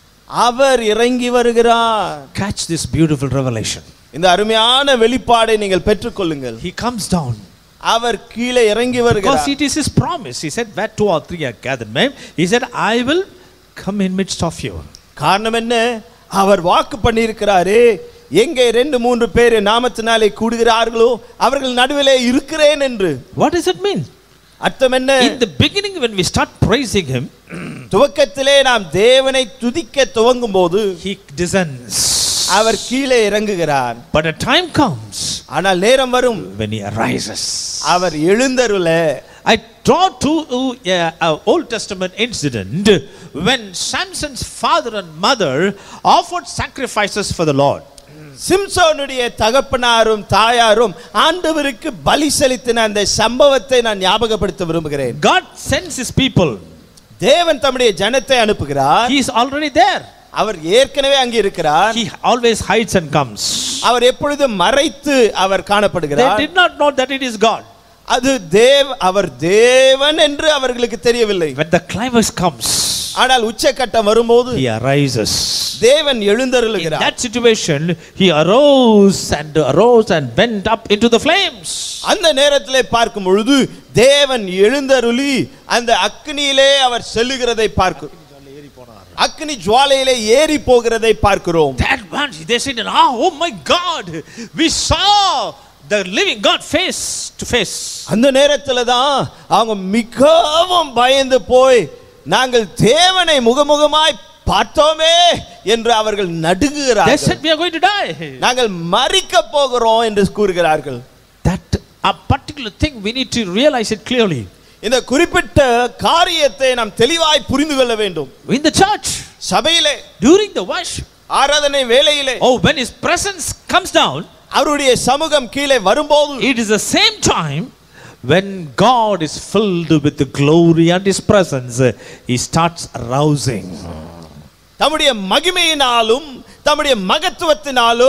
அவர் இறங்கி வருகிறார் Catch this beautiful revelation. இந்த அருமையான வெளிப்பாடை நீங்கள் பெற்றுக்கொள்ளுங்கள் He comes down. அவர் கீழே இறங்கி Because வருகிறார் it is His promise. He said, Where two or three are gathered, ma'am. He said, I will come in midst of you. காரணம் என்ன அவர் வாக்கு பண்ணியிருக்கிறாரே எங்கே ரெண்டு மூன்று பேர் என் நாமத்தினாலே கூடுகிறார்களோ அவர்கள் நடுவிலே இருக்கிறேன் என்று What does it mean? அர்த்தம் என்ன In the beginning, when we start praising Him, துவக்கத்திலே நாம் தேவனை துதிக்க துவங்கும் போது He descends. அவர் கீழே இறங்குகிறார் But a time comes ஆனால் நேரம் வரும் when He arises. அவர் எழுந்தருள I draw to uh, an Old Testament incident when Samson's father and mother offered sacrifices for the Lord. சிம்சோனுடைய தகப்பனாரும் தாயாரும் ஆண்டவருக்கு பலி செலுத்தின அந்த சம்பவத்தை நான் ஞாபகப்படுத்த விரும்புகிறேன் God sends His people. தேவன் தம்முடைய ஜனத்தை அனுப்புகிறார் He is already there. அவர் ஏற்கனவே அங்கே இருக்கிறார் He always hides and comes. அவர் எப்பொழுதும் மறைத்து அவர் They காணப்படுகிறார் did not know that it is God. அது தேவ் அவர் தேவன் என்று அவர்களுக்கு தெரியவில்லை When the climax comes, ஆனால் உச்சக்கட்டம் வரும்போது He arises. தேவன் In எழுந்தருளுகிறார் that situation, He arose and arose and went up into the flames. அந்த நேரத்திலே பார்க்கும் பொழுது தேவன் எழுந்தருளி அந்த அக்னியிலே அவர் செல்லுகிறதை பார்க்கும் அக்னி ஜுவாலையிலே ஏறி போகிறதை பார்க்கிறோம் That one, they said, ah, oh my God, we saw the living God face to face. அந்த நேரத்துல தான் அவங்க மிகவும் பயந்து போய் நாங்கள் தேவனை முகமுகமாய் பார்த்தோமே என்று அவர்கள் They நடுங்குகிறார்கள் said, we are going to die. நாங்கள் மறிக்க போகிறோம் என்று கூறுகிறார்கள் That a particular thing, we need to realize it clearly. இந்த குறிப்பிட்ட காரியத்தை நாம் தெளிவாய் புரிந்து கொள்ள வேண்டும் In the church, சபையிலே during the worship, ஆராதனை வேளையிலே oh, when His presence comes down, அவருடைய சமூகம் கீழே வரும்போது it is the same time when God is filled with the glory and His presence, He starts arousing. தம்முடைய மகிமையினாலும் தம்முடைய மகத்துவத்தினாலும்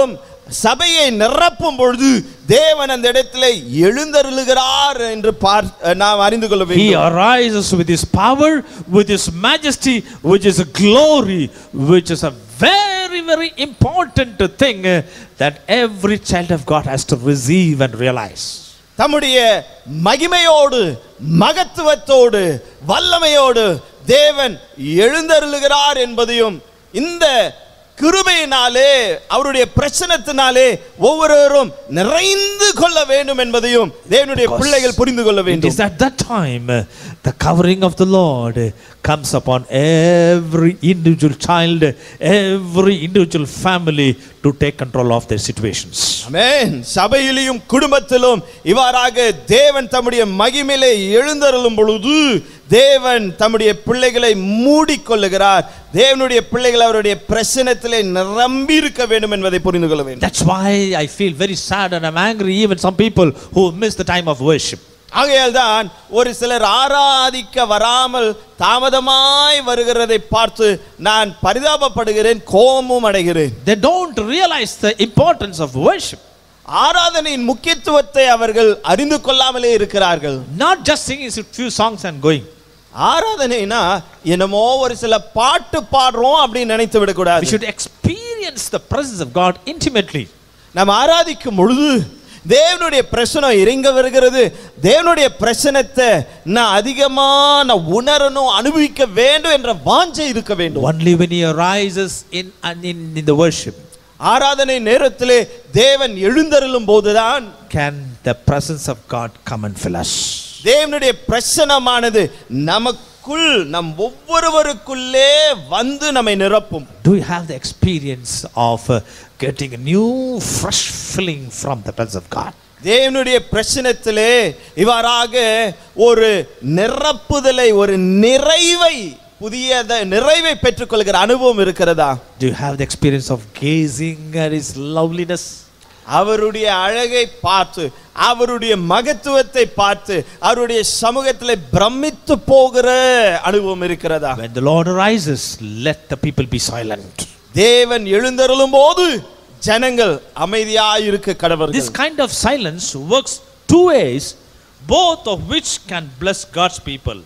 சபையை நிரப்பும் பொழுது தேவன் அந்த இடத்திலே எழுந்தருளுகிறார் என்று பார் நாம் அறிந்து கொள்ள He வேண்டும் arises with his power, with his majesty, which is a glory, which is a very, very important thing uh, that every child of God has to receive and realize. தம்முடைய மகிமையோடு மகத்துவத்தோடு வல்லமையோடு தேவன் எழுந்தருளுகிறார் என்பதையும் இந்த கிருபையினாலே அவருடைய பிரச்சனத்தினாலே ஒவ்வொருவரும் நிறைந்து கொள்ள வேண்டும் என்பதையும் தேவனுடைய Because பிள்ளைகள் புரிந்து கொள்ள It வேண்டும் is at that time uh, the covering of the Lord uh, comes upon every individual child, every individual family to take control of their situations. ஆமென் சபையிலும் குடும்பத்திலும் இவ்வாறாக தேவன் தம்முடைய மகிமையிலே எழுந்தருளும் பொழுது தேவன் தம்முடைய பிள்ளைகளை மூடிக்கொள்ளுகிறார் தேவனுடைய பிள்ளைகள் அவருடைய பிரசனத்திலே நிரம்பி இருக்க வேண்டும் என்பதை புரிந்து கொள்ள வேண்டும் That's why I feel very sad and I'm angry, even some people who miss the time of worship. ஆகையால் தான் ஒரு சிலர் ஆராதிக்க வராமல் தாமதமாய் வருகிறதை பார்த்து நான் பரிதாபப்படுகிறேன் கோபமும் அடைகிறேன் They don't realize the importance of worship. ஆராதனையின் முக்கியத்துவத்தை அவர்கள் அறிந்து கொள்ளாமலே இருக்கிறார்கள் Not just singing a few songs and going. ஆராதனைனா என்னமோ ஒரு சில பாட்டு பாடுறோம் அப்படின்னு நினைத்து We விடக்கூடாது should experience the presence of God intimately. நம்ம ஆராதிக்கும் பொழுது தேவனுடைய பிரசனம் இறங்க வருகிறது தேவனுடைய பிரசனத்தை நான் அதிகமா நான் உணரணும் அனுபவிக்க வேண்டும் என்ற வாஞ்சை இருக்க வேண்டும் Only when He arises in, and in, in the worship ஆராதனை நேரத்திலே தேவன் எழுந்தருளும் போதுதான் can the presence of God come and fill us. தேவனுடைய பிரசனமானது நமக்குள் நம் ஒவ்வொருவருக்குள்ளே வந்து நம்மை நிரப்பும் Do you have the experience of uh, getting a new, fresh filling from the presence of God? தேவனுடைய பிரச்சனத்திலே இவ்வாறாக ஒரு நிரப்புதலை ஒரு நிறைவை புதிய த- நிறைவை பெற்றுக்கொள்கிற அனுபவம் இருக்கிறதா Do you have the experience of gazing at His loveliness? அவருடைய அழகை பார்த்து அவருடைய மகத்துவத்தை பார்த்து அவருடைய சமூகத்திலே பிரமித்து போகிற அனுபவம் இருக்கிறதா When the Lord arises, let the people be silent. தேவன் எழுந்தருளும் போது ஜனங்கள் அமைதியாய் இருக்க This கடவர்கள் kind of silence works two ways, both of which can bless God's people.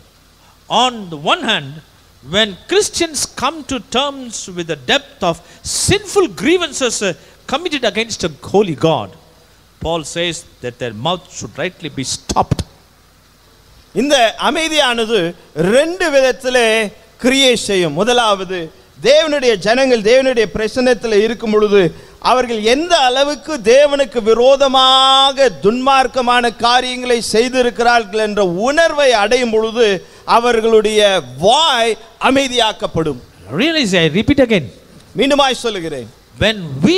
On the one hand, when Christians come to terms with the depth of sinful grievances uh, committed against a holy God, Paul says that their mouth should rightly be stopped. இந்த அமைதியானது ரெண்டு விதத்திலே கிரியை செய்யும் முதலாவது தேவனுடைய ஜனங்கள் தேவனுடைய பிரசன்னத்தில் இருக்கும் பொழுது அவர்கள் எந்த அளவுக்கு தேவனுக்கு விரோதமாக துன்மார்க்கமான காரியங்களை செய்திருக்கிறார்கள் என்ற உணர்வை அடையும் பொழுது அவர்களுடைய வாய் அமைதியாக்கப்படும் Realize, I repeat again, மீண்டுமாய் சொல்லுகிறேன் when we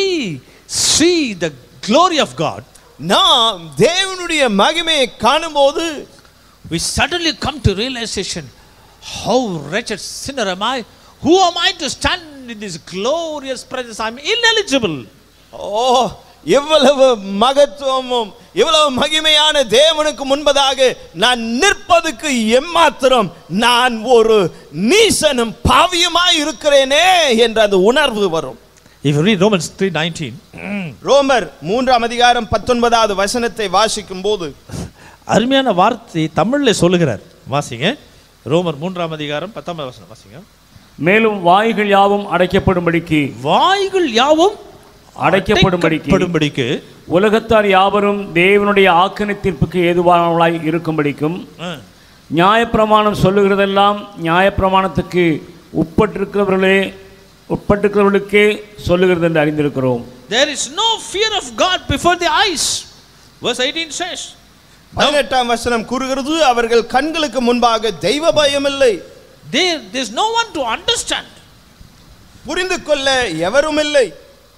see the glory of God, நாம் தேவனுடைய மகிமையை காணும்போது we suddenly come to realization how wretched sinner am I? Who am I to stand in this glorious presence? I'm ineligible. ஓ இவ்வளவு மகத்துவமும் இவ்வளவு மகிமையான தேவனுக்கு முன்பதாக நான் நிற்பதுக்கு எம்மாத்திரம் நான் ஒரு நீசனும் பாவியுமாய் இருக்கிறேனே என்ற அந்த உணர்வு வரும் If you read Romans 3:19, ரோமர் மூன்றாம் அதிகாரம் பத்தொன்பதாவது வசனத்தை வாசிக்கும் போது அருமையான வார்த்தை தமிழ்ல சொல்லுகிறார் வாசிங்க ரோமர் மூன்றாம் அதிகாரம் பத்தாம் வசனம் வாசிங்க மேலும் வாய்கள் யாவும் அடைக்கப்படும்படிக்கு வாய்கள் யாவும் அடைக்கப்படும்படிக்கு அடைக்கப்படும்படிக்கு உலகத்தார் யாவரும் தேவனுடைய ஆக்கினை தீர்ப்புக்கு ஏதுவானவர்களாய் இருக்கும்படிக்கும் ஆ. நியாயப்பிரமாணம் சொல்லுகிறதெல்லாம் நியாயப்பிரமாணத்துக்கு உட்பட்டிருக்கிறவர்களே உட்பட்டிருக்கிறவர்களுக்கே சொல்லுகிறது என்று அறிந்திருக்கிறோம் There is no fear of God before the eyes. Verse 18 says, பதினெட்டாம் வசனம் கூறுகிறது அவர்கள் கண்களுக்கு முன்பாக தெய்வ பயம் இல்லை there, there's no one to understand. புரிந்து கொள்ள எவரும் இல்லை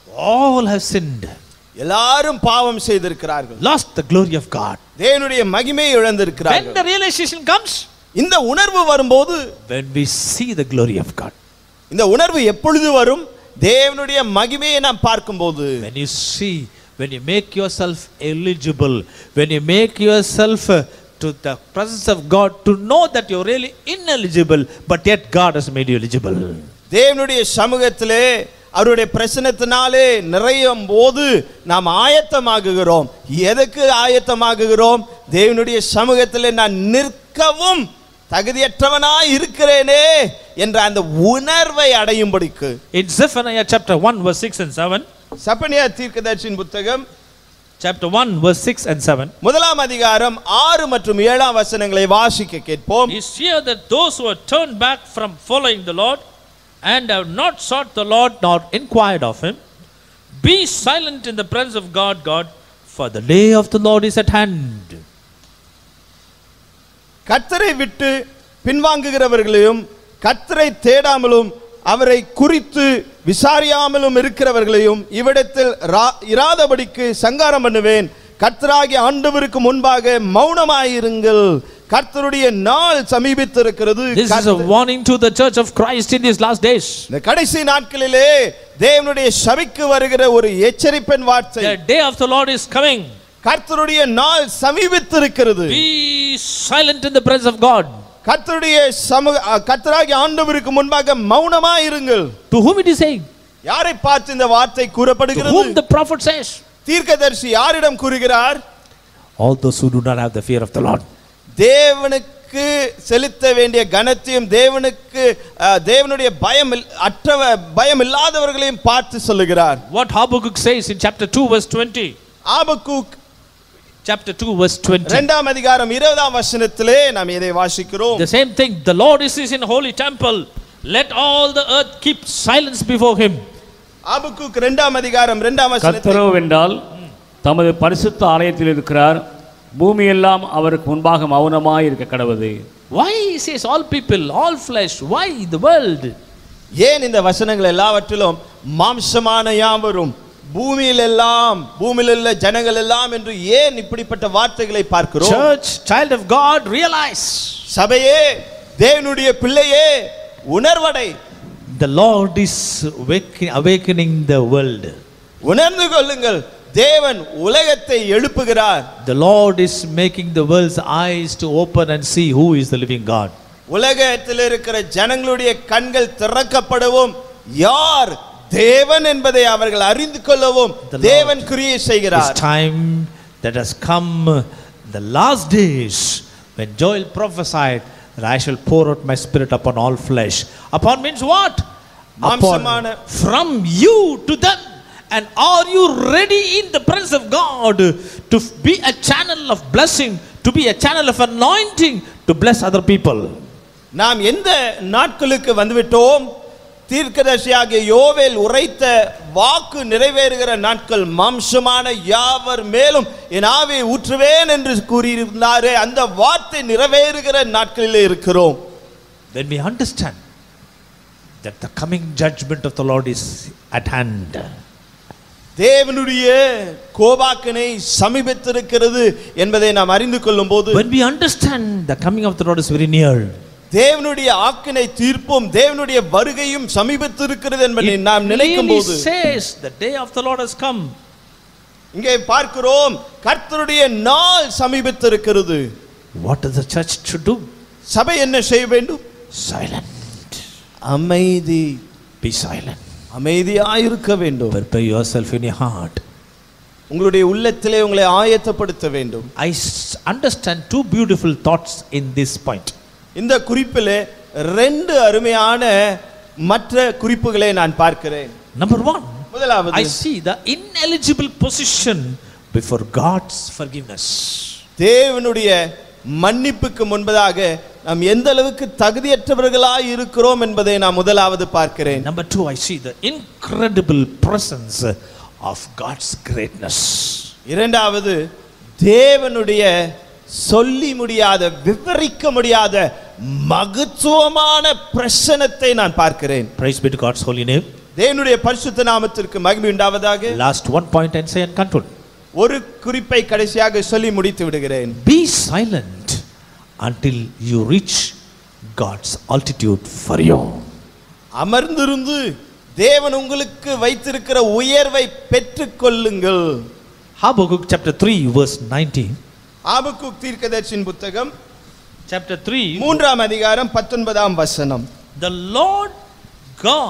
All have sinned, எல்லாரும் பாவம் செய்திருக்கிறார்கள் lost the glory of God. தேவனுடைய மகிமையை When இழந்திருக்கிறார்கள் the realization comes, இந்த உணர்வு வரும்போது when we see the glory of God, இந்த உணர்வு எப்பொழுது வரும் தேவனுடைய மகிமையை நாம் பார்க்கும்போது when you see, when you make yourself eligible, when you make yourself uh, to the presence of God to know that you're really ineligible, but yet God has made you eligible. தேவனுடைய சமூகத்திலே அவருடைய பிரசனத்தினாலே நிறையும் போது நாம் ஆயத்தமாகுகிறோம் எதுக்கு ஆயத்தமாகுகிறோம் தேவனுடைய சமூகத்தில் நான் நிற்கவும் தகுதியற்றவனாய் இருக்கிறேனே என்ற அந்த உணர்வை அடையும்படிக்கு In Zephaniah chapter 1, verse 6 and 7, சப்பனியா தீர்க்கதர்சியின் புத்தகம் chapter 1, verse 6 and 7, முதலாம் அதிகாரம் ஆறு மற்றும் ஏழாம் வசனங்களை வாசிக்க கேட்போம் is here that those who are turned back from following the Lord and have not sought the Lord nor inquired of him, be silent in the presence of God, God, for the day of the Lord is at hand. கர்த்தரை விட்டு பின்வாங்குகிறவர்களையும் கர்த்தரை தேடாமலும் அவரை குறித்து விசாரியாமலும் இருக்கிறவர்களையும் இவ்விடத்தில் ரா- இராதபடிக்கு சங்காரம் பண்ணுவேன் கர்த்தராகிய ஆண்டவருக்கு முன்பாக மௌனமாயிருங்கள் கர்த்தருடைய நாள் சமீபித்திருக்கிறது This is a கர்த்த- warning to the church of Christ in these last days. இந்த கடைசி நாட்களிலே தேவனுடைய சபைக்கு வருகிற ஒரு எச்சரிப்பின் வார்த்தை The day of the Lord is coming. கர்த்தருடைய நாள் சமீபித்திருக்கிறது Be silent in the presence of God. கர்த்தருடைய சமூக அ, கர்த்தராகிய ஆண்டவருக்கு முன்பாக மௌனமாயிருங்கள் To whom it is saying? யாரை பார்த்து இந்த வார்த்தை To கூறப்படுகிறது whom the prophet says? தீர்க்கதரிசி யாரிடம் கூறுகிறார் All those who do not have the fear of the Lord. தேவனுக்கு செலுத்த வேண்டிய கனத்தையும் தேவனுக்கு அ, தேவனுடைய பயம் இல்- அற்றவ பயம் இல்லாதவர்களையும் பார்த்து சொல்லுகிறார் What Habakkuk says in chapter 2, verse 20. ஆபக்கூக் Chapter 2, verse 20. இரண்டாம் அதிகாரம் இருபதாம் வசனத்திலே நாம் இதை வாசிக்கிறோம் The same thing. The Lord is in holy temple. Let all the earth keep silence before him. ஆபக்கூக் இரண்டாம் அதிகாரம் இரண்டாம் வசனத்தில் கர்த்தரோ வென்றால் தமது பரிசுத்த ஆலயத்தில் இருக்கிறார் பூமியெல்லாம் அவருக்கு முன்பாக மௌனமாய் இருக்க கடவுது Why he says all people, all flesh? Why the world? ஏன் இந்த வசனங்கள் எல்லாவற்றிலும் மாம்சமான யாவரும் பூமியில் எல்லாம் பூமியில் உள்ள ஜனங்கள் எல்லாம் என்று ஏன் இப்படிப்பட்ட வார்த்தைகளை பார்க்கிறோம் Church, child of God, realize சபையே தேவனுடைய பிள்ளையே உணர்வடை the Lord is awaken- awakening the world. உணர்ந்து கொள்ளுங்கள் தேவன் உலகத்தை எழுப்புகிறார் The Lord is making the world's eyes to open and see who is the living God. உலகத்தில் இருக்கிற ஜனங்களுடைய கண்கள் திறக்கப்படவும் யார் தேவன் என்பதை அவர்கள் அறிந்து கொள்ளவும் The Lord தேவன் கிரியை It's செய்கிறார் time that has come the last days when Joel prophesied that I shall pour out my spirit upon all flesh. Upon means what? Upon, மாம்சமான- from you to them. And are you ready in the presence of God to be a channel of blessing, to be a channel of anointing, to bless other people? நாம் எந்த நாட்களுக்கு வந்துவிட்டோம் தீர்க்கதர்சியாகிய யோவேல் உரைத்த வாக்கு நிறைவேறுகிற நாட்கள் மாம்சமான யாவர் மேலும் என் ஆவியை ஊற்றுவேன் என்று கூறியிருந்தாரே அந்த வார்த்தை நிறைவேறுகிற நாட்களிலே இருக்கிறோம் When we understand that the coming judgment of the Lord is at hand. தேவனுடைய கோபாக்கனை சமீபத்திருக்கிறது என்பதை நாம் அறிந்து கொள்ளும் போது When we understand the coming of the Lord is very near, தேவனுடைய ஆக்கினை தீர்ப்பும் தேவனுடைய வருகையும் சமீபத்திருக்கிறது என்பதை it நாம் நினைக்கும் clearly போது says the day of the Lord has come. இங்கே பார்க்கிறோம் கர்த்தருடைய நாள் சமீபத்திருக்கிறது What does the church should do? சபை என்ன செய்ய வேண்டும் Silent. அமைதி Be silent. அமைதியாயிருக்க வேண்டும் Prepare yourself in your heart. உங்களுடைய உள்ளத்திலே உங்களை ஆயத்தப்படுத்த வேண்டும் I s- understand two beautiful thoughts in this point. இந்த குறிப்பிலே ரெண்டு அருமையான மற்ற குறிப்புகளை நான் பார்க்கிறேன் Number one, முதலாவது I see the ineligible position before God's forgiveness. தேவனுடைய மன்னிப்புக்கு முன்பதாக நாம் எந்த அளவுக்கு தகுதியற்றவர்களாய் இருக்கிறோம் என்பதை நான் முதலாவது பார்க்கிறேன் Number two, I see the incredible presence of God's greatness. இரண்டாவது தேவனுடைய சொல்லி முடியாத விவரிக்க முடியாத மகத்துவமான பிரசனத்தை நான் பார்க்கிறேன் Praise be to God's holy name. தேவனுடைய பரிசுத்த நாமத்திற்கு மகிமை உண்டாவதாக Last one point and say and conclude. ஒரு குறிப்பை கடைசியாக சொல்லி முடித்து விடுகிறேன் Be silent until you reach God's altitude for you. அமர்ந்திருந்து தேவன் உங்களுக்கு வைத்திருக்கிற உயர்வை பெற்றுக்கொள்ளுங்கள் Habakkuk chapter 3, verse 19. ஆபக்குக் தீர்க்கதர்சியின் புத்தகம் Chapter 3. மூன்றாம் அதிகாரம் பத்தொன்பதாம் வசனம் The Lord God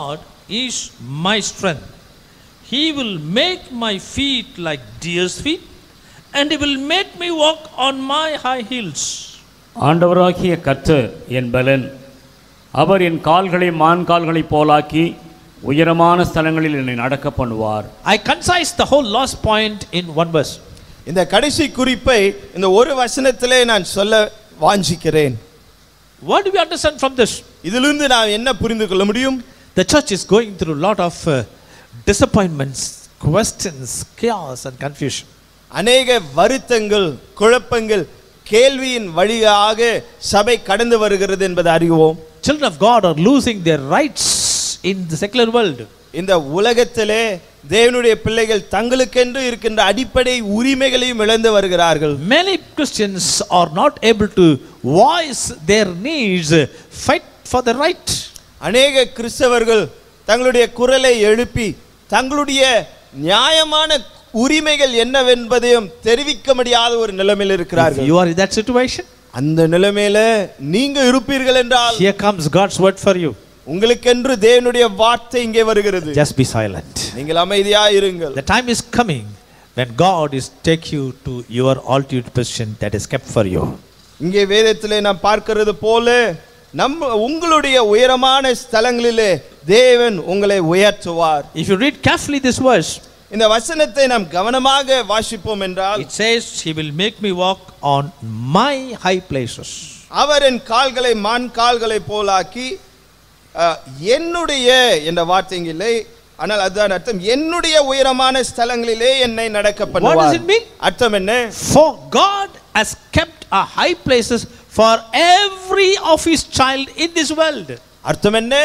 is my strength. He will make my feet like deer's feet, and He will make me walk on my high heels. ஆண்டவராகிய கர்த்தர் என் பலன் அவர் என் கால்களை மான் கால்களைப் போலாக்கி உயரமான ஸ்தலங்களில் என்னை நடக்க பண்ணுவார் I concise the whole last point in one verse. இந்த கடைசி குறிப்பை இந்த ஒரு வசனத்திலே நான் சொல்ல வாஞ்சிக்கிறேன் What do we understand from this? இதிலிருந்து நான் என்ன புரிந்து கொள்ள முடியும் The church is going through a lot of uh, disappointments, questions, chaos, and confusion. அநேக வருத்தங்கள் குழப்பங்கள் கேள்வியின் வழியாக சபை கடந்து வருகிறது என்பதை அறிவோம் Children of God are losing their rights in the secular world. இந்த உலகத்திலே தேவனுடைய பிள்ளைகள் தங்களுக்கென்று இருக்கின்ற அடிப்படை உரிமைகளையும் இழந்து வருகிறார்கள் Many Christians are not able to voice their needs, fight for the right. அநேக கிறிஸ்தவர்கள் தங்களுடைய குரலை எழுப்பி தங்களுடைய நியாயமான உரிமைகள் என்னவென்பதையும் தெரிவிக்க முடியாத ஒரு நிலைமையில் If இருக்கிறார்கள் you are in that situation, அந்த நிலைமையில நீங்க இருப்பீர்கள் என்றால் here comes God's word for you. உங்களுக்கென்று தேவனுடைய வார்த்தை இங்கே வருகிறது Just be silent. நீங்கள் அமைதியா இருங்கள் The time is coming when God is take you to your altitude position that is kept for you. இங்கே வேதத்திலே நாம் பார்க்கிறது போல நம்ம உங்களுடைய உயரமான ஸ்தலங்களிலே தேவன் உங்களை உயர்த்துவார் If you read carefully this verse, இந்த வசனத்தை நாம் கவனமாக வாசிப்போம் என்றால் it says, He will make me walk on my high places. அவர் என் கால்களை மான் கால்களை போலாக்கி அஹ், என்னுடைய என்ற வார்த்தை இங்கு இல்லை ஆனால் அதுதான் அர்த்தம் என்னுடைய உயரமான ஸ்தலங்களிலே என்னை நடக்க does பண்ணுவார் it mean? அர்த்தம் என்ன For God has kept a high places for every of His child in this world. அர்த்தம் என்ன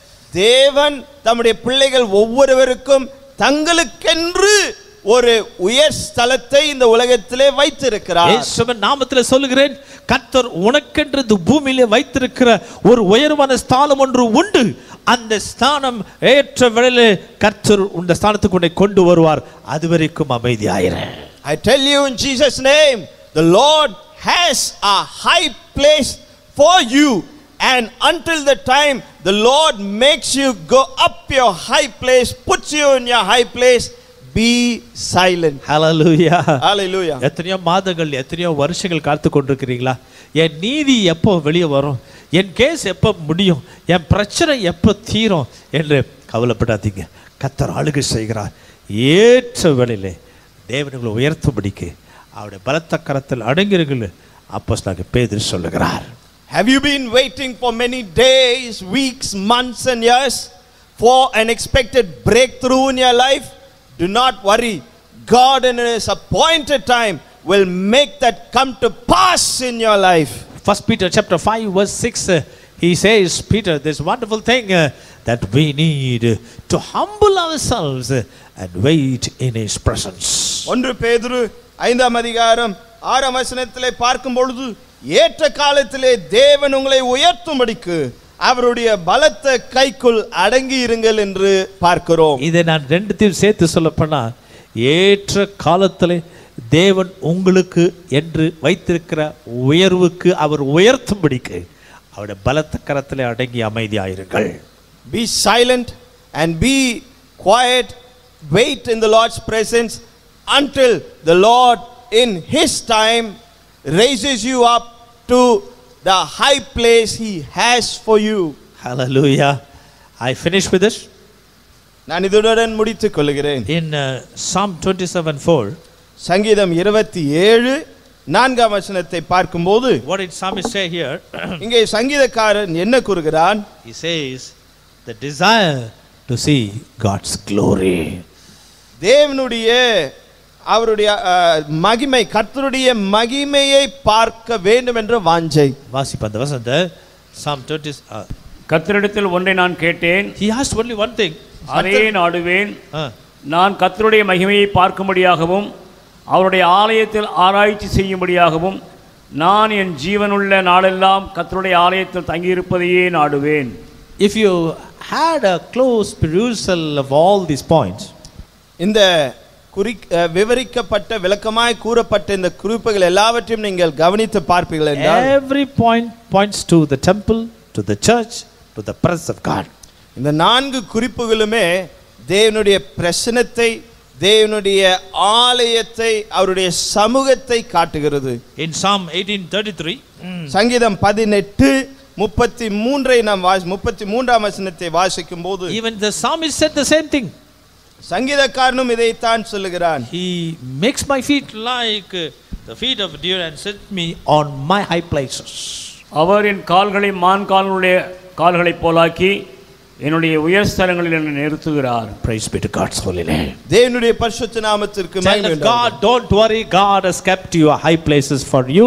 தேவன் தம்முடைய பிள்ளைகள் ஒவ்வொருவருக்கும் தங்களுக்கென்று ஒரு உயர் ஸ்தலத்தை இந்த உலகத்திலே வைத்திருக்கிறார் இயேசுவின் நாமத்தில் சொல்லுகிறேன் கர்த்தர் உனக்கென்று இந்த பூமியிலே வைத்திருக்கிற ஒரு உயர்வான ஸ்தானம் ஒன்று உண்டு அந்த ஸ்தானம் ஏற்ற வேளையிலே கர்த்தர் இந்த ஸ்தானத்துக்கு உன்னை கொண்டு வருவார் அது வரைக்கும் அமைதியாயிரு I tell you in Jesus name the Lord has a high place for you and until the time the Lord makes you go up your high place puts you in your high place be silent hallelujah hallelujah எத்தனையோ மாதங்கள் எத்தனையோ வருஷங்கள் காத்து கொண்டிருக்கிறீங்களா என் நீதி எப்போ வெளியே வரும் என் case எப்போ முடியும் என் பிரச்சனை எப்போ தீரும் என்று கவலைப்படாதீங்க கத்தர் ஆளுகை செய்கிறார் ஏற்ற வேளையிலே தேவனுங்களை உயர்த்தும்படிக்கு அவருடைய பலத்த கரத்தில் அடங்கிருங்கள் அப்போ நாங்கள் பேதில் சொல்லுகிறார் Have you been waiting for many days, weeks, months, and years for an expected breakthrough in your life? Do not worry. God, in His appointed time, will make that come to pass in your life. First Peter chapter 5 verse 6 uh, he says Peter this wonderful thing uh, that we need uh, to humble ourselves uh, and wait in his presence ஒன்று பேதுரு ஐந்தாம் அதிகாரம் ஆறாம் வசனத்திலே பார்க்கும் பொழுது ஏற்ற காலத்திலே தேவன் உங்களை உயர்த்தும்படிக்கு அவருடைய பலத்த கைக்குள் அடங்கி இருங்கள் என்று பார்க்கிறோம் இதை நான் ரெண்டுத்தையும் சேர்த்து சொல்லப்போனா ஏற்ற காலத்திலே தேவன் உங்களுக்கு என்று வைத்திருக்கிற உயர்வுக்கு அவர் உயர்த்தும்படிக்கு அவருடைய பலத்த கரத்திலே அடங்கி அமைதியாயிருங்கள் Be silent and be quiet. Wait in the Lord's presence until the Lord, in His time, raises you up to the high place He has for you. Hallelujah I finish with this நான் இதுடன் முடித்துக் கொள்கிறேன் in uh, Psalm 27 4 சங்கீதம் இருபத்தி ஏழு நான்காம் வசனத்தை பார்க்கும்போது what did psalmist say here இங்கே சங்கீதக்காரன் என்ன கூறுகிறான் he says the desire to see God's glory தேவனுடைய அவருடைய அஹ், மகிமை கர்த்தருடைய மகிமையை பார்க்க வேண்டும் என்ற வாஞ்சை வாசிப்பு அந்த வசனத்தை Psalm 20 uh, கர்த்தரிடத்தில் ஒன்றை நான் கேட்டேன் he asked only one thing அதையே நாடுவேன் uh, நான் கர்த்தருடைய மகிமையை பார்க்கும்படியாகவும் அவருடைய ஆலயத்தில் ஆராய்ச்சி செய்யும்படியாகவும் நான் என் ஜீவனுள்ள நாளெல்லாம் கர்த்தருடைய ஆலயத்தில் தங்கியிருப்பதையே நாடுவேன் if you had a close perusal of all these points இந்த குறி அஹ், விவரிக்கப்பட்ட விளக்கமாய் கூறப்பட்ட இந்த குறிப்புகள் எல்லாவற்றையும் நீங்கள் கவனித்து பார்ப்பீர்கள் என்றால் every point points to the temple to the church to the presence of God இந்த நான்கு குறிப்புகளுமே தேவனுடைய பிரசனத்தை தேவனுடைய ஆலயத்தை அவருடைய சமூகத்தை காட்டுகிறது In Psalm 1833, சங்கீதம் பதினெட்டு முப்பத்தி மூன்றை நாம் வாசி முப்பத்தி மூன்றாம் வசனத்தை வாசிக்கும் போது even the psalmist said the same thing. சங்கீதக்காரனும் இதைத்தான் சொல்லுகிறான் He makes my feet like uh, the feet of a deer and sets me on my high places. அவர் என் கால்களை மான் கால்களுடைய கால்களைப் போலாக்கி என்னுடைய உயர் ஸ்தலங்களில் என்னை நிறுத்துகிறார் Praise be to God's holy name. தேவனுடைய பரிசுத்த நாமத்திற்கு Child மகிமை of உண்டாவதாக. God, don't worry. God has kept your high places for you.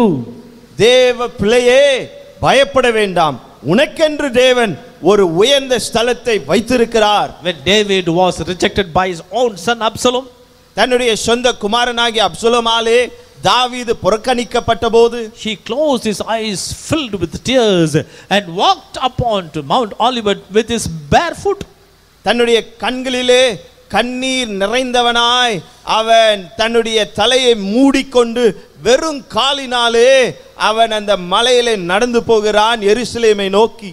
தேவ பிள்ளையே பயப்பட வேண்டாம் உனக்கென்று தேவன் ஒரு உயர்ந்த ஸ்தலத்தை வைத்திருக்கிறார் When David was rejected by his own son Absalom, தன்னுடைய சொந்த குமாரனாகிய அப்சுலமாலே தாவீது புறக்கணிக்கப்பட்ட போது he closed his eyes filled with tears and walked up onto Mount Olivet with his bare foot. தன்னுடைய கண்களிலே கண்ணீர் நிறைந்தவனாய் அவன் தன்னுடைய தலையை மூடிக்கொண்டு வெறும் காலினாலே அவன் அந்த மலையிலே நடந்து போகிறான் எருசலேமை நோக்கி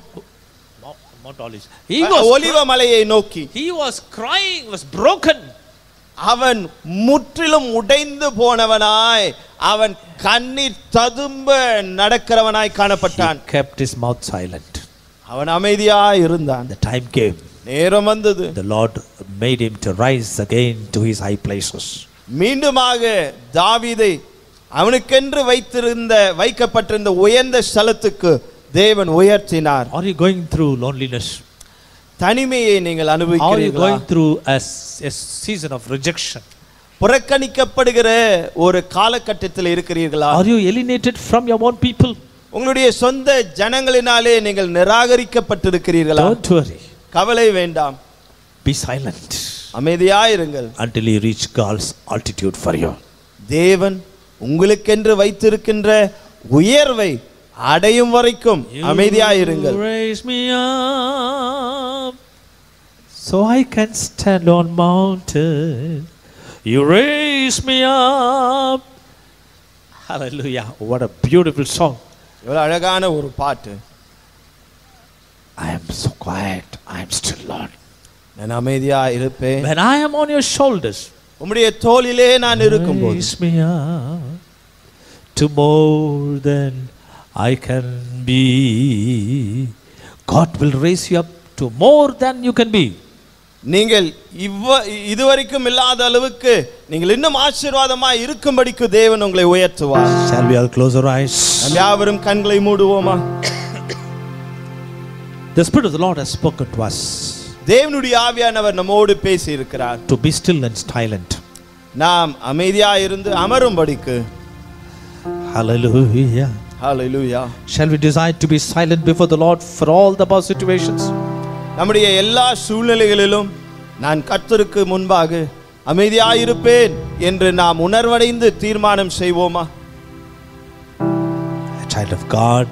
Mount Olivet. He was, ஒலிவ மலையை நோக்கி he was crying, was broken. அவன் முற்றிலும் உடைந்து போனவனாய் அவன் கண்ணீர் ததும்ப நடக்கிறவனாய் He காணப்பட்டான் kept his mouth silent. அவன் அமைதியாய் இருந்தான் The time came. நேரம் வந்தது The Lord made him to rise again to his high places. மீண்டுமாக தாவீதை அவனுக்கென்று வைத்திருந்த வைக்கப்பட்டிருந்த உயர்ந்த ஸ்தலத்துக்கு தேவன் உயர்த்தினார் Are you going through loneliness? தனிமையை நீங்கள் Are you அனுபவிக்கிறீர்களா going through a, s- a season of rejection? புறக்கணிக்கப்படுகிற ஒரு காலகட்டத்தில் இருக்கிறீர்களா Are you alienated from your own people? உங்களுடைய சொந்த ஜனங்களினாலே நீங்கள் நிராகரிக்கப்பட்டிருக்கிறீர்களா Don't worry. கவலை வேண்டாம் Be silent அமைதியாயிருங்கள் until you reach God's altitude for you. தேவன் உங்களுக்கென்று வைத்திருக்கின்ற உயர்வை அடையும் வரைக்கும் அமைதியாயிருங்கள் You raise me up so I can stand on mountain. You raise me up. Hallelujah. What a beautiful song. எவ்வளவு அழகான ஒரு பாட்டு I am so quiet. I am still Lord. நான் அமைதியா இருப்பேன் When I am on your shoulders, உம்முடைய தோளிலே நான் இருக்கும்போது raise me up to more than I can be. God will raise you up to more than you can be. நீங்கள் இவ்வ இதுவரைக்கும் இல்லாத அளவுக்கு நீங்கள் இன்னும் ஆசீர்வாதமாய் இருக்கும்படிக்கு தேவன் உங்களை உயர்த்துவார் Shall we all close our eyes? நாம் யாவரும் கண்களை மூடுவோமா The Spirit of the Lord has spoken to us தேவனுடைய ஆவியானவர் நம்மோடு பேசி இருக்கிறார் to be still and silent. நாம் அமைதியா இருந்து அமரும்படிக்கு Hallelujah. Hallelujah Shall we desire to be silent before the Lord for all the above situations? நம்முடைய எல்லா சூழ்நிலைகளிலும் நான் கர்த்தருக்கு முன்பாக அமைதியாயிருப்பேன் என்று நாம் உணர்வடைந்து தீர்மானம் செய்வோமா A child of God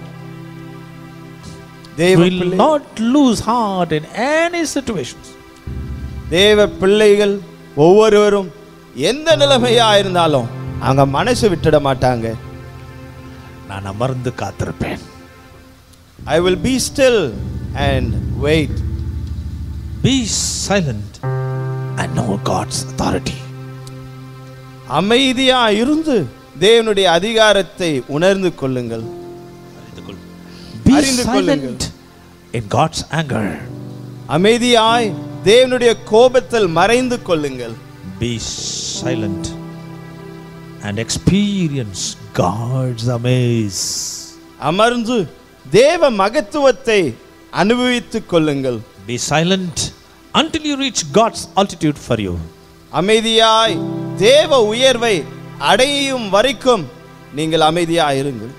தேவ will பிள்ளை- not lose heart in any situations. தேவ பிள்ளைகள் ஒவ்வொருவரும் எந்த நிலைமையா இருந்தாலும் அவங்க மனசு விட்டுட மாட்டாங்க நான் அமர்ந்து காத்திருப்பேன் I will be still and wait Be silent and know God's authority. அமைதியா இருந்து தேவனுடைய அதிகாரத்தை உணர்ந்து கொள்ளுங்கள் Be அறிந்து கொள்ளுங்கள். silent in God's anger. அமைதியாய் தேவனுடைய கோபத்தில் மறைந்து கொள்ளுங்கள் Be silent and experience God's amaze. அமர்ந்து தேவ மகத்துவத்தை அனுபவித்துக் கொள்ளுங்கள் Be silent until you reach God's altitude for you. அமைதியாய் தேவ உயர்வை அடையும் வரைக்கும் நீங்கள் அமைதியாய் இருங்கள்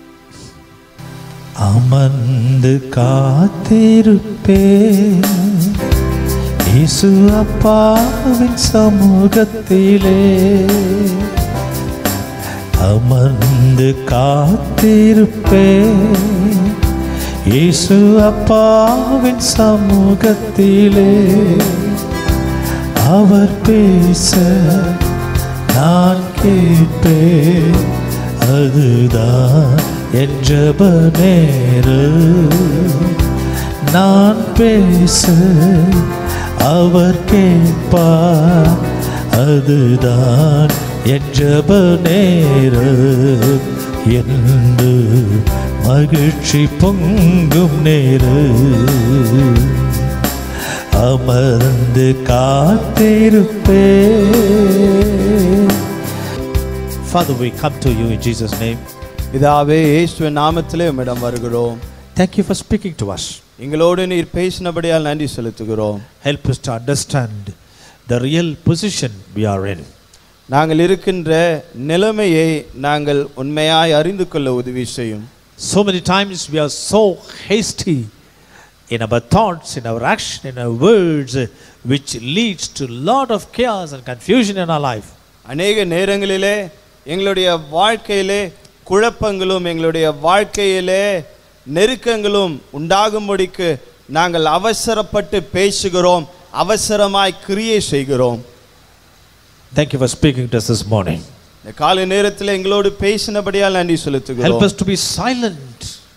அமர்ந்து காத்திருப்பேன் இயேசு அப்பாவின் சமூகத்திலே அமர்ந்து காத்திருப்பேன் இயேசு அப்பாவின் சமூகத்திலே அவர் பேச நான் கேட்பேன் அதுதான் என் ஜெப நேரம் நான் பேச அவர் கேட்பார் அதுதான் என் ஜெப நேரம் என்று மகிழ்ச்சி பொங்கும் நேரம் அமர்ந்து காத்திருப்பேன் Father, we come to you in Jesus' name. பிதாவே இயேசுவின் நாமத்திலே உம்மிடம் வருகிறோம் Thank you for speaking to us. எங்களோடு நீர் பேசினபடியால் நன்றி செலுத்துகிறோம் Help us to understand the real position we are in. நாங்கள் இருக்கின்ற நிலைமையை நாங்கள் உண்மையாய் அறிந்து கொள்ள உதவி செய்யும் So many times we are so hasty in our thoughts, in our action, in our words, uh, which leads to a lot of chaos and confusion in our life. அநேக நேரங்களிலே எங்களுடைய வாழ்க்கையிலே குழப்பங்களும் எங்களுடைய வாழ்க்கையிலே நெருக்கங்களும் உண்டாகும்படிக்கு நாங்கள் அவசரப்பட்டு பேசுகிறோம் அவசரமாய் கிரியை செய்கிறோம் Thank you for speaking to us this morning. இந்த காலை நேரத்தில் எங்களோடு பேசினபடியால் நன்றி Help செலுத்துகிறோம் us to be silent,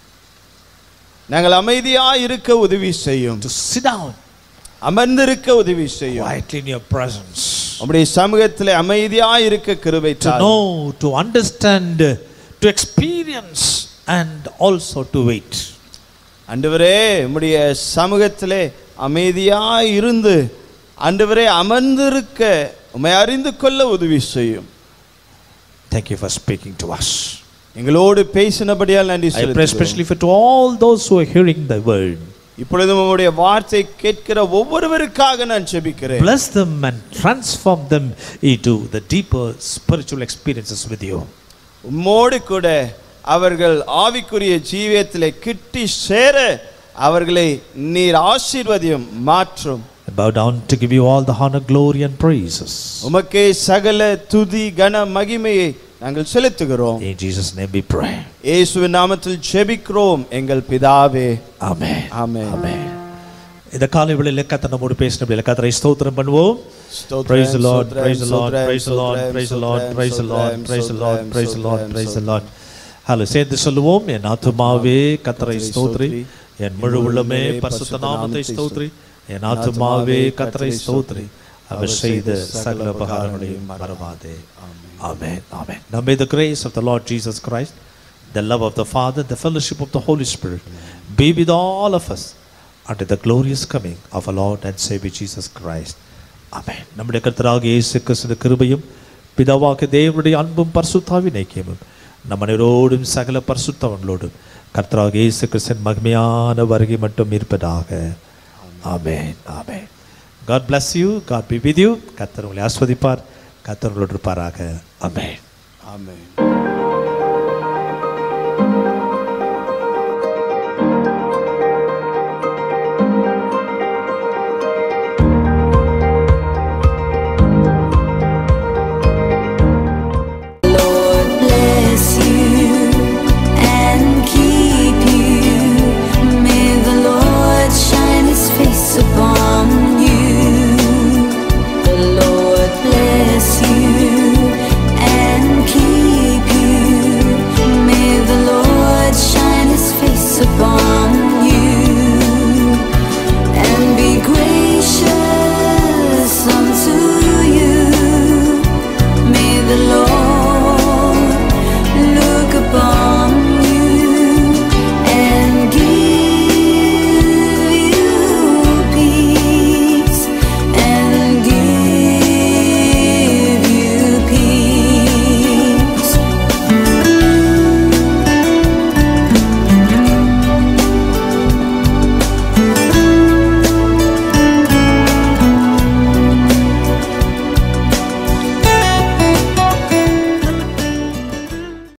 நாங்கள் அமைதியாய் இருக்க உதவி செய்யும் to sit down அமர்ந்திருக்க உதவி செய்யும் quietly in your presence, நம்முடைய சமூகத்திலே அமைதியாய் இருக்க கிருபை to தாரும். know, to understand, to experience, and also to wait. ஆண்டவரே உம்முடைய சமூகத்திலே அமைதியாய் இருந்து ஆண்டவரே அமர்ந்திருக்க உம்மை அறிந்து கொள்ள உதவி செய்யும் Thank you for speaking to us. எங்களோடு பேசினபடியால் நன்றி I pray செலுத்துகிறோம். especially for to all those who are hearing the word. இப்பொழுதும் உம்முடைய வார்த்தை கேட்கிற ஒவ்வொருவருக்காக நான் ஜெபிக்கிறேன் Bless them and transform them into the deeper spiritual experiences with you. உம்மோடு கூட அவர்கள் ஆவிக்குரிய ஜீவியத்திலே கிட்டி சேர அவர்களை நீர் ஆசீர்வதியும் மாற்றும் I bow down to give you all the honor, glory, and praises. உமக்கே சகல துதி கன மகிமையை நாங்கள் செலுத்துகிறோம் In Jesus' name we pray. இயேசுவின் நாமத்தில் ஜெபிக்கிறோம் எங்கள் பிதாவே Amen. ஆமென் Amen. இந்த காலை வேளையில கத்த நம்மோடு பேசினபடியில கத்தரை ஸ்தோத்திரம் பண்ணுவோம் ஸ்தோத்திரம், Praise the Lord, ஸ்தோத்திரம், praise the Lord, ஸ்தோத்திரம், praise the Lord, ஸ்தோத்திரம், praise the Lord, ஸ்தோத்திரம், praise the Lord, ஸ்தோத்திரம், praise the Lord, ஸ்தோத்திரம், praise the Lord, ஸ்தோத்திரம், praise the Lord. ஹலோ சேர்ந்து சொல்லுவோம் என் ஆத்துமாவே கத்தரை ஸ்தோத்ரி என் முழு உள்ளமே பரிசுத்த நாமத்தை ஸ்தோத்ரி என் ஆத்துமாவே கத்தரை ஸ்தோத்ரி அவர் செய்த சகல உபகாரங்களையும் மறவாதே ஆமென் ஆமென் Now may the grace of the Lord Jesus Christ, the love of the Father, the fellowship of the Holy Spirit be with all of us until the glorious coming of our Lord and Savior Jesus Christ. ஆமென் நம்முடைய கர்த்தராகிய இயேசு கிறிஸ்துவின் கிருபையும் பிதாவாகிய தேவனுடைய அன்பும் பரிசுத்தாவின் ஐக்கியமும் நம் அனைவரோடும் சகல பரிசுத்தவங்களோடும் கர்த்தராகிய இயேசு கிறிஸ்துவின் மகிமையான வருகை மட்டும் இருப்பதாக ஆமென் ஆமென் God bless you God be with you கர்த்தர் உங்களை ஆஸ்வதிப்பார் கர்த்தர் உங்களோடு இருப்பாராக ஆமென் ஆமென்